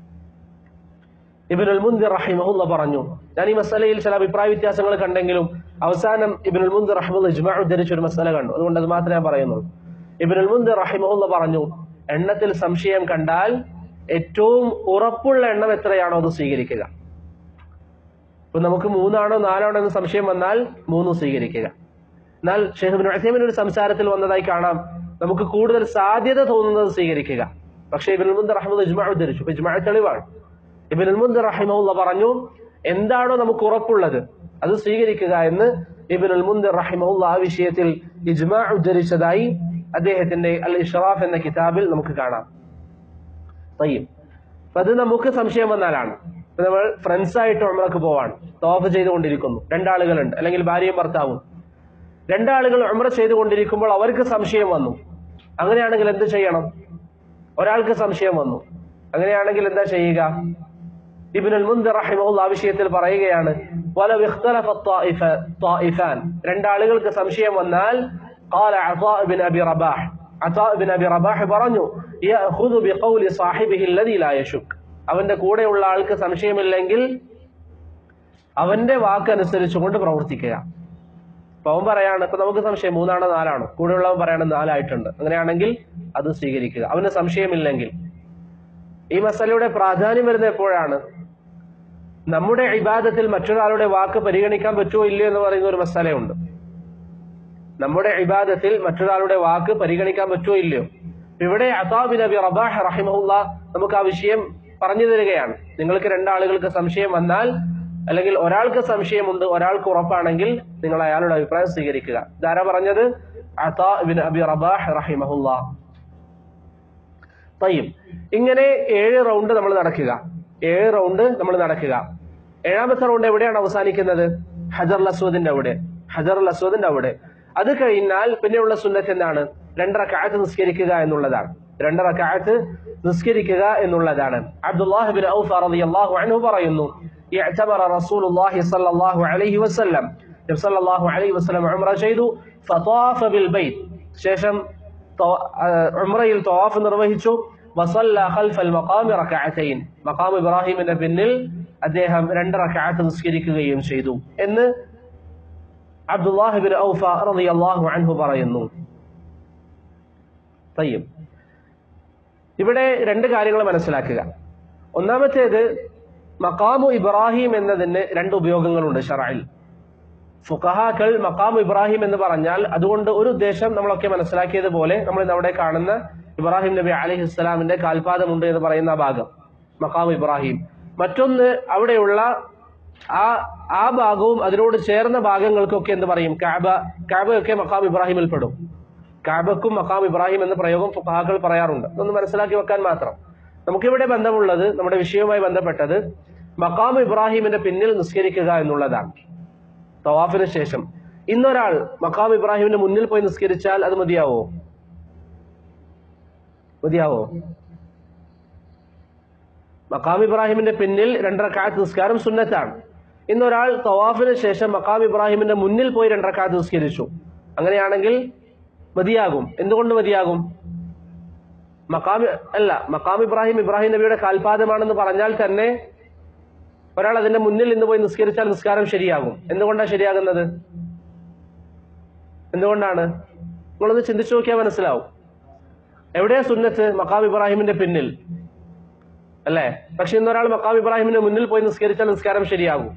ഇബിനുൽ മുന്ദിർ റഹിമഹുല്ല പറഞ്ഞു ഞാൻ ഈ മസലയിൽ ചില അഭിപ്രായ വ്യത്യാസങ്ങൾ കണ്ടെങ്കിലും അവസാനം ഇബിനുൽ മുന്ദിർ റഹിമുല്ല ഇജ്മാ ഉദ്ധരിച്ച ഒരു മസല കണ്ടു അതുകൊണ്ട് അത് മാത്രമേ ഞാൻ പറയുന്നുള്ളൂ ഇബിനുൽ മുന്ദിർ റഹിമഹുല്ല പറഞ്ഞു എണ്ണത്തിൽ സംശയം കണ്ടാൽ ഏറ്റവും ഉറപ്പുള്ള എണ്ണം എത്രയാണോ അത് സ്വീകരിക്കുക ഇപ്പൊ നമുക്ക് മൂന്നാണോ നാലാണോ എന്ന് സംശയം വന്നാൽ മൂന്ന് സ്വീകരിക്കുക എന്നാൽ ഷെയ്ഖ് ഉസൈമിൻ ഒരു സംസാരത്തിൽ വന്നതായി കാണാം നമുക്ക് കൂടുതൽ സാധ്യത തോന്നുന്നത് സ്വീകരിക്കുക പക്ഷേ ഇബിൻ മുന്ദർ റഹ്മദ് ഇജ്മാ ഉദ്ധരിച്ചു ഇപ്പൊ ഇജ്മാ തെളിവാണ് ഇബിൻ മുന്ദർ റഹിമുള്ള പറഞ്ഞു എന്താണോ നമുക്ക് ഉറപ്പുള്ളത് അത് സ്വീകരിക്കുക എന്ന് ഇബിൻ മുന്ദർ റഹിമുള്ള ആ വിഷയത്തിൽ ഇജ്മാ ഉദ്ധരിച്ചതായി അദ്ദേഹത്തിന്റെ അൽ ഇഷ്റാഫ് എന്ന കിതാബിൽ നമുക്ക് കാണാം തയ്യും അപ്പൊ അത് നമുക്ക് സംശയം വന്നാലാണ് ഇപ്പൊ നമ്മൾ ഫ്രണ്ട്സ് ആയിട്ട് ഉമ്രക്ക് പോവാണ് തോഫ് ചെയ്തുകൊണ്ടിരിക്കുന്നു രണ്ടാളുകളുണ്ട് അല്ലെങ്കിൽ ഭാര്യയും ഭർത്താവും രണ്ടാളുകൾ ഉംറ ചെയ്തുകൊണ്ടിരിക്കുമ്പോൾ അവർക്ക് സംശയം വന്നു അങ്ങനെയാണെങ്കിൽ എന്ത് ചെയ്യണം ഒരാൾക്ക് സംശയം വന്നു അങ്ങനെയാണെങ്കിൽ എന്താ ചെയ്യുക ഇബ്നുൽ മുൻദിർ റഹിമഹുള്ള ആ വിഷയത്തിൽ പറയുകയാണ് വലവ് ഇഖ്തലഫ الطائف- طائفان രണ്ടാളുകൾക്ക് സംശയം വന്നാൽ قال عطاء بن ابي رباح عطاء بن ابي رباح പറഞ്ഞു ياخذ بقول صاحبه الذي لا يشك അവന്റെ കൂടെയുള്ള ആൾക്ക് സംശയമില്ലെങ്കിൽ അവന്റെ വാക്കനുസരിച്ചുകൊണ്ട് പ്രവർത്തിക്കുക അപ്പൊ അവൻ പറയാണ് ഇപ്പൊ നമുക്ക് സംശയം മൂന്നാണോ നാലാണോ കൂടെയുള്ളവൻ പറയാണ് നാലായിട്ടുണ്ട് അങ്ങനെയാണെങ്കിൽ അത് സ്വീകരിക്കുക അവന് സംശയമില്ലെങ്കിൽ ഈ മസലയുടെ പ്രാധാന്യം വരുന്നത് എപ്പോഴാണ് നമ്മുടെ ഇബാദത്തിൽ മറ്റൊരാളുടെ വാക്ക് പരിഗണിക്കാൻ പറ്റുമോ ഇല്ലയോ എന്ന് പറയുന്ന ഒരു മസാലയുണ്ട് നമ്മുടെ ഇബാദത്തിൽ മറ്റൊരാളുടെ വാക്ക് പരിഗണിക്കാൻ പറ്റുമോ ഇല്ലയോ ഇവിടെ അതാബി നബി റബാഹ് റഹിമഹുല്ല നമുക്ക് ആ വിഷയം പറഞ്ഞു തരികയാണ് നിങ്ങൾക്ക് രണ്ടാളുകൾക്ക് സംശയം വന്നാൽ അല്ലെങ്കിൽ ഒരാൾക്ക് സംശയമുണ്ട് ഒരാൾക്ക് ഉറപ്പാണെങ്കിൽ നിങ്ങൾ അയാളുടെ അഭിപ്രായം സ്വീകരിക്കുക ഇതാരാ പറഞ്ഞത് അതാ ബിൻ അബി റബാഹ് റഹിമഹുല്ല തയ്യും ഇങ്ങനെ ഏഴ് റൗണ്ട് നമ്മൾ നടക്കുക ഏഴ് റൗണ്ട് നമ്മൾ നടക്കുക ഏഴാമത്തെ റൗണ്ട് എവിടെയാണ് അവസാനിക്കുന്നത് ഹജർ അസ്വദിന്റെ അവിടെ ഹജർ അസ്വദിന്റെ അവിടെ അത് കഴിഞ്ഞാൽ പിന്നെയുള്ള സുന്നത്ത് എന്താണ് രണ്ടര കാലത്ത് നിസ്കരിക്കുക എന്നുള്ളതാണ് രണ്ടര കാലത്ത് നിസ്കരിക്കുക എന്നുള്ളതാണ് അബ്ദുല്ലാഹ് ബിൻ ഔഫ് റളിയല്ലാഹു അൻഹു പറയുന്നു ഇഅ്തമറ റസൂലുള്ളാഹി സ്വല്ലല്ലാഹു അലൈഹി വസല്ലം നബി സല്ലല്ലാഹു അലൈഹി വസല്ലം ഉംറ ചെയ്തു ഫതാഫ ബിൽ ബൈത്ത് ശേഷം തവ- ആ, ഉംറയിൽ തവാഫ് നിർവഹിച്ചു വസല്ല ഖൽഫൽ മഖാമി റകഅതൈൻ മഖാം ഇബ്രാഹിമിന്റെ പിന്നിൽ അദ്ദേഹം രണ്ട് റകഅത്ത് നിസ്കരിക്കുകയും ചെയ്തു എന്ന് അബ്ദുല്ലാഹ് ബിൻ ഔഫ റളിയല്ലാഹു അൻഹു പറയുന്നു തയ്യം ഇവിടെ രണ്ട് കാര്യങ്ങൾ മനസ്സിലാക്കുക ഒന്നാമത്തേത് മഖാമു ഇബ്രാഹിം എന്നതിന് രണ്ട് ഉപയോഗങ്ങളുണ്ട് ഷറയിൽ ഫുഖഹാക്കൾ മഖാം ഇബ്രാഹിം എന്ന് പറഞ്ഞാൽ അതുകൊണ്ട് ഒരു ഉദ്ദേശം നമ്മളൊക്കെ മനസ്സിലാക്കിയതുപോലെ നമ്മൾ ഇന്ന് അവിടെ കാണുന്ന ഇബ്രാഹിം നബി അലൈഹി ഇസ്ലാമിന്റെ കാൽപാദമുണ്ട് എന്ന് പറയുന്ന ആ ഭാഗം മഖാം ഇബ്രാഹിം മറ്റൊന്ന് അവിടെയുള്ള ആ ആ ഭാഗവും അതിനോട് ചേർന്ന ഭാഗങ്ങൾക്കൊക്കെ എന്ത് പറയും കാബ കാബയൊക്കെ മഖാം ഇബ്രാഹിമിൽ പെടും കാബക്കും മഖാം ഇബ്രാഹിം എന്ന പ്രയോഗം ഫുഖഹാക്കൾ പറയാറുണ്ട് അതൊന്ന് മനസ്സിലാക്കി വെക്കാൻ മാത്രം നമുക്കിവിടെ ബന്ധമുള്ളത് നമ്മുടെ വിഷയവുമായി ബന്ധപ്പെട്ടത് മഖാം ഇബ്രാഹിമിന്റെ പിന്നിൽ നിസ്കരിക്കുക എന്നുള്ളതാണ് തവാഫിന് ശേഷം ഇന്നൊരാൾ മക്കാം ഇബ്രാഹിമിന്റെ മുന്നിൽ പോയി നിസ്കരിച്ചാൽ അത് മതിയാവോ മതിയാവോ മക്കാം ഇബ്രാഹിമിന്റെ പിന്നിൽ രണ്ടരക്കാലത്ത് നിസ്കാരം സുന്നത്താണ് ഇന്നൊരാൾ തവാഫിന് ശേഷം മക്കാം ഇബ്രാഹിമിന്റെ മുന്നിൽ പോയി രണ്ടരക്കാലത്ത് നിസ്കരിച്ചു അങ്ങനെയാണെങ്കിൽ മതിയാകും എന്തുകൊണ്ട് മതിയാകും മക്കാം അല്ല മക്കാം ഇബ്രാഹിം ഇബ്രാഹിം നബിയുടെ കാൽപാദമാണെന്ന് പറഞ്ഞാൽ തന്നെ ഒരാൾ അതിന്റെ മുന്നിൽ നിന്ന് പോയി നിസ്കരിച്ചാൽ നിസ്കാരം ശരിയാകും എന്തുകൊണ്ടാണ് ശരിയാകുന്നത് എന്തുകൊണ്ടാണ് നിങ്ങളൊന്ന് ചിന്തിച്ചു നോക്കിയാൽ മനസ്സിലാവും എവിടെയാ സുന്നത്ത് മക്കാം ഇബ്രാഹിമിന്റെ പിന്നിൽ അല്ലേ പക്ഷെ ഇന്നൊരാൾ മക്കാം ഇബ്രാഹിമിന്റെ മുന്നിൽ പോയി നിസ്കരിച്ചാൽ നിസ്കാരം ശരിയാകും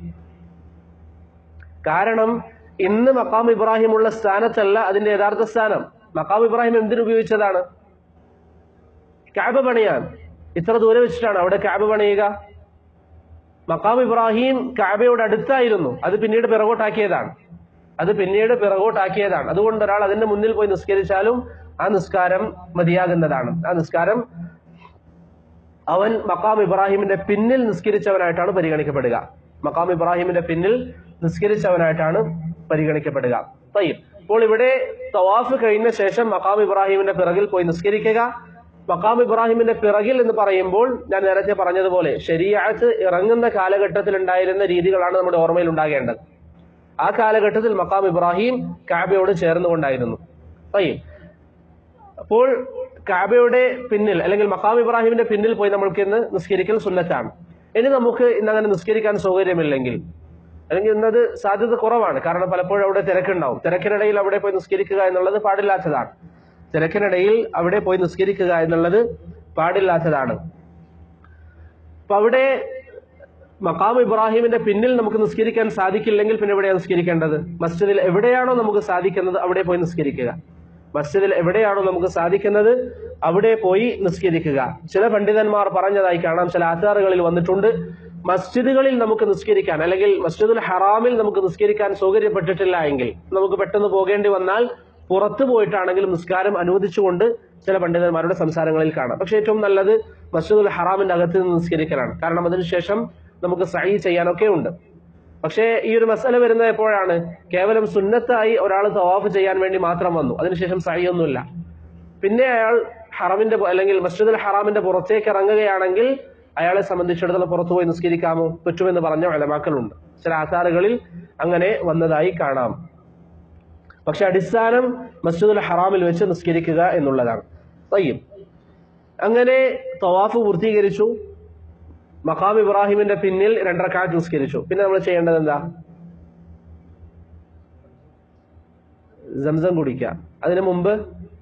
കാരണം ഇന്ന് മക്കാം ഇബ്രാഹിം ഉള്ള സ്ഥാനത്തല്ല അതിന്റെ യഥാർത്ഥ സ്ഥാനം മക്കാം ഇബ്രാഹിം എന്തിനു ഉപയോഗിച്ചതാണ് ക്യാബ് പണിയാൻ ഇത്ര ദൂരെ വെച്ചിട്ടാണ് അവിടെ ക്യാബ് പണിയുക മക്കാം ഇബ്രാഹിം കാബയുടെ അടുത്തായിരുന്നു അത് പിന്നീട് പിറകോട്ടാക്കിയതാണ് അത് പിന്നീട് പിറകോട്ടാക്കിയതാണ് അതുകൊണ്ട് ഒരാൾ അതിന്റെ മുന്നിൽ പോയി നിസ്കരിച്ചാലും ആ നിസ്കാരം മതിയാകുന്നതാണ് ആ നിസ്കാരം അവൻ മക്കാം ഇബ്രാഹിമിന്റെ പിന്നിൽ നിസ്കരിച്ചവനായിട്ടാണ് പരിഗണിക്കപ്പെടുക മക്കാം ഇബ്രാഹിമിന്റെ പിന്നിൽ നിസ്കരിച്ചവനായിട്ടാണ് പരിഗണിക്കപ്പെടുക തയ്യം അപ്പോൾ ഇവിടെ തവാഫ് കഴിഞ്ഞ ശേഷം മക്കാം ഇബ്രാഹിമിന്റെ പിറകിൽ പോയി നിസ്കരിക്കുക മക്കാം ഇബ്രാഹിമിന്റെ പിറകിൽ എന്ന് പറയുമ്പോൾ ഞാൻ നേരത്തെ പറഞ്ഞതുപോലെ ശരിയാത്ത് ഇറങ്ങുന്ന കാലഘട്ടത്തിൽ ഉണ്ടായിരുന്ന രീതികളാണ് നമ്മുടെ ഓർമ്മയിൽ ഉണ്ടാകേണ്ടത് ആ കാലഘട്ടത്തിൽ മക്കാം ഇബ്രാഹിം കാബയോട് ചേർന്നുകൊണ്ടായിരുന്നു തയ്യം അപ്പോൾ കാബയുടെ പിന്നിൽ അല്ലെങ്കിൽ മക്കാം ഇബ്രാഹിമിന്റെ പിന്നിൽ പോയി നമ്മൾക്ക് ഇന്ന് നിസ്കരിക്കൽ സുന്നത്താണ് ഇനി നമുക്ക് ഇന്ന് അങ്ങനെ നിസ്കരിക്കാൻ സൗകര്യമില്ലെങ്കിൽ അല്ലെങ്കിൽ ഇന്നത് സാധ്യത കുറവാണ് കാരണം പലപ്പോഴും അവിടെ തിരക്കുണ്ടാവും തിരക്കിനിടയിൽ അവിടെ പോയി നിസ്കരിക്കുക എന്നുള്ളത് പാടില്ലാത്തതാണ് തിരക്കിനിടയിൽ അവിടെ പോയി നിസ്കരിക്കുക എന്നുള്ളത് പാടില്ലാത്തതാണ് അപ്പൊ അവിടെ മക്കാം ഇബ്രാഹിമിന്റെ പിന്നിൽ നമുക്ക് നിസ്കരിക്കാൻ സാധിക്കില്ലെങ്കിൽ പിന്നെ എവിടെയാണ് നിസ്കരിക്കേണ്ടത് മസ്ജിദിൽ എവിടെയാണോ നമുക്ക് സാധിക്കുന്നത് അവിടെ പോയി നിസ്കരിക്കുക മസ്ജിദിൽ എവിടെയാണോ നമുക്ക് സാധിക്കുന്നത് അവിടെ പോയി നിസ്കരിക്കുക ചില പണ്ഡിതന്മാർ പറഞ്ഞതായി കാണാം ചില ആധാറുകളിൽ വന്നിട്ടുണ്ട് മസ്ജിദുകളിൽ നമുക്ക് നിസ്കരിക്കാൻ അല്ലെങ്കിൽ മസ്ജിദുൽ ഹറാമിൽ നമുക്ക് നിസ്കരിക്കാൻ സൗകര്യപ്പെട്ടിട്ടില്ല എങ്കിൽ നമുക്ക് പെട്ടെന്ന് പോകേണ്ടി വന്നാൽ പുറത്തു പോയിട്ടാണെങ്കിലും നിസ്കാരം അനുവദിച്ചുകൊണ്ട് ചില പണ്ഡിതന്മാരുടെ സംസാരങ്ങളിൽ കാണാം പക്ഷെ ഏറ്റവും നല്ലത് മസ്ജിദുൽ ഹറാമിന്റെ അകത്ത് നിന്ന് നിസ്കരിക്കലാണ് കാരണം അതിനുശേഷം നമുക്ക് സഹി ചെയ്യാനൊക്കെ ഉണ്ട് പക്ഷേ ഈ ഒരു മസല വരുന്നത് എപ്പോഴാണ് കേവലം സുന്നത്തായി ഒരാൾ തവാഫ് ചെയ്യാൻ വേണ്ടി മാത്രം വന്നു അതിനുശേഷം സഹിയൊന്നുമില്ല പിന്നെ അയാൾ ഹറമിന്റെ പു- അല്ലെങ്കിൽ മസ്ജിദുൽ ഹറാമിന്റെ പുറത്തേക്ക് ഇറങ്ങുകയാണെങ്കിൽ അയാളെ സംബന്ധിച്ചിടത്തോളം പുറത്തു പോയി നിസ്കരിക്കാമോ പറ്റുമെന്ന് പറഞ്ഞ വലമാക്കളുണ്ട് ചില ആധാറുകളിൽ അങ്ങനെ വന്നതായി കാണാം പക്ഷെ അടിസ്ഥാനം മസ്ജിദുൽ ഹറാമിൽ വെച്ച് നിസ്കരിക്കുക എന്നുള്ളതാണ് തയ്യും അങ്ങനെ തവാഫ് പൂർത്തീകരിച്ചു മഖാം ഇബ്രാഹിമിന്റെ പിന്നിൽ രണ്ടരക്കാറ്റ് നിസ്കരിച്ചു പിന്നെ നമ്മൾ ചെയ്യേണ്ടത് എന്താ സംസം കുടിക്കുക അതിനു മുമ്പ്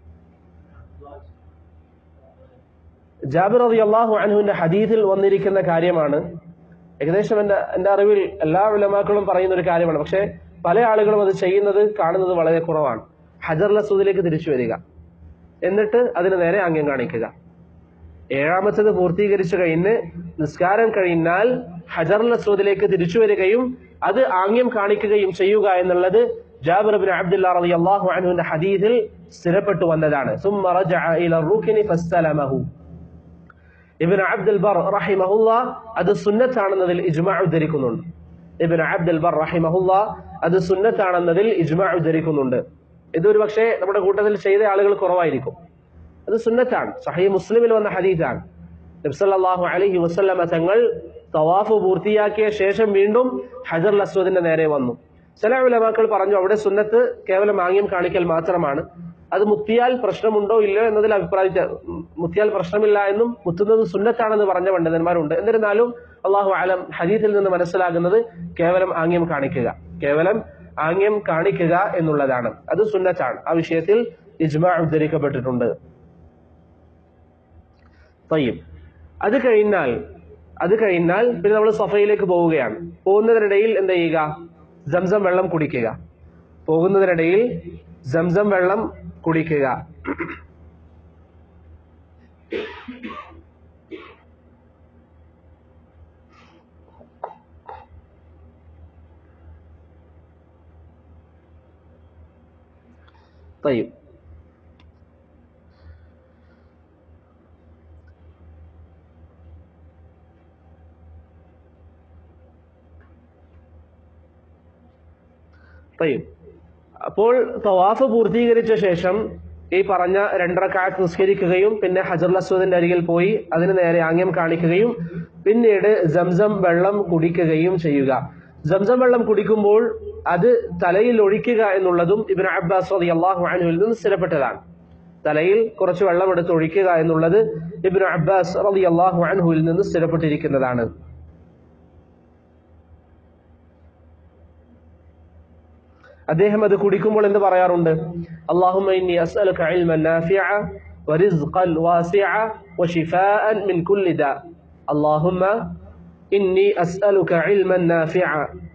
ജാബിർ റതി അള്ളാഹു അൻഹുവിന്റെ ഹദീസിൽ വന്നിരിക്കുന്ന കാര്യമാണ് ഏകദേശം എന്റെ എന്റെ അറിവിൽ എല്ലാ ഉലമാക്കളും പറയുന്ന ഒരു കാര്യമാണ് പക്ഷെ പല ആളുകളും അത് ചെയ്യുന്നത് കാണുന്നത് വളരെ കുറവാണ് ഹജർ ലസൂദിലേക്ക് തിരിച്ചു വരിക എന്നിട്ട് അതിന് നേരെ ആംഗ്യം കാണിക്കുക ഏഴാമത്തത് പൂർത്തീകരിച്ചു കഴിഞ്ഞ് നിസ്കാരം കഴിഞ്ഞാൽ ഹജർ ലസൂദിലേക്ക് തിരിച്ചു വരികയും അത് ആംഗ്യം കാണിക്കുകയും ചെയ്യുക എന്നുള്ളത് ജാബിർ ബിൻ അബ്ദുല്ലാ റളിയല്ലാഹു അൻഹുവിന്റെ ഹദീസിൽ സ്ഥിരപ്പെട്ടു വന്നതാണ് ثم رجع الى الركن فاستلمه ഇബിൻ അബ്ദുൽ ബർ റഹിമഹുല്ല അത് സുന്നത്താണെന്നതിൽ ഇജ്മാ ഉദ്ധരിക്കുന്നുണ്ട് ഇബിൻ അബ്ദുൽ ബർ റഹിമഹുല്ല അത് സുന്നത്താണെന്നതിൽ ഇജ്മാ ഉദ്ധരിക്കുന്നുണ്ട് ഇതൊരു പക്ഷേ നമ്മുടെ കൂട്ടത്തിൽ ചെയ്ത ആളുകൾ കുറവായിരിക്കും അത് സുന്നത്താണ് സഹീ മുസ്ലിമിൽ വന്ന ഹദീസാണ് നബ്സല്ലാഹു അലൈഹി വസല്ലമ തങ്ങൾ തവാഫ് പൂർത്തിയാക്കിയ ശേഷം വീണ്ടും ഹജർ അസ്വദിന്റെ നേരെ വന്നു ചില ഉലമാക്കൾ പറഞ്ഞു അവിടെ സുന്നത്ത് കേവലം ആംഗ്യം കാണിക്കൽ മാത്രമാണ് അത് മുത്തിയാൽ പ്രശ്നമുണ്ടോ ഇല്ലയോ എന്നതിൽ അഭിപ്രായ മുത്തിയാൽ പ്രശ്നമില്ല എന്നും മുത്തുന്നത് സുന്നത്താണെന്ന് പറഞ്ഞ പണ്ഡിതന്മാരുണ്ട് എന്നിരുന്നാലും അള്ളാഹു അലം ഹദീസിൽ നിന്ന് മനസ്സിലാകുന്നത് കേവലം ആംഗ്യം കാണിക്കുക കേവലം ആംഗ്യം കാണിക്കുക എന്നുള്ളതാണ് അത് സുന്നത്താണ് ആ വിഷയത്തിൽ ഇജ്മാ ഉദ്ധരിക്കപ്പെട്ടിട്ടുണ്ട് തയ്യും അത് കഴിഞ്ഞാൽ അത് കഴിഞ്ഞാൽ പിന്നെ നമ്മൾ സഫയിലേക്ക് പോവുകയാണ് പോകുന്നതിനിടയിൽ എന്താ ചെയ്യുക സംസം വെള്ളം കുടിക്കുക പോകുന്നതിനിടയിൽ സംസം വെള്ളം കുടിക്കുക طيب طيب അപ്പോൾ തവാഫ് പൂർത്തീകരിച്ച ശേഷം ഈ പറഞ്ഞ രണ്ടരക്കാറ്റ് നിസ്കരിക്കുകയും പിന്നെ ഹജർ അസ്വദിന്റെ അരികിൽ പോയി അതിന് നേരെ ആംഗ്യം കാണിക്കുകയും പിന്നീട് സംസം വെള്ളം കുടിക്കുകയും ചെയ്യുക സംസം വെള്ളം കുടിക്കുമ്പോൾ അത് തലയിൽ ഒഴിക്കുക എന്നുള്ളതും ഇബിൻ അബ്ബാസ് റതി അള്ളാഹു അനുവിൽ നിന്ന് സ്ഥിരപ്പെട്ടതാണ് തലയിൽ കുറച്ച് വെള്ളം എടുത്ത് ഒഴിക്കുക എന്നുള്ളത് ഇബിൻ അബ്ബാസ് റതി അള്ളാഹു അൻഹുവിൽ നിന്ന് സ്ഥിരപ്പെട്ടിരിക്കുന്നതാണ് അദ്ദേഹം അത് കുടിക്കുമ്പോൾ എന്ത് പറയാറുണ്ട് അള്ളാഹുമ്മ ഇന്നി അസ്അലുക ഇൽമൻ നാഫിഅ വറിസ്ഖൻ വാസിഅ വശിഫാഅ മിൻ കുല്ലി ദാ അള്ളാഹുമ്മ ഇന്നി അസ്അലുക ഇൽമൻ നാഫിഅ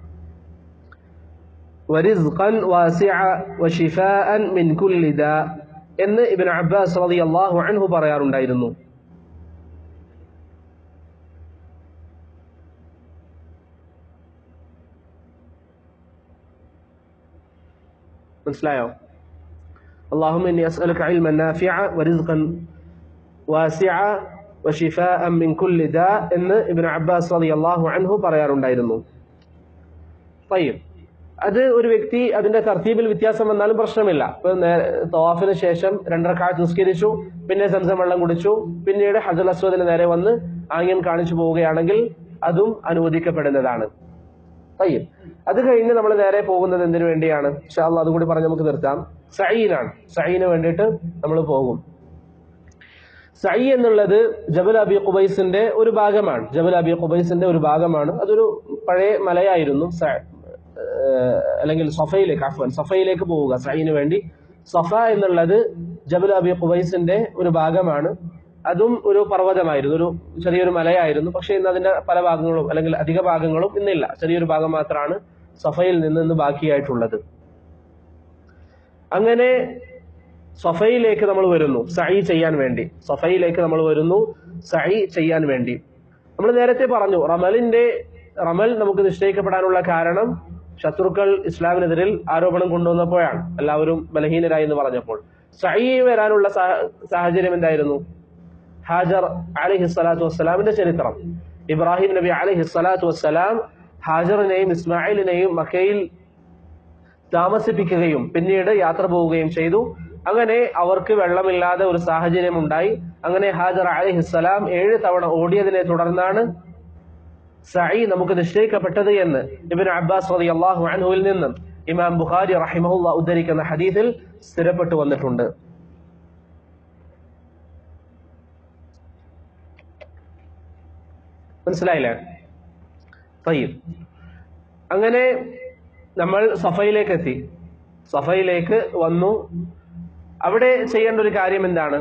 വറിസ്ഖൻ വാസിഅ വശിഫാഅ മിൻ കുല്ലി ദാ എന്ന് ഇബ്നു അബ്ബാസ് റളിയല്ലാഹു അൻഹു പറയാറുണ്ടായിരുന്നു മനസ്സിലായോ اللهم إني أسألك علما نافعا ورزقا واسعا وشفاء من كل داء എന്ന് ഇബ്നു അബ്ബാസ് റളിയല്ലാഹു അൻഹു പറയാറുണ്ടായിരുന്നു طيب അത് ഒരു വ്യക്തി അതിന്റെ തർത്തീബിൽ വ്യത്യാസം വന്നാലും പ്രശ്നമില്ല ഇപ്പൊ നേ- തവാഫിന് ശേഷം രണ്ടരക്കാറ്റ് നിസ്കരിച്ചു പിന്നെ സംസം വെള്ളം കുടിച്ചു പിന്നീട് ഹജൽ അസ്വദിന് നേരെ വന്ന് ആംഗ്യം കാണിച്ചു പോവുകയാണെങ്കിൽ അതും അനുവദിക്കപ്പെടുന്നതാണ് തയ്യം അത് കഴിഞ്ഞ് നമ്മൾ നേരെ പോകുന്നത് എന്തിനു വേണ്ടിയാണ് ഷാള്ള അതും കൂടി പറഞ്ഞ് നമുക്ക് നിർത്താം സഈനാണ് സഈന് വേണ്ടിയിട്ട് നമ്മൾ പോകും സൈ എന്നുള്ളത് ജബൽ അബി ഖുബൈസിന്റെ ഒരു ഭാഗമാണ് ജബൽ അബി ഖുബൈസിന്റെ ഒരു ഭാഗമാണ് അതൊരു പഴയ മലയായിരുന്നു സ- ഏഹ് അല്ലെങ്കിൽ സഫയിലേക്ക് അഫ്വൻ സഫയിലേക്ക് പോവുക സൈന് വേണ്ടി സഫ എന്നുള്ളത് ജബൽ അബി ഖുബൈസിന്റെ ഒരു ഭാഗമാണ് അതും ഒരു പർവ്വതമായിരുന്നു ഒരു ചെറിയൊരു മലയായിരുന്നു പക്ഷെ ഇന്ന് അതിന്റെ പല ഭാഗങ്ങളും അല്ലെങ്കിൽ അധിക ഭാഗങ്ങളും ഇന്നില്ല ചെറിയൊരു ഭാഗം മാത്രമാണ് സഫയിൽ നിന്ന് ഇന്ന് ബാക്കിയായിട്ടുള്ളത് അങ്ങനെ സഫയിലേക്ക് നമ്മൾ വരുന്നു സഈ ചെയ്യാൻ വേണ്ടി സഫയിലേക്ക് നമ്മൾ വരുന്നു സഈ ചെയ്യാൻ വേണ്ടി നമ്മൾ നേരത്തെ പറഞ്ഞു റമലിന്റെ റമൽ നമുക്ക് നിശ്ചയിക്കപ്പെടാനുള്ള കാരണം ശത്രുക്കൾ ഇസ്ലാമിനെതിരിൽ ആരോപണം കൊണ്ടുവന്നപ്പോഴാണ് എല്ലാവരും ബലഹീനരായി എന്ന് പറഞ്ഞപ്പോൾ സഈ വരാനുള്ള സാ- സാഹചര്യം എന്തായിരുന്നു ഹാജർ അലഹി സ്വലാത്തു വസ്സലാമിന്റെ ചരിത്രം ഇബ്രാഹിം നബി അലഹി സ്വലാത്തു വസ്സലാം ഹാജറിനെയും ഇസ്മായിലിനെയും മക്കയിൽ താമസിപ്പിക്കുകയും പിന്നീട് യാത്ര പോവുകയും ചെയ്തു അങ്ങനെ അവർക്ക് വെള്ളമില്ലാതെ ഒരു സാഹചര്യം ഉണ്ടായി അങ്ങനെ ഹാജർ അലിഹിസ്സലാം ഏഴ് തവണ ഓടിയതിനെ തുടർന്നാണ് സഈ നമുക്ക് നിശ്ചയിക്കപ്പെട്ടത് എന്ന് ഇബിൻ അബ്ബാസ് റതി അള്ളാഹു അൻഹുവിൽ നിന്നും ഇമാം ബുഖാരി റഹിമഹുല്ല ഉദ്ധരിക്കുന്ന ഹദീസിൽ സ്ഥിരപ്പെട്ടു വന്നിട്ടുണ്ട് മനസ്സിലായില്ലേ തയ്യബ് അങ്ങനെ നമ്മൾ സഫയിലേക്ക് എത്തി സഫയിലേക്ക് വന്നു അവിടെ ചെയ്യേണ്ട ഒരു കാര്യം എന്താണ്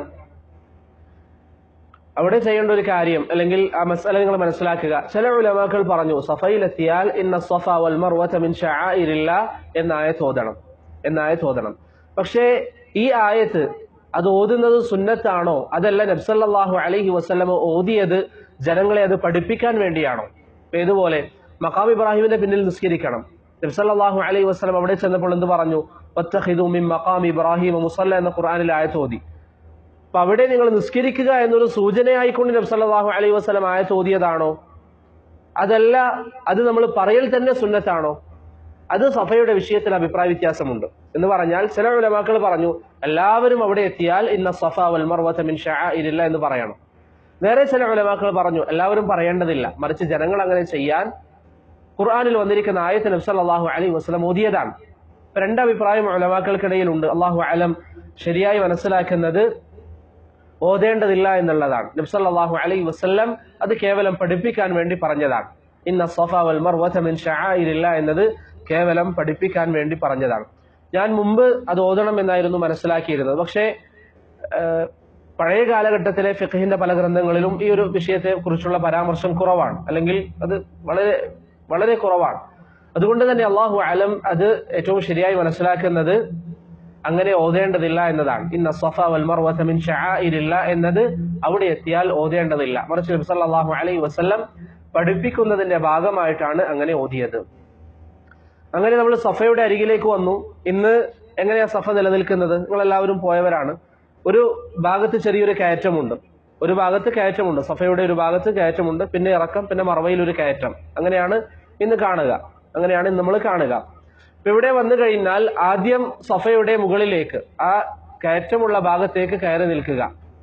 അവിടെ ചെയ്യേണ്ട ഒരു കാര്യം അല്ലെങ്കിൽ ആ മസല നിങ്ങൾ മനസ്സിലാക്കുക ചില ഉലമാക്കൾ പറഞ്ഞു സഫയിലെത്തിയാൽ ഇന്ന സഫ വൽ മർവത മിൻ ഷആഇരില്ല എന്ന ആയത്ത് ഓതണം എന്ന ആയത്ത് ഓതണം പക്ഷേ ഈ ആയത്ത് അത് ഓതുന്നത് സുന്നത്താണോ അതല്ല നബ്സല്ലാഹു അലൈഹി വസ്ലമ ഓതിയത് ജനങ്ങളെ അത് പഠിപ്പിക്കാൻ വേണ്ടിയാണോ ഇപ്പൊ ഇതുപോലെ മക്കാം ഇബ്രാഹിമിന്റെ പിന്നിൽ നിസ്കരിക്കണം നബ്സല്ലാഹു അലൈഹി വസ്ലം അവിടെ ചെന്നപ്പോൾ എന്ത് പറഞ്ഞു വത്തഹിദു മിൻ മക്കാം ഇബ്രാഹിം മുസല്ല എന്ന ഖുർആനിൽ ആയത്ത് ഓതി അപ്പൊ അവിടെ നിങ്ങൾ നിസ്കരിക്കുക എന്നൊരു സൂചനയായിക്കൊണ്ട് നബ്സല്ലാഹു അലൈഹി വസ്ലം ആയത്ത് ഓതിയതാണോ അതല്ല അത് നമ്മൾ പറയൽ തന്നെ സുന്നത്താണോ അത് സഫയുടെ വിഷയത്തിൽ അഭിപ്രായ വ്യത്യാസമുണ്ട് എന്ന് പറഞ്ഞാൽ ചില ഉലമാക്കൾ പറഞ്ഞു എല്ലാവരും അവിടെ എത്തിയാൽ ഇന്ന സഫ വൽ മർവത മിൻ ഷആഇരില്ല എന്ന് പറയണം വേറെ ചില ഉലമാക്കൾ പറഞ്ഞു എല്ലാവരും പറയേണ്ടതില്ല മറിച്ച് ജനങ്ങൾ അങ്ങനെ ചെയ്യാൻ ഖുർആനിൽ വന്നിരിക്കുന്ന ആയത്ത് നബ്സല്ലാഹു അലൈഹി വസ്ലം ഓതിയതാണ് ഇപ്പൊ രണ്ടഭിപ്രായം ഉലമാക്കൾക്കിടയിലുണ്ട് അള്ളാഹു അലം ശരിയായി മനസ്സിലാക്കുന്നത് ഓതേണ്ടതില്ല എന്നുള്ളതാണ് നബ്സല്ലാഹു അലൈഹി വസ്ല്ലം അത് കേവലം പഠിപ്പിക്കാൻ വേണ്ടി പറഞ്ഞതാണ് ഇന്ന സഫ വൽ മർവത മിൻ ഷആഇരില്ല എന്നത് കേവലം പഠിപ്പിക്കാൻ വേണ്ടി പറഞ്ഞതാണ് ഞാൻ മുമ്പ് അത് ഓതണം എന്നായിരുന്നു മനസ്സിലാക്കിയിരുന്നത് പക്ഷേ ഏഹ്, പഴയ കാലഘട്ടത്തിലെ ഫിഖഹിന്റെ പല ഗ്രന്ഥങ്ങളിലും ഈ ഒരു വിഷയത്തെ കുറിച്ചുള്ള പരാമർശം കുറവാണ് അല്ലെങ്കിൽ അത് വളരെ വളരെ കുറവാണ് അതുകൊണ്ട് തന്നെ അള്ളാഹു അലം അത് ഏറ്റവും ശരിയായി മനസ്സിലാക്കുന്നത് അങ്ങനെ ഓതേണ്ടതില്ല എന്നതാണ് ഇന്ന സഫ വൽ മർവത മിൻ ഷആഇരില്ല എന്നത് അവിടെ എത്തിയാൽ ഓതേണ്ടതില്ല മറിച്ച് നബി സല്ലല്ലാഹു അലൈഹി വസല്ലം പഠിപ്പിക്കുന്നതിന്റെ ഭാഗമായിട്ടാണ് അങ്ങനെ ഓതിയത് അങ്ങനെ നമ്മൾ സഫയുടെ അരികിലേക്ക് വന്നു ഇന്ന് എങ്ങനെയാ സഫ നിലനിൽക്കുന്നത് നിങ്ങൾ എല്ലാവരും പോയവരാണ് ഒരു ഭാഗത്ത് ചെറിയൊരു കയറ്റമുണ്ട് ഒരു ഭാഗത്ത് കയറ്റമുണ്ട് സഫയുടെ ഒരു ഭാഗത്ത് കയറ്റമുണ്ട് പിന്നെ ഇറക്കം പിന്നെ മറവയിൽ ഒരു കയറ്റം അങ്ങനെയാണ് ഇന്ന് കാണുക അങ്ങനെയാണ് ഇന്ന് നമ്മൾ കാണുക അപ്പൊ ഇവിടെ വന്നു കഴിഞ്ഞാൽ ആദ്യം സഫയുടെ മുകളിലേക്ക് ആ കയറ്റമുള്ള ഭാഗത്തേക്ക് കയറി നിൽക്കുക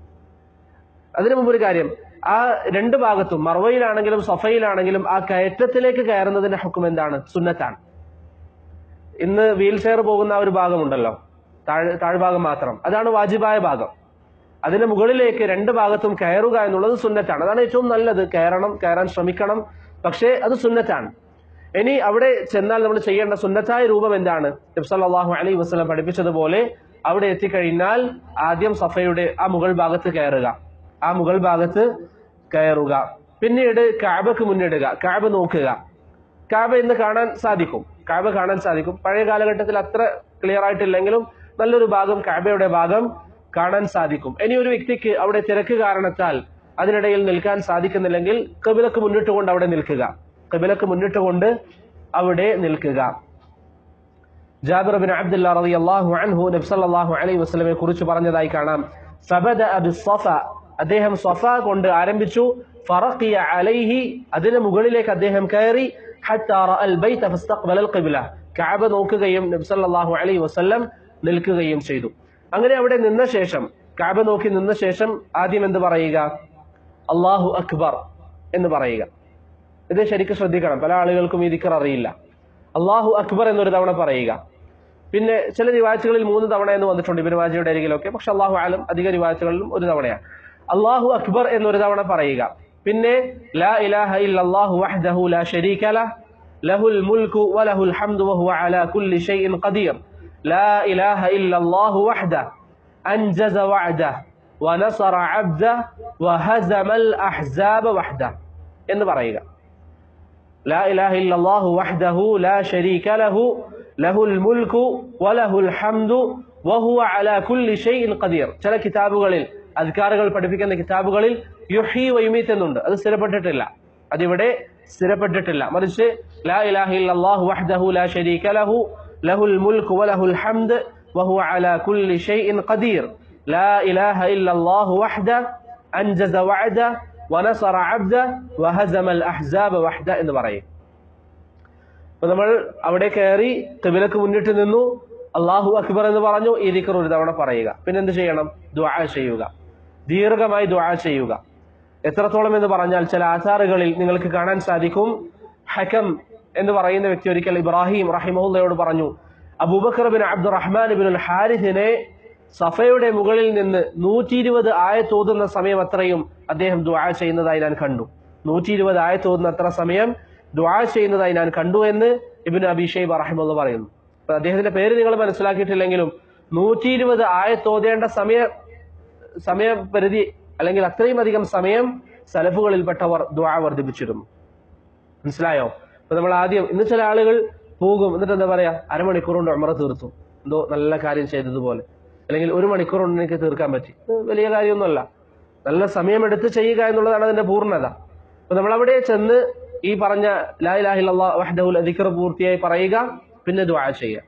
അതിനു മുമ്പ് ഒരു കാര്യം ആ രണ്ട് ഭാഗത്തും മറവയിലാണെങ്കിലും സഫയിലാണെങ്കിലും ആ കയറ്റത്തിലേക്ക് കയറുന്നതിന്റെ ഹുക്കും എന്താണ് സുന്നത്താണ് ഇന്ന് വീൽ ചെയർ പോകുന്ന ആ ഒരു ഭാഗമുണ്ടല്ലോ താഴ് താഴ്ഭാഗം മാത്രം അതാണ് വാജിബായ ഭാഗം അതിന് മുകളിലേക്ക് രണ്ട് ഭാഗത്തും കയറുക എന്നുള്ളത് സുന്നത്താണ് അതാണ് ഏറ്റവും നല്ലത് കയറണം കയറാൻ ശ്രമിക്കണം പക്ഷേ അത് സുന്നത്താണ് ഇനി അവിടെ ചെന്നാൽ നമ്മൾ ചെയ്യേണ്ട സുന്നത്തായ രൂപം എന്താണ് നബ്സല്ലാഹു അലൈഹി വസ്ലം പഠിപ്പിച്ചതുപോലെ അവിടെ എത്തിക്കഴിഞ്ഞാൽ ആദ്യം സഫയുടെ ആ മുകൾ ഭാഗത്ത് കയറുക ആ മുകൾ ഭാഗത്ത് കയറുക പിന്നീട് കാബക്ക് മുന്നിടുക കാബ് നോക്കുക കാബ ഇന്ന് കാണാൻ സാധിക്കും കാബ കാണാൻ സാധിക്കും പഴയ കാലഘട്ടത്തിൽ അത്ര ക്ലിയർ ആയിട്ടില്ലെങ്കിലും നല്ലൊരു ഭാഗം കാബയുടെ ഭാഗം കാണാൻ സാധിക്കും ഇനി ഒരു വ്യക്തിക്ക് അവിടെ തിരക്ക് കാരണത്താൽ അതിനിടയിൽ നിൽക്കാൻ സാധിക്കുന്നില്ലെങ്കിൽ കബിലക്ക് മുന്നിട്ടുകൊണ്ട് അവിടെ നിൽക്കുക കബിലക്ക് മുന്നിട്ടുകൊണ്ട് അവിടെ നിൽക്കുക ജാബിർ ബിൻ അബ്ദുല്ല റളിയല്ലാഹു അൻഹു നബി സല്ലല്ലാഹു അലൈഹി വസല്ലമയെ കുറിച്ച് പറഞ്ഞതായി കാണാം സബദ ബിസ്സഫ അദ്ദേഹം സഫ കൊണ്ട് ആരംഭിച്ചു ഫറഖിയ അലൈഹി അതിന് മുകളിലേക്ക് അദ്ദേഹം കയറി ഹത്താ റഅൽ ബൈത ഫസ്തഖ്ബല അൽ ഖിബ്ല കഅബ നോക്കുകയും നബി സല്ലല്ലാഹു അലൈഹി വസല്ലം നിൽക്കുകയും ചെയ്തു അങ്ങനെ അവിടെ നിന്ന ശേഷം കഅബ നോക്കി നിന്ന ശേഷം ആദ്യം എന്ത് പറയുക അല്ലാഹു അക്ബർ എന്ന് പറയുക ഇത് ശരിക്കും ശ്രദ്ധിക്കണം പല ആളുകൾക്കും ഈ ദിക്കർ അറിയില്ല അള്ളാഹു അക്ബർ എന്നൊരു തവണ പറയുക പിന്നെ ചില റിവായത്തുകളിൽ മൂന്ന് തവണ എന്ന് വന്നിട്ടുണ്ട് ഇബിൻ മാജിയുടെ അരികിലൊക്കെ പക്ഷെ അള്ളാഹു ആലം അധിക റിവായത്തുകളിലും ഒരു തവണയാണ് അള്ളാഹു അക്ബർ എന്നൊരു തവണ പറയുക പിന്നെ ലാ ഇലാഹ ഇല്ലല്ലാഹു വഹ്ദഹു ലാ ശരീക ലഹ് ലഹുൽ മുൽക്കു വലഹുൽ ഹംദു വഹുവ അലാ കുല്ലി ഷൈഇൻ ഖദീർ ലാ ഇലാഹ ഇല്ലല്ലാഹു വഹ്ദഹു അൻജസ വഅദഹു വനസറ അബ്ദഹു വഹസമൽ അഹ്സാബ വഹ്ദഹു എന്ന് പറയുക لا إله إلا الله وحده لا شريك له له الملك وله الحمد وهو على كل شيء قدير ചില കിതാബുകളിൽ അധികാരങ്ങൾ പഠിപ്പിക്കുന്ന കിതാബുകളിൽ യുഹി വൈമീത്ത് എന്നുണ്ട് അത് സ്ഥിരപ്പെട്ടിട്ടില്ല അതിവിടെ സ്ഥിരപ്പെട്ടിട്ടില്ല മറിച്ച് ലാ ഇലാഹ ഇല്ലല്ലാഹു വഹ്ദഹു ലാ ശരീക ലഹു ലഹുൽ മുൽക്ക് വലഹുൽ ഹംദ് വഹുവ അലാ കുല്ലി ഷൈഇൻ ഖദീർ ലാ ഇലാഹ ഇല്ലല്ലാഹു വഹ്ദഹു അൻജസ വഅദഹു വനസറ അബ്ദ വഹസമൽ അഹ്സാബ വഹ്ദ എന്ന് പറയും അപ്പൊ നമ്മൾ അവിടെ കയറി കിബിലക്ക് മുന്നിട്ട് നിന്നു അള്ളാഹു അക്ബർ എന്ന് പറഞ്ഞു ഈ ദിക്കർ ഒരു തവണ പറയുക പിന്നെ എന്ത് ചെയ്യണം ദുആ ചെയ്യുക ദീർഘമായി ദുആ ചെയ്യുക എത്രത്തോളം എന്ന് പറഞ്ഞാൽ ചില ആചാറുകളിൽ നിങ്ങൾക്ക് കാണാൻ സാധിക്കും ഹകം എന്ന് പറയുന്ന വ്യക്തി ഒരിക്കൽ ഇബ്രാഹിം റഹിമുള്ളയോട് പറഞ്ഞു Abubakar bin Abdurrahman bin al ഹാരിസിനെ സഫയുടെ മുകളിൽ നിന്ന് നൂറ്റി ഇരുപത് ആയത്തോതുന്ന സമയം അത്രയും അദ്ദേഹം ദുആ ചെയ്യുന്നതായി ഞാൻ കണ്ടു നൂറ്റി ഇരുപത് ആയത്തോതുന്ന അത്ര സമയം ദുആ ചെയ്യുന്നതായി ഞാൻ കണ്ടു എന്ന് ഇബിൻ അബിഷൈബ് റഹിമുള്ള പറയുന്നു അപ്പൊ അദ്ദേഹത്തിന്റെ പേര് നിങ്ങൾ മനസ്സിലാക്കിയിട്ടില്ലെങ്കിലും നൂറ്റി ഇരുപത് ആയത്തോതേണ്ട സമയ സമയപരിധി അല്ലെങ്കിൽ അത്രയും അധികം സമയം സലഫുകളിൽപ്പെട്ടവർ ദുആ വർദ്ധിപ്പിച്ചിരുന്നു മനസ്സിലായോ അപ്പൊ നമ്മൾ ആദ്യം ഇന്ന് ചില ആളുകൾ പോകും എന്നിട്ട് എന്താ പറയാ അരമണിക്കൂർ കൊണ്ട് ഉമറ തീർത്തു എന്തോ നല്ല കാര്യം ചെയ്തതുപോലെ അല്ലെങ്കിൽ ഒരു മണിക്കൂർ കൊണ്ട് എനിക്ക് തീർക്കാൻ പറ്റി ഇത് വലിയ കാര്യമൊന്നുമല്ല നല്ല സമയമെടുത്ത് ചെയ്യുക എന്നുള്ളതാണ് അതിന്റെ പൂർണ്ണത അപ്പൊ നമ്മൾ അവിടെ ചെന്ന് ഈ പറഞ്ഞ ലാ ഇലാഹ ഇല്ലല്ലാഹ് വഹ്ദഹുൽ ദിക്ർ പൂർത്തിയായി പറയുക പിന്നെ ദുആ ചെയ്യുക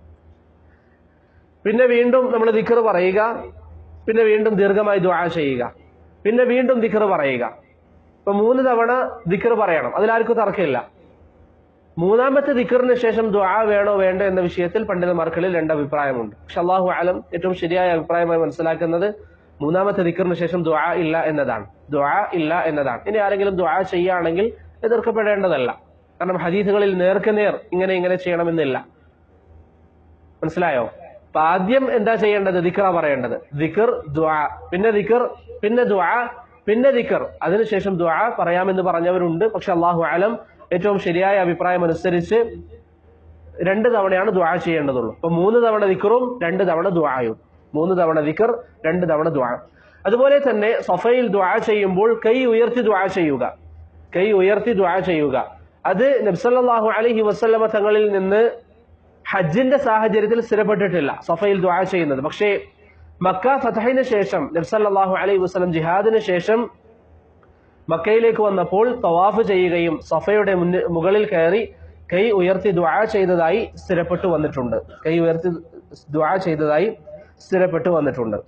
പിന്നെ വീണ്ടും നമ്മൾ ദിക്ർ പറയുക പിന്നെ വീണ്ടും ദീർഘമായി ദുആ ചെയ്യുക പിന്നെ വീണ്ടും ദിക്ർ പറയുക ഇപ്പൊ മൂന്ന് തവണ ദിക്ർ പറയണം അതിലാർക്കും തർക്കമില്ല മൂന്നാമത്തെ ദിക്കറിന് ശേഷം ദുആ വേണോ വേണ്ടോ എന്ന വിഷയത്തിൽ പണ്ഡിതന്മാർക്കിടയിൽ രണ്ട് അഭിപ്രായമുണ്ട് പക്ഷെ അള്ളാഹു ആലം ഏറ്റവും ശരിയായ അഭിപ്രായമായി മനസ്സിലാക്കുന്നത് മൂന്നാമത്തെ ദിക്കറിന് ശേഷം ദുആ ഇല്ല എന്നതാണ് ദുആ ഇല്ല എന്നതാണ് ഇനി ആരെങ്കിലും ദുആ ചെയ്യുകയാണെങ്കിൽ എതിർക്കപ്പെടേണ്ടതല്ല കാരണം ഹദീസുകളിൽ നേർക്ക് നേർ ഇങ്ങനെ ഇങ്ങനെ ചെയ്യണമെന്നില്ല മനസ്സിലായോ അപ്പൊ ആദ്യം എന്താ ചെയ്യേണ്ടത് ദിക്റ പറയേണ്ടത് ദിക്കർ ദുആ പിന്നെ ദിക്കർ പിന്നെ ദുആ പിന്നെ ദിക്കർ അതിനുശേഷം ദുആ പറയാമെന്ന് പറഞ്ഞവരുണ്ട് പക്ഷെ അള്ളാഹു ആലം ഏറ്റവും ശരിയായ അഭിപ്രായം അനുസരിച്ച് രണ്ട് തവണയാണ് ദുആ ചെയ്യേണ്ടതുള്ളൂ അപ്പൊ മൂന്ന് തവണ ദിക്കറും രണ്ട് തവണ ദുആയും മൂന്ന് തവണ ദിക്കർ രണ്ട് തവണ ദുആ അതുപോലെ തന്നെ സഫയിൽ ദുആ ചെയ്യുമ്പോൾ കൈ ഉയർത്തി ദുആ ചെയ്യുക കൈ ഉയർത്തി ദുആ ചെയ്യുക അത് നബ്സല്ലാഹു അലൈഹി വസല്ലമ തങ്ങളിൽ നിന്ന് ഹജ്ജിന്റെ സാഹചര്യത്തിൽ സ്ഥിരപ്പെട്ടിട്ടില്ല സഫയിൽ ദുആ ചെയ്യുന്നത് പക്ഷേ മക്ക ഫതഹിന് ശേഷം നബ്സല്ലാഹു അലൈഹി വസല്ലം ജിഹാദിന് ശേഷം മക്കയിലേക്ക് വന്നപ്പോൾ തവാഫ് ചെയ്യുകയും സഫയുടെ മുന്നിൽ മുകളിൽ കയറി കൈ ഉയർത്തി ദുആ ചെയ്തതായി സ്ഥിരപ്പെട്ടു വന്നിട്ടുണ്ട് കൈ ഉയർത്തി ദുആ ചെയ്തതായി സ്ഥിരപ്പെട്ടു വന്നിട്ടുണ്ട്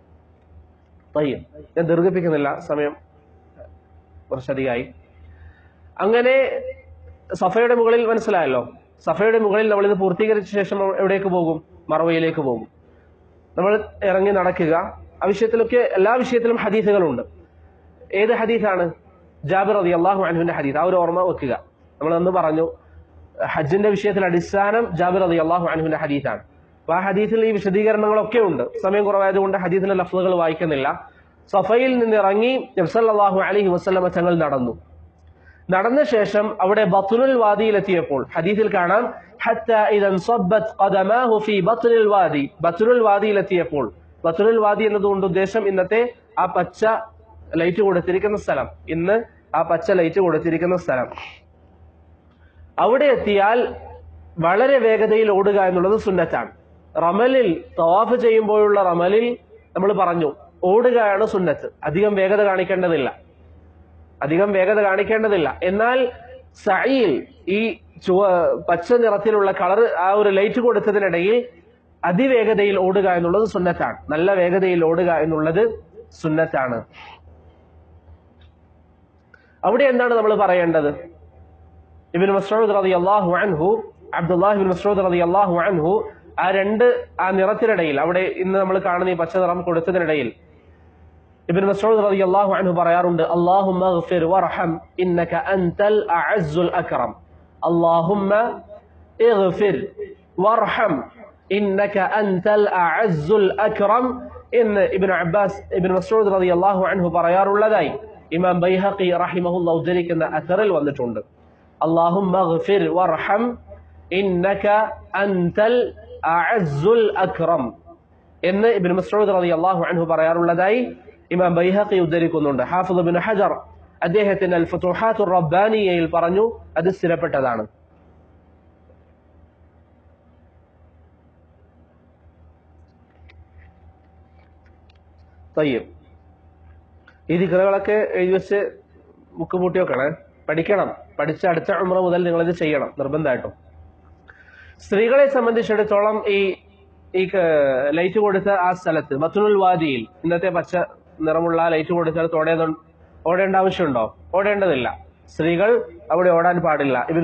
തയ്യം ഞാൻ ദീർഘിപ്പിക്കുന്നില്ല സമയം കുറച്ചധികമായി അങ്ങനെ സഫയുടെ മുകളിൽ മനസ്സിലായല്ലോ സഫയുടെ മുകളിൽ നമ്മൾ ഇത് പൂർത്തീകരിച്ച ശേഷം നമ്മൾ എവിടേക്ക് പോകും മറവയിലേക്ക് പോകും നമ്മൾ ഇറങ്ങി നടക്കുക ആ വിഷയത്തിലൊക്കെ എല്ലാ വിഷയത്തിലും ഹദീസുകളുണ്ട് ഏത് ഹദീസാണ് ജാബിർ റതി അള്ളാഹു അൻഹുവിന്റെ ഹദീസ് ആ ഒരു ഓർമ്മ വെക്കുക നമ്മൾ അന്ന് പറഞ്ഞു ഹജ്ജിന്റെ വിഷയത്തിൽ അടിസ്ഥാനം ജാബിർ റതി അള്ളാഹു അൻഹുവിന്റെ ഹദീസാണ് അപ്പൊ ആ ഹദീസിൽ ഈ വിശദീകരണങ്ങളൊക്കെ ഉണ്ട് സമയം കുറവായതുകൊണ്ട് ഹദീസിന്റെ ലഫ്ലുകൾ വായിക്കുന്നില്ല സഫയിൽ നിന്ന് ഇറങ്ങി നബ്സല്ലാഹു അലഹി വസ്ലമ തങ്ങൾ നടന്നു നടന്ന ശേഷം അവിടെ ബത്തുനുൽ വാദിയിലെത്തിയപ്പോൾ ഹദീസിൽ കാണാം ഹത്ത ഇദൻ സബ്ബത്ത് ഖദമാഹു ഫീ ബത്തുനുൽ വാദി ബത്തുനുൽ വാദിയിലെത്തിയപ്പോൾ ബത്തുനുൽ വാദി എന്നതുകൊണ്ട് ഉദ്ദേശം ഇന്നത്തെ ആ പച്ച ലൈറ്റ് കൊടുത്തിരിക്കുന്ന സ്ഥലം ഇന്ന് ആ പച്ച ലൈറ്റ് കൊടുത്തിരിക്കുന്ന സ്ഥലം അവിടെ എത്തിയാൽ വളരെ വേഗതയിൽ ഓടുക എന്നുള്ളത് സുന്നത്താണ് റമലിൽ തവാഫ് ചെയ്യുമ്പോഴുള്ള റമലിൽ നമ്മൾ പറഞ്ഞു ഓടുകയാണ് സുന്നത്ത് അധികം വേഗത കാണിക്കേണ്ടതില്ല അധികം വേഗത കാണിക്കേണ്ടതില്ല എന്നാൽ സയിൽ ഈ ചുവ പച്ച നിറത്തിലുള്ള കളർ ആ ഒരു ലൈറ്റ് കൊടുത്തതിനിടയിൽ അതിവേഗതയിൽ ഓടുക എന്നുള്ളത് സുന്നത്താണ് നല്ല വേഗതയിൽ ഓടുക എന്നുള്ളത് സുന്നത്താണ് അവിടെ എന്താണ് നമ്മൾ പറയേണ്ടത് ഇബിൻ മസ്റൂദ് റതി അള്ളാഹു അൻഹു അബ്ദുല്ലാഹി ബിൻ മസ്റൂദ് റതി അള്ളാഹു അൻഹു ആ രണ്ട് ആ നിറത്തിനിടയിൽ അവിടെ ഇന്ന് നമ്മൾ കാണുന്ന ഈ പച്ച നിറം കൊടുത്തതിനിടയിൽ ഇബിൻ മസ്ഊദ് റളിയല്ലാഹു അൻഹു പറയാറുണ്ട് അല്ലാഹുമ്മഗ്ഫിർ വർഹം ഇന്നക അൻതൽ അഅസ്സുൽ അക്രം അല്ലാഹുമ്മ ഇഗ്ഫിർ വർഹം ഇന്നക അൻതൽ അഅസ്സുൽ അക്രം എന്ന് ഇബ്നു അബ്ബാസ് ഇബ്നു മസ്ഊദ് റളിയല്ലാഹു അൻഹു പറയാറുള്ളതായി ഇമാം ബൈഹഖി റഹിമഹുല്ലാഹു ഉദ്ധരിക്കുന്ന അഥറിൽ വന്നിട്ടുണ്ട് അല്ലാഹുമ്മഗ്ഫിർ വർഹം ഇന്നക അൻതൽ അഅസ്സുൽ അക്രം എന്ന് ഇബ്നു മസ്ഊദ് റളിയല്ലാഹു അൻഹു പറയാറുള്ളതായി ഇമാം ബൈഹഖി ഉദ്ധരിക്കുന്നുണ്ട് ഹാഫിദ് ബിൻ ഹജർ അദ്ദേഹത്തിന്റെ അൽ ഫുതുഹാത്തുർ റബ്ബാനിയയിൽ പറഞ്ഞു അത് സ്ഥിരപ്പെട്ടതാണ് തയ്യം ഈ ദിക്കറുകളൊക്കെ എഴുതി വെച്ച് മുക്ക് പൂട്ടി വെക്കണേ പഠിക്കണം പഠിച്ച അടുത്ത ഉമ്ര മുതൽ നിങ്ങളിത് ചെയ്യണം നിർബന്ധമായിട്ടും സ്ത്രീകളെ സംബന്ധിച്ചിടത്തോളം ഈ ഈ ക- ലൈറ്റ് കൊടുത്ത ആ സ്ഥലത്ത് മത്തുനുൽ വാദിയിൽ ഇന്നത്തെ പച്ച നിറമുള്ള ലൈറ്റ് കൊടുത്തിടത്ത് ഓടേണ്ട ഓടേണ്ട ആവശ്യമുണ്ടോ ഓടേണ്ടതില്ല സ്ത്രീകൾ അവിടെ ഓടാൻ പാടില്ല ഇവന്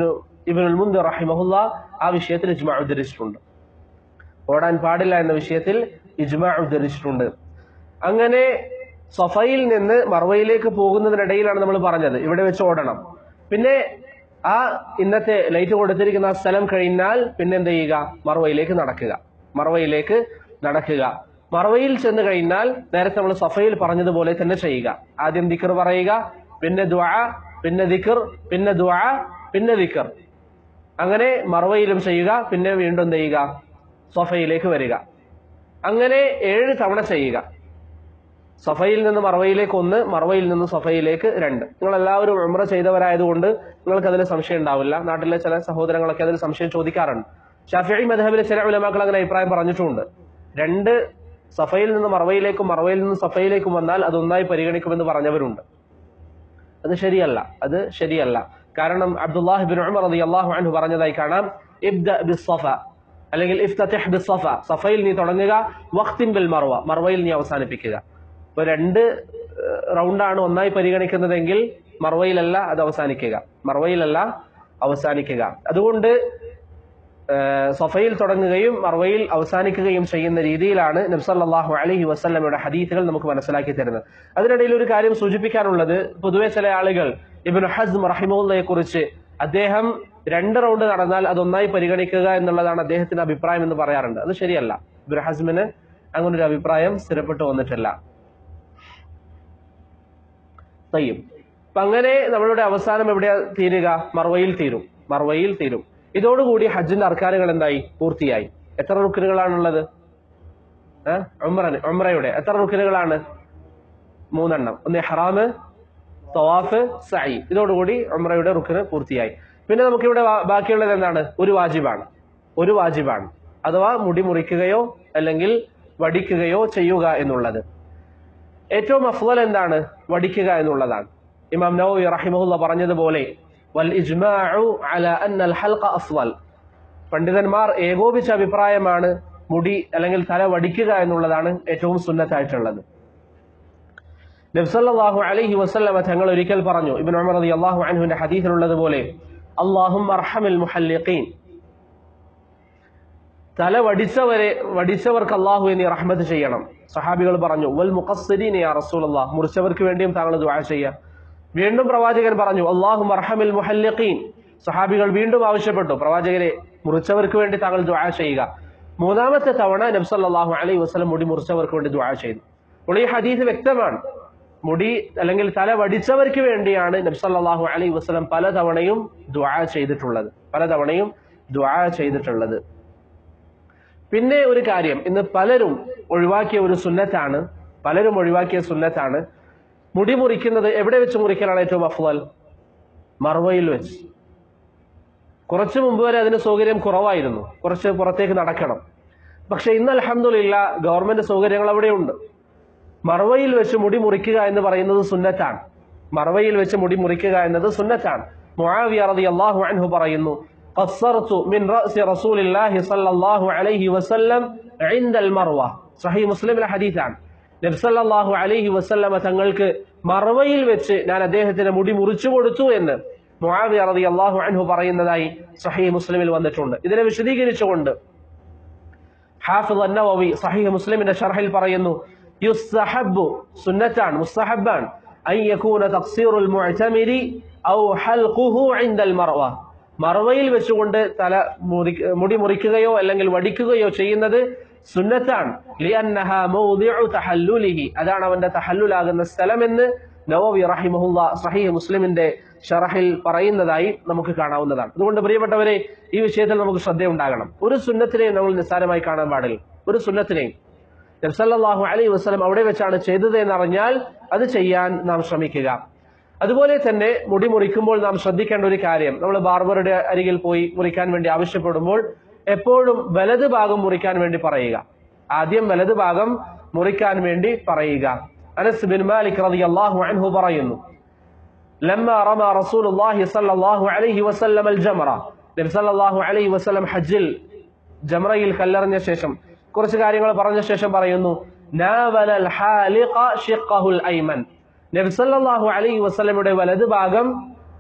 ഇബിനുൽ മുന്ദർ റഹിമഹുല്ല ആ വിഷയത്തിൽ ഇജ്മാ ഉദ്ധരിച്ചിട്ടുണ്ട് ഓടാൻ പാടില്ല എന്ന വിഷയത്തിൽ ഇജ്മാ ഉദ്ധരിച്ചിട്ടുണ്ട് അങ്ങനെ സഫയിൽ നിന്ന് മർവയിലേക്ക് പോകുന്നതിനിടയിലാണ് നമ്മൾ പറഞ്ഞത് ഇവിടെ വെച്ച് ഓടണം പിന്നെ ആ ഇന്നത്തെ ലൈറ്റ് കൊടുത്തിരിക്കുന്ന ആ സ്ഥലം കഴിഞ്ഞാൽ പിന്നെ എന്ത് ചെയ്യുക മർവയിലേക്ക് നടക്കുക മർവയിലേക്ക് നടക്കുക മറവയിൽ ചെന്ന് കഴിഞ്ഞാൽ നേരത്തെ നമ്മൾ സഫയിൽ പറഞ്ഞതുപോലെ തന്നെ ചെയ്യുക ആദ്യം ദിക്കർ പറയുക പിന്നെ ദ്വാ പിന്നെ ദിക്കർ പിന്നെ ദ്വാ പിന്നെ ദിക്കർ അങ്ങനെ മറവയിലും ചെയ്യുക പിന്നെ വീണ്ടും എന്ത് ചെയ്യുക സഫയിലേക്ക് വരിക അങ്ങനെ ഏഴ് തവണ ചെയ്യുക സഫയിൽ നിന്ന് മറവയിലേക്ക് ഒന്ന് മറവയിൽ നിന്ന് സഫയിലേക്ക് രണ്ട് നിങ്ങൾ എല്ലാവരും ഉമ്ര ചെയ്തവരായതുകൊണ്ട് നിങ്ങൾക്ക് അതിൽ സംശയം ഉണ്ടാവില്ല നാട്ടിലെ ചില സഹോദരങ്ങളൊക്കെ അതിൽ സംശയം ചോദിക്കാറുണ്ട് ഷാഫി മധബിലെ ചില ഉലമാക്കൾ അങ്ങനെ അഭിപ്രായം പറഞ്ഞിട്ടുമുണ്ട് രണ്ട് സഫയിൽ നിന്ന് മറവയിലേക്കും മറവയിൽ നിന്ന് സഫയിലേക്കും വന്നാൽ അതൊന്നായി പരിഗണിക്കുമെന്ന് പറഞ്ഞവരുണ്ട് അത് ശരിയല്ല അത് ശരിയല്ല കാരണം അബ്ദുല്ലാഹിബിൻ ഉമർ റളിയല്ലാഹു അൻഹു പറഞ്ഞതായി കാണാം ഇബ്ദ ബിസ്സഫ അല്ലെങ്കിൽ ഇഫ്തതിഹ് ബിസ്സഫ സഫയിൽ നീ തുടങ്ങുക വഖ്തിൻ ബിൽ മർവ മർവയിൽ നീ അവസാനിപ്പിക്കുക ഇപ്പൊ രണ്ട് റൗണ്ടാണ് ഒന്നായി പരിഗണിക്കുന്നതെങ്കിൽ മർവയിലല്ല അത് അവസാനിക്കുക മർവയിലല്ല അവസാനിക്കുക അതുകൊണ്ട് ഏഹ് സഫയിൽ തുടങ്ങുകയും മർവയിൽ അവസാനിക്കുകയും ചെയ്യുന്ന രീതിയിലാണ് നബ്സല്ലാഹു അലഹി വസ്ല്ലമയുടെ ഹദീത്തുകൾ നമുക്ക് മനസ്സിലാക്കി തരുന്നത് അതിനിടയിൽ ഒരു കാര്യം സൂചിപ്പിക്കാനുള്ളത് പൊതുവെ ചില ആളുകൾ ഇബിൻ ഹസ്ം റഹിമുള്ളയെ കുറിച്ച് അദ്ദേഹം രണ്ട് റൗണ്ട് നടന്നാൽ അതൊന്നായി പരിഗണിക്കുക എന്നുള്ളതാണ് അദ്ദേഹത്തിന്റെ അഭിപ്രായം എന്ന് പറയാറുണ്ട് അത് ശരിയല്ല ഇബിൻ ഹസ്മിന് അങ്ങനെ ഒരു അഭിപ്രായം സ്ഥിരപ്പെട്ടു വന്നിട്ടില്ല തയ്യും അപ്പൊ അങ്ങനെ നമ്മളുടെ അവസാനം എവിടെയാ തീരുക മർവയിൽ തീരും മർവയിൽ തീരും ഇതോടുകൂടി ഹജ്ജിന്റെ അർക്കാനുകൾ എന്തായി പൂർത്തിയായി എത്ര റുക്കിനുകളാണുള്ളത് ഏഹ് ഉമ്രന് ഉമ്രയുടെ എത്ര റുക്കിനുകളാണ് മൂന്നെണ്ണം ഒന്ന് ഹറാമ് തവാഫ് സൈ ഇതോടുകൂടി ഉമ്രയുടെ റുക്കിന് പൂർത്തിയായി പിന്നെ നമുക്കിവിടെ ബാ- ബാക്കിയുള്ളത് എന്താണ് ഒരു വാജിബാണ് ഒരു വാജിബാണ് അഥവാ മുടി മുറിക്കുകയോ അല്ലെങ്കിൽ വടിക്കുകയോ ചെയ്യുക എന്നുള്ളത് ഏറ്റവും അഫ്വൽ എന്താണ് വടിക്കുക എന്നുള്ളതാണ് ഇമാം നവവി റഹിമഹുല്ല പറഞ്ഞതുപോലെ വൽ ഇജ്മാഉ അല അന്ന അൽ ഹൽഖ അഫ്വൽ പണ്ഡിതന്മാർ ഏകോപിച്ച അഭിപ്രായമാണ് മുടി അല്ലെങ്കിൽ തല വടിക്കുക എന്നുള്ളതാണ് ഏറ്റവും സുന്നത്തായിട്ടുള്ളത് നബ്സല്ലാഹു അലൈഹി വസല്ലമ തങ്ങൾ ഒരിക്കൽ പറഞ്ഞു ഇബിൻ ഉമർ റളിയല്ലാഹു അൻഹുവിന്റെ ഹദീസിലുള്ളതുപോലെ അള്ളാഹും അർഹമിൽ മുഹല്ലിഖീൻ തല വടിച്ചവരെ വടിച്ചവർക്ക് അള്ളാഹു നീ റഹ്മത്ത് ചെയ്യണം സഹാബികൾ പറഞ്ഞു വൽ മുഖസ്സിരീൻ യാ റസൂലല്ലാഹ് മുറിച്ചവർക്ക് വേണ്ടിയും താങ്കൾ ദുആ ചെയ്യുക വീണ്ടും പ്രവാചകൻ പറഞ്ഞു അള്ളാഹു അർഹമിൽ മുഹല്ലിഖീൻ സഹാബികൾ വീണ്ടും ആവശ്യപ്പെട്ടു പ്രവാചകരെ മുറിച്ചവർക്ക് വേണ്ടി താങ്കൾ ദുആ ചെയ്യുക മൂന്നാമത്തെ തവണ നബ്സല്ലാഹു അലൈഹി വസല്ലം മുടി മുറിച്ചവർക്ക് വേണ്ടി ദുആ ചെയ്തു അപ്പോൾ ഈ ഹദീസ് വ്യക്തമാണ് മുടി അല്ലെങ്കിൽ തല വടിച്ചവർക്ക് വേണ്ടിയാണ് നബ്സല്ലാഹു അലൈഹി വസല്ലം പലതവണയും ദുആ ചെയ്തിട്ടുള്ളത് പലതവണയും ദുആ ചെയ്തിട്ടുള്ളത് പിന്നെ ഒരു കാര്യം ഇന്ന് പലരും ഒഴിവാക്കിയ ഒരു സുന്നത്താണ് പലരും ഒഴിവാക്കിയ സുന്നത്താണ് മുടി മുറിക്കുന്നത് എവിടെ വെച്ച് മുറിക്കലാണ് ഏറ്റവും അഫ്വൽ മർവയിൽ വെച്ച് കുറച്ചു മുമ്പ് വരെ അതിന് സൗകര്യം കുറവായിരുന്നു കുറച്ച് പുറത്തേക്ക് നടക്കണം പക്ഷെ ഇന്ന് അലഹമില്ല ഗവൺമെന്റ് സൗകര്യങ്ങൾ അവിടെയുണ്ട് മറവയിൽ വെച്ച് മുടി മുറിക്കുക എന്ന് പറയുന്നത് സുന്നത്താണ് മറവയിൽ വെച്ച് മുടി മുറിക്കുക എന്നത് സുന്നത്താണ് മുആവിയ റളിയല്ലാഹു അൻഹു പറയുന്നു قصرت من رأس رسول الله صلى الله عليه وسلم عند المروة صحيح മുസ്ലിമിലെ ഹദീസാണ് നബി സല്ലല്ലാഹു അലൈഹി വസല്ലമ തങ്ങൾക്ക് മറവയിൽ വെച്ച് ഞാൻ അദ്ദേഹത്തിന് മുടി മുറിച്ചു കൊടുത്തു എന്ന് മുആവിയ റളിയല്ലാഹു അൻഹു പറയുന്നതായി സഹീഹ് മുസ്ലിമിൽ വന്നിട്ടുണ്ട് ഇതിനെ വിശദീകരിച്ചുകൊണ്ട് ഹാഫിദ് അന്നവവി സഹീഹ് മുസ്ലിമിന്റെ ഷർഹിൽ പറയുന്നു യുസ്തഹബ്ബു സുന്നത്താണ് മുസ്തഹബ്ബാൻ അൻ യകൂന തഖ്സീറുൽ മുഅ്തമിരി ഔ ഹൽഖുഹു ഇൻദൽ മർവ മറവയിൽ വെച്ചുകൊണ്ട് തല മുറി മുടി മുറിക്കുകയോ അല്ലെങ്കിൽ വടിക്കുകയോ ചെയ്യുന്നത് സുന്നത്താണ് ലിഅന്നഹ മൗദിഉ തഹല്ലുലിഹി അതാണ് അവന്റെ തഹല്ലുലാകുന്ന സ്ഥലമെന്ന് നവവി റഹിമഹുല്ല സഹീഹ് മുസ്ലിമിന്റെ ഷറഹിൽ പറയുന്നതായി നമുക്ക് കാണാവുന്നതാണ് അതുകൊണ്ട് പ്രിയപ്പെട്ടവരെ ഈ വിഷയത്തിൽ നമുക്ക് ശ്രദ്ധയുണ്ടാകണം ഒരു സുന്നത്തിനെയും നമ്മൾ നിസ്സാരമായി കാണാൻ പാടില്ല ഒരു സുന്നത്തിനെയും നബ്സല്ലാഹു അലൈഹി വസ്ലം അവിടെ വെച്ചാണ് ചെയ്തത് എന്നറിഞ്ഞാൽ അത് ചെയ്യാൻ നാം ശ്രമിക്കുക അതുപോലെ തന്നെ മുടി മുറിക്കുമ്പോൾ നാം ശ്രദ്ധിക്കേണ്ട ഒരു കാര്യം നമ്മൾ ബാർബറുടെ അരികിൽ പോയി മുറിക്കാൻ വേണ്ടി ആവശ്യപ്പെടുമ്പോൾ എപ്പോഴും വലത് ഭാഗം മുറിക്കാൻ വേണ്ടി പറയുക ആദ്യം വലത് ഭാഗം മുറിക്കാൻ വേണ്ടി പറയുക അനസ് ബിൻ മാലിക് റളിയല്ലാഹു അൻഹു പറയുന്നു لما رمى رسول الله صلى الله عليه وسلم الجمرة നബി സല്ലല്ലാഹു അലൈഹി വസല്ലം ഹജ്ജിൽ ജംറയിൽ കല്ലെറിഞ്ഞ ശേഷം കുറച്ച് കാര്യങ്ങൾ പറഞ്ഞ ശേഷം പറയുന്നു നാവലൽ ഹാലിഖ ഷിഖ്ഖഹുൽ ഐമൻ നബി സല്ലല്ലാഹു അലൈഹി വസല്ലമയുടെ വലത് ഭാഗം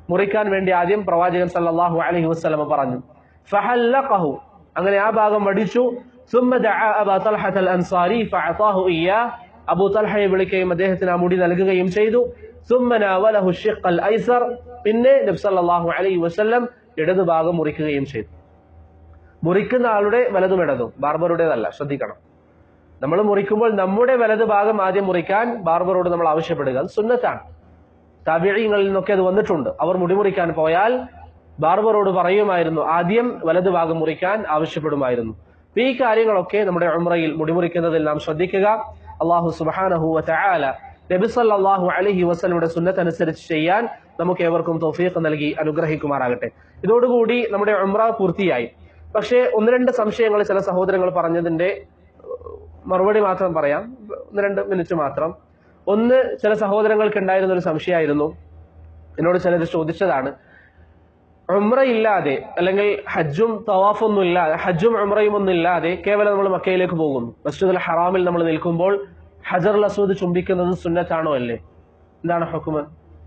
മുറിക്കാൻ വേണ്ടി ആദ്യം പ്രവാചകൻ സല്ലല്ലാഹു അലൈഹി വസല്ലമ പറഞ്ഞു ഫഹല്ലഖഹു അങ്ങനെ ആ ഭാഗം വടിച്ചു ثم دعا أبا طلحة الأنصاري فأعطاه إياه അബൂ തൽഹയെ വിളിക്കുകയും അദ്ദേഹത്തിന് ആ മുടി നൽകുകയും ചെയ്തു ثم ناوله الشق الأيسر പിന്നെ നബി സല്ലല്ലാഹു അലൈഹി വസല്ലം ഇടതു ഭാഗം മുറിക്കുകയും ചെയ്തു മുറിക്കുന്ന ആളുടെ വലതും ഇടതും ബാർബറുടേതല്ല ശ്രദ്ധിക്കണം നമ്മൾ മുറിക്കുമ്പോൾ നമ്മുടെ വലത് ഭാഗം ആദ്യം മുറിക്കാൻ ബാർബറോട് നമ്മൾ ആവശ്യപ്പെടുക അത് സുന്നത്താണ് താബിഴിങ്ങളിൽ നിന്നൊക്കെ അത് വന്നിട്ടുണ്ട് അവർ മുടി മുറിക്കാൻ പോയാൽ ബാർബറോട് പറയുമായിരുന്നു ആദ്യം വലത് ഭാഗം മുറിക്കാൻ ആവശ്യപ്പെടുമായിരുന്നു അപ്പൊ ഈ കാര്യങ്ങളൊക്കെ നമ്മുടെ ഉംറയിൽ മുടിമുറിക്കുന്നതിൽ നാം ശ്രദ്ധിക്കുക അള്ളാഹു സുബാനഹു വല നബി സല്ലല്ലാഹു അലൈഹി വസല്ലമയുടെ സുന്നത്ത് അനുസരിച്ച് ചെയ്യാൻ നമുക്ക് ഏവർക്കും തൗഫീഖ് നൽകി അനുഗ്രഹിക്കുമാറാകട്ടെ ഇതോടുകൂടി നമ്മുടെ ഉംറ പൂർത്തിയായി പക്ഷേ ഒന്ന് രണ്ട് സംശയങ്ങൾ ചില സഹോദരങ്ങൾ പറഞ്ഞതിന്റെ മറുപടി മാത്രം പറയാം ഒന്ന് രണ്ട് മിനിറ്റ് മാത്രം ഒന്ന് ചില സഹോദരങ്ങൾക്ക് ഉണ്ടായിരുന്ന ഒരു സംശയമായിരുന്നു എന്നോട് ചിലർ ചോദിച്ചതാണ് ഉംറ ഇല്ലാതെ അല്ലെങ്കിൽ ഹജ്ജും തവാഫൊന്നും ഇല്ലാതെ ഹജ്ജും ഉംറയും ഒന്നും ഇല്ലാതെ കേവലം നമ്മൾ മക്കയിലേക്ക് പോകുന്നു മസ്ജിദുൽ ഹറാമിൽ നമ്മൾ നിൽക്കുമ്പോൾ ഹജർ അസ്വദ് ചുംബിക്കുന്നത് സുന്നത്താണോ അല്ലേ എന്താണ് ഹുക്കുമ്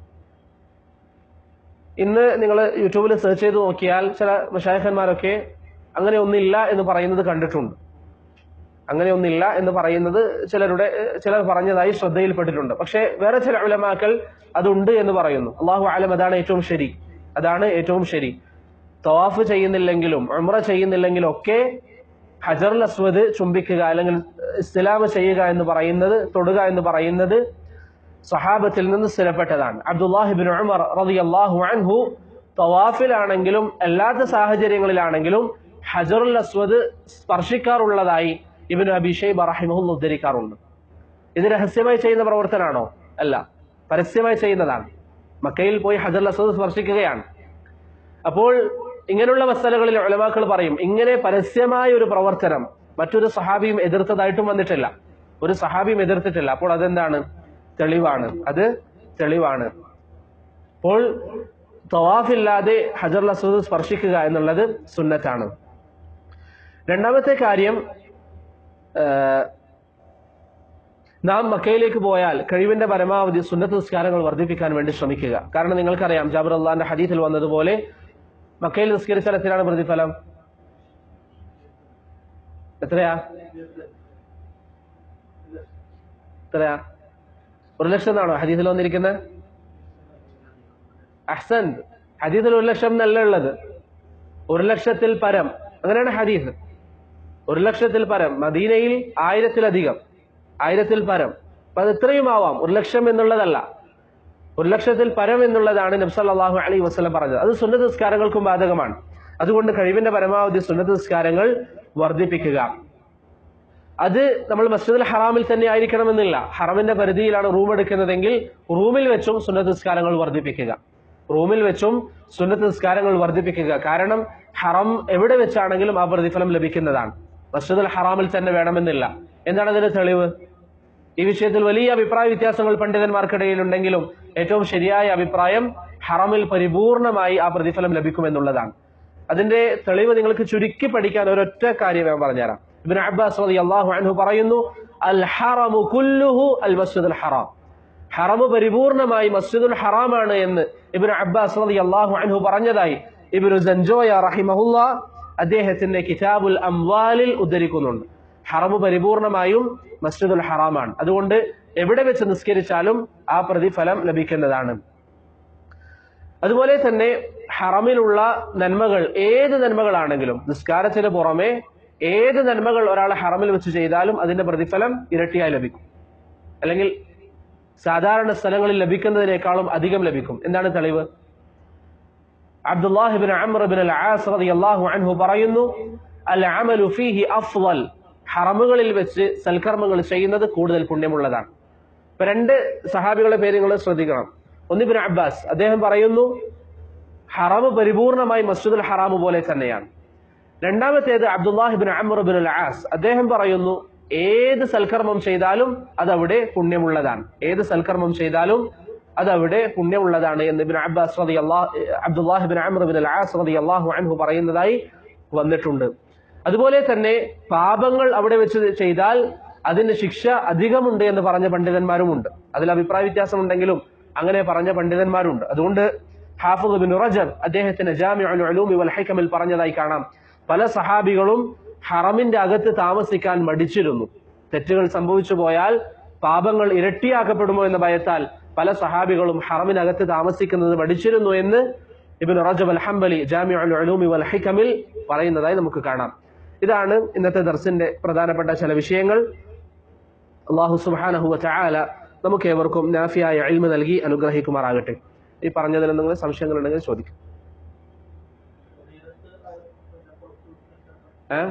ഇന്ന് നിങ്ങൾ യൂട്യൂബിൽ സെർച്ച് ചെയ്ത് നോക്കിയാൽ ചില മഷായഖന്മാരൊക്കെ അങ്ങനെ ഒന്നില്ല എന്ന് പറയുന്നത് കണ്ടിട്ടുണ്ട് അങ്ങനെ ഒന്നില്ല എന്ന് പറയുന്നത് ചിലരുടെ ചിലർ പറഞ്ഞതായി ശ്രദ്ധയിൽപ്പെട്ടിട്ടുണ്ട് പക്ഷേ വേറെ ചില ഉലമാക്കൾ അതുണ്ട് എന്ന് പറയുന്നു അള്ളാഹു ആലം അതാണ് ഏറ്റവും ശരി അതാണ് ഏറ്റവും ശരി തവാഫ് ചെയ്യുന്നില്ലെങ്കിലും ഉംറ ചെയ്യുന്നില്ലെങ്കിലും ഒക്കെ ഹജറുൽ അസ്വദ് ചുംബിക്കുക അല്ലെങ്കിൽ ഇസ്ലാമ് ചെയ്യുക എന്ന് പറയുന്നത് തൊടുക എന്ന് പറയുന്നത് സഹാബത്തിൽ നിന്ന് സ്ഥിരപ്പെട്ടതാണ് അബ്ദുല്ലാഹിബിൻ ഉമർ റളിയല്ലാഹു അൻഹു തവാഫിലാണെങ്കിലും അല്ലാത്ത സാഹചര്യങ്ങളിലാണെങ്കിലും ഹജറുൽ അസ്വദ് സ്പർശിക്കാറുള്ളതായി ഇബിൻ അബിഷൈബ് റഹിമഹുൽ ഉദ്ധരിക്കാറുണ്ട് ഇത് രഹസ്യമായി ചെയ്യുന്ന പ്രവർത്തനമാണോ അല്ല പരസ്യമായി ചെയ്യുന്നതാണ് മക്കയിൽ പോയി ഹജറുൽ അസ്വദ് സ്പർശിക്കുകയാണ് അപ്പോൾ ഇങ്ങനെയുള്ള മസലകളിൽ ഉലമാക്കൾ പറയും ഇങ്ങനെ പരസ്യമായ ഒരു പ്രവർത്തനം മറ്റൊരു സഹാബിയും എതിർത്തതായിട്ടും വന്നിട്ടില്ല ഒരു സഹാബിയും എതിർത്തിട്ടില്ല അപ്പോൾ അതെന്താണ് തെളിവാണ് അത് തെളിവാണ് അപ്പോൾ തവാഫില്ലാതെ ഹജർ അസ്വദ് സ്പർശിക്കുക എന്നുള്ളത് സുന്നത്താണ് രണ്ടാമത്തെ കാര്യം നാം മക്കയിലേക്ക് പോയാൽ കഴിവിന്റെ പരമാവധി സുന്നത്ത് നിസ്കാരങ്ങൾ വർദ്ധിപ്പിക്കാൻ വേണ്ടി ശ്രമിക്കുക കാരണം നിങ്ങൾക്കറിയാം ജാബർ അള്ളാന്റെ ഹദീസിൽ വന്നതുപോലെ മക്കയിൽ നിസ്കരിച്ചാൽ എത്രയാണ് പ്രതിഫലം എത്രയാ എത്രയാ ഒരു ലക്ഷം എന്നാണോ ഹദീസിൽ വന്നിരിക്കുന്നത് അഹ്സൻ ഹദീസിൽ ഒരു ലക്ഷം എന്നല്ല ഉള്ളത് ഒരു ലക്ഷത്തിൽ പരം അങ്ങനെയാണ് ഹദീസ് ഒരു ലക്ഷത്തിൽ പരം മദീനയിൽ ആയിരത്തിലധികം ആയിരത്തിൽ പരം അപ്പൊ അത് ഇത്രയും ആവാം ഒരു ലക്ഷം എന്നുള്ളതല്ല ഒരു ലക്ഷത്തിൽ പരം എന്നുള്ളതാണ് നബ്സല്ലാഹു അലൈ വസ്ലം പറഞ്ഞത് അത് സുന്നത്ത് നിസ്കാരങ്ങൾക്കും ബാധകമാണ് അതുകൊണ്ട് കഴിവിന്റെ പരമാവധി സുന്നത്ത് നിസ്കാരങ്ങൾ വർദ്ധിപ്പിക്കുക അത് നമ്മൾ മസ്ജിദുൽ ഹറാമിൽ തന്നെ ആയിരിക്കണമെന്നില്ല ഹറമിന്റെ പരിധിയിലാണ് റൂം എടുക്കുന്നതെങ്കിൽ റൂമിൽ വെച്ചും സുന്നത്ത് നിസ്കാരങ്ങൾ വർദ്ധിപ്പിക്കുക റൂമിൽ വെച്ചും സുന്നത്ത് നിസ്കാരങ്ങൾ വർദ്ധിപ്പിക്കുക കാരണം ഹറം എവിടെ വെച്ചാണെങ്കിലും ആ പ്രതിഫലം ലഭിക്കുന്നതാണ് മസ്ജിദുൽ ഹറാമിൽ തന്നെ വേണമെന്നില്ല എന്താണ് അതിന്റെ തെളിവ് ഈ വിഷയത്തിൽ വലിയ അഭിപ്രായ വ്യത്യാസങ്ങൾ പണ്ഡിതന്മാർക്കിടയിൽ ഉണ്ടെങ്കിലും ഏറ്റവും ശരിയായ അഭിപ്രായം ഹറമിൽ പരിപൂർണമായി ആ പ്രതിഫലം ലഭിക്കുമെന്നുള്ളതാണ് അതിന്റെ തെളിവ് നിങ്ങൾക്ക് ചുരുക്കി പഠിക്കാൻ ഒരൊറ്റ കാര്യം ഞാൻ പറഞ്ഞുതരാം ഇബിൻ അബ്ബാസ് അള്ളാഹു അൻഹു പറയുന്നു അൽ ഹറമു കുല്ലുഹു അൽ മസ്ജിദുൽ ഹറാം ഹറമ് പരിപൂർണമായി മസ്ജിദുൽ ഹറാമാണ് എന്ന് ഇബിൻ അബ്ബാസ് അള്ളാഹു അൻഹു പറഞ്ഞതായി ഇബിനു ജൻജോയ റഹിമഹുല്ല അദ്ദേഹത്തിന്റെ കിതാബുൽ അംവാലിൽ ഉദ്ധരിക്കുന്നുണ്ട് ഹറമ് പരിപൂർണമായും മസ്ജിദുൽ ഹറാമാണ് അതുകൊണ്ട് എവിടെ വെച്ച് നിസ്കരിച്ചാലും ആ പ്രതിഫലം ലഭിക്കുന്നതാണ് അതുപോലെ തന്നെ ഹറമിലുള്ള നന്മകൾ ഏത് നന്മകളാണെങ്കിലും നിസ്കാരത്തിന് പുറമെ ഏത് നന്മകൾ ഒരാൾ ഹറമിൽ വെച്ച് ചെയ്താലും അതിന്റെ പ്രതിഫലം ഇരട്ടിയായി ലഭിക്കും അല്ലെങ്കിൽ സാധാരണ സ്ഥലങ്ങളിൽ ലഭിക്കുന്നതിനേക്കാളും അധികം ലഭിക്കും എന്താണ് തെളിവ് അബ്ദുല്ലാഹിബിൻ അമ്രബിൻ അൽ ആസ് റളിയല്ലാഹു അൻഹു പറയുന്നു അൽ അമലു ഫീഹി അഫ്ളൽ ഹറമുകളിൽ വെച്ച് സൽക്കർമ്മങ്ങൾ ചെയ്യുന്നത് കൂടുതൽ പുണ്യമുള്ളതാണ് ഇപ്പൊ രണ്ട് സഹാബികളുടെ പേര് നിങ്ങൾ ശ്രദ്ധിക്കണം ഒന്നിബിൻ അബ്ബാസ് അദ്ദേഹം പറയുന്നു ഹറമ് പരിപൂർണമായി മസ്ജിദുൽ ഹറാമ് പോലെ തന്നെയാണ് രണ്ടാമത്തേത് അബ്ദുല്ലാഹിബിൻ അമ്രബിൻ അൽ ആസ് അദ്ദേഹം പറയുന്നു ഏത് സൽക്കർമ്മം ചെയ്താലും അതവിടെ പുണ്യമുള്ളതാണ് ഏത് സൽക്കർമ്മം ചെയ്താലും അതവിടെ പുണ്യമുള്ളതാണ് എന്ന് ഇബിൻ അബ്ബാസ് റതി അള്ളാഹ് അബ്ദുല്ലാഹിബിൻ അമ്രബിൻ അൽ ആസ് റതി അള്ളാഹു അൻഹു പറയുന്നതായി വന്നിട്ടുണ്ട് അതുപോലെ തന്നെ പാപങ്ങൾ അവിടെ വെച്ച് ചെയ്താൽ അതിന് ശിക്ഷ അധികമുണ്ട് എന്ന് പറഞ്ഞ പണ്ഡിതന്മാരുമുണ്ട് അതിൽ അഭിപ്രായ വ്യത്യാസമുണ്ടെങ്കിലും അങ്ങനെ പറഞ്ഞ പണ്ഡിതന്മാരുണ്ട് അതുകൊണ്ട് ഹാഫിദ് ബിൻ റജബ് അദ്ദേഹത്തിന്റെ ജാമിഉൽ ഉലൂമി വൽ ഹികമിൽ പറഞ്ഞതായി കാണാം പല സഹാബികളും ഹറമിന്റെ അകത്ത് താമസിക്കാൻ മടിച്ചിരുന്നു തെറ്റുകൾ സംഭവിച്ചു പോയാൽ പാപങ്ങൾ ഇരട്ടിയാക്കപ്പെടുമോ എന്ന ഭയത്താൽ പല സഹാബികളും ഹറമിനകത്ത് താമസിക്കുന്നത് മടിച്ചിരുന്നു എന്ന് ഇബിൻ റജബ് അൽ ഹംബലി ജാമിഉൽ ഉലൂമി വൽ ഹികമിൽ പറയുന്നതായി നമുക്ക് കാണാം ഇതാണ് ഇന്നത്തെ ദർസിന്റെ പ്രധാനപ്പെട്ട ചില വിഷയങ്ങൾ അള്ളാഹു സുബ്ഹാനഹു വതആല നമുക്ക് ഏവർക്കും നാഫിയായ ഇൽമ നൽകി അനുഗ്രഹിക്കുമാറാകട്ടെ ഈ പറഞ്ഞതിൽ നിങ്ങൾ സംശയങ്ങളുണ്ടെങ്കിൽ ചോദിക്കും ഏ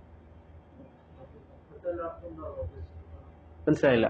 മനസ്സിലായില്ല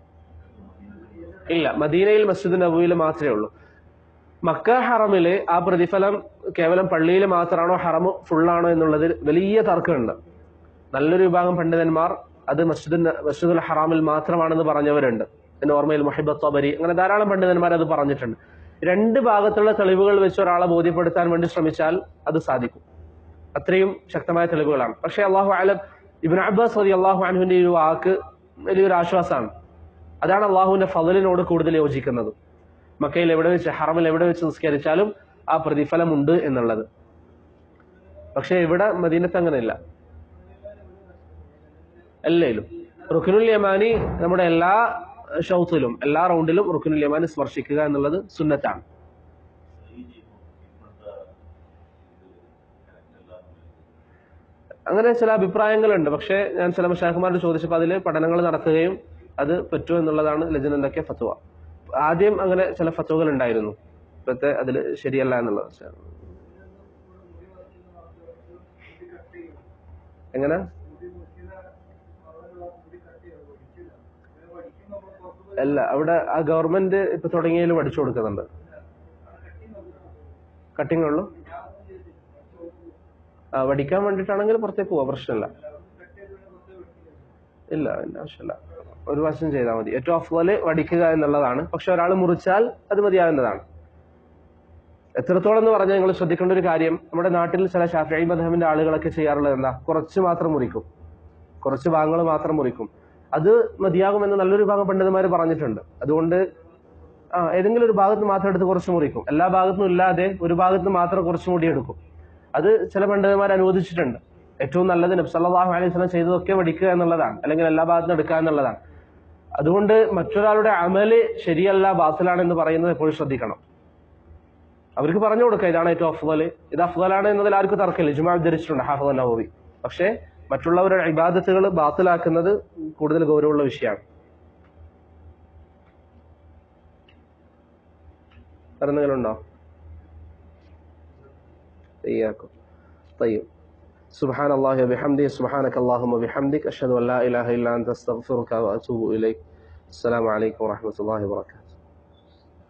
ഇല്ല മദീനയിൽ മസ്ജിദ് നബുവിൽ മാത്രമേ ഉള്ളൂ മക്ക ഹറമില് ആ പ്രതിഫലം കേവലം പള്ളിയിൽ മാത്രമാണോ ഹറം ഫുള്ളാണോ എന്നുള്ളതിൽ വലിയ തർക്കമുണ്ട് നല്ലൊരു വിഭാഗം പണ്ഡിതന്മാർ അത് മസ്ജിദ് മസ്ജിദുൽ ഹറാമിൽ മാത്രമാണെന്ന് പറഞ്ഞവരുണ്ട് എന്റെ ഓർമ്മയിൽ മുഹിബത്ത് തൊബരി അങ്ങനെ ധാരാളം പണ്ഡിതന്മാർ അത് പറഞ്ഞിട്ടുണ്ട് രണ്ട് ഭാഗത്തുള്ള തെളിവുകൾ വെച്ച് ഒരാളെ ബോധ്യപ്പെടുത്താൻ വേണ്ടി ശ്രമിച്ചാൽ അത് സാധിക്കും അത്രയും ശക്തമായ തെളിവുകളാണ് പക്ഷേ അള്ളാഹു ആലം ഇബിൻ അബ്ബാസ് മതി അള്ളാഹു അനഹുവിന്റെ ഒരു വാക്ക് വലിയൊരു ആശ്വാസമാണ് അതാണ് അള്ളാഹുവിന്റെ ഫതലിനോട് കൂടുതൽ യോജിക്കുന്നത് മക്കയിൽ എവിടെ വെച്ച് ഹറമിൽ എവിടെ വെച്ച് നിസ്കരിച്ചാലും ആ പ്രതിഫലമുണ്ട് എന്നുള്ളത് പക്ഷെ ഇവിടെ മദീനത്ത് അങ്ങനെയില്ല എല്ലായിലും റുക്കിനുൽ യമാനി നമ്മുടെ എല്ലാ ഷൗത്തിലും എല്ലാ റൗണ്ടിലും റുക്കിനുൽ യമാനി സ്പർശിക്കുക എന്നുള്ളത് സുന്നത്താണ് അങ്ങനെ ചില അഭിപ്രായങ്ങളുണ്ട് പക്ഷെ ഞാൻ ചില മഷാഖുമാരോട് ചോദിച്ചപ്പോൾ അതിൽ പഠനങ്ങൾ നടത്തുകയും അത് പറ്റുമോ എന്നുള്ളതാണ് ലജനന്തൊക്കെ ഫത്വ ആദ്യം അങ്ങനെ ചില ഫത്വകൾ ഉണ്ടായിരുന്നു ഇപ്പോഴത്തെ അതിൽ ശരിയല്ല എന്നുള്ളത് എങ്ങനെ അല്ല അവിടെ ആ ഗവൺമെന്റ് ഇപ്പൊ തുടങ്ങിയതിൽ പഠിച്ചു കൊടുക്കുന്നുണ്ട് കട്ടിങ് ഉള്ളു ആ വടിക്കാൻ വേണ്ടിയിട്ടാണെങ്കിൽ പുറത്തേക്ക് പോവാം പ്രശ്നമില്ല ഇല്ല അതിന്റെ ആവശ്യമില്ല ഒരു വശം ചെയ്താൽ മതി ഏറ്റവും അഫ്വല് വടിക്കുക എന്നുള്ളതാണ് പക്ഷെ ഒരാൾ മുറിച്ചാൽ അത് മതിയാകുന്നതാണ് എത്രത്തോളം എന്ന് പറഞ്ഞാൽ നിങ്ങൾ ശ്രദ്ധിക്കേണ്ട ഒരു കാര്യം നമ്മുടെ നാട്ടിൽ ചില ഷാഫി മധബിന്റെ ആളുകളൊക്കെ ചെയ്യാറുള്ളത് എന്താ കുറച്ച് മാത്രം മുറിക്കും കുറച്ച് ഭാഗങ്ങൾ മാത്രം മുറിക്കും അത് മതിയാകുമെന്ന് നല്ലൊരു ഭാഗം പണ്ഡിതന്മാർ പറഞ്ഞിട്ടുണ്ട് അതുകൊണ്ട് ആ ഏതെങ്കിലും ഒരു ഭാഗത്ത് മാത്രം എടുത്ത് കുറച്ച് മുറിക്കും എല്ലാ ഭാഗത്തും ഇല്ലാതെ ഒരു ഭാഗത്ത് മാത്രം കുറച്ച് മുടി എടുക്കും അത് ചില പണ്ഡിതന്മാർ അനുവദിച്ചിട്ടുണ്ട് ഏറ്റവും നല്ലത് നബ്സല്ലാഹു അലൈഹി സ്വലം ചെയ്തതൊക്കെ പഠിക്കുക എന്നുള്ളതാണ് അല്ലെങ്കിൽ എല്ലാ ഭാഗത്തും എടുക്കുക എന്നുള്ളതാണ് അതുകൊണ്ട് മറ്റൊരാളുടെ അമല് ശരിയല്ല ബാത്തിലാണ് എന്ന് പറയുന്നത് എപ്പോഴും ശ്രദ്ധിക്കണം അവർക്ക് പറഞ്ഞു കൊടുക്കുക ഇതാണ് ഏറ്റവും അഫ്ദൽ ഇത് അഫ്ദലാണ് എന്നതിൽ ആർക്കും തർക്കമില്ല ജുമാ ഉദ്ധരിച്ചിട്ടുണ്ട് ഹാഫദ് നവവി പക്ഷേ മറ്റുള്ളവരുടെ ഇബാദത്തുകൾ ബാത്തിലാക്കുന്നത് കൂടുതൽ ഗൗരവമുള്ള വിഷയമാണ് വേറെ എന്തെങ്കിലും ഉണ്ടോ إياكم طيب سبحان الله وبحمده سبحانك اللهم وبحمدك أشهد أن لا إله إلا أنت أستغفرك وأتوب إليك السلام عليكم ورحمة الله وبركاته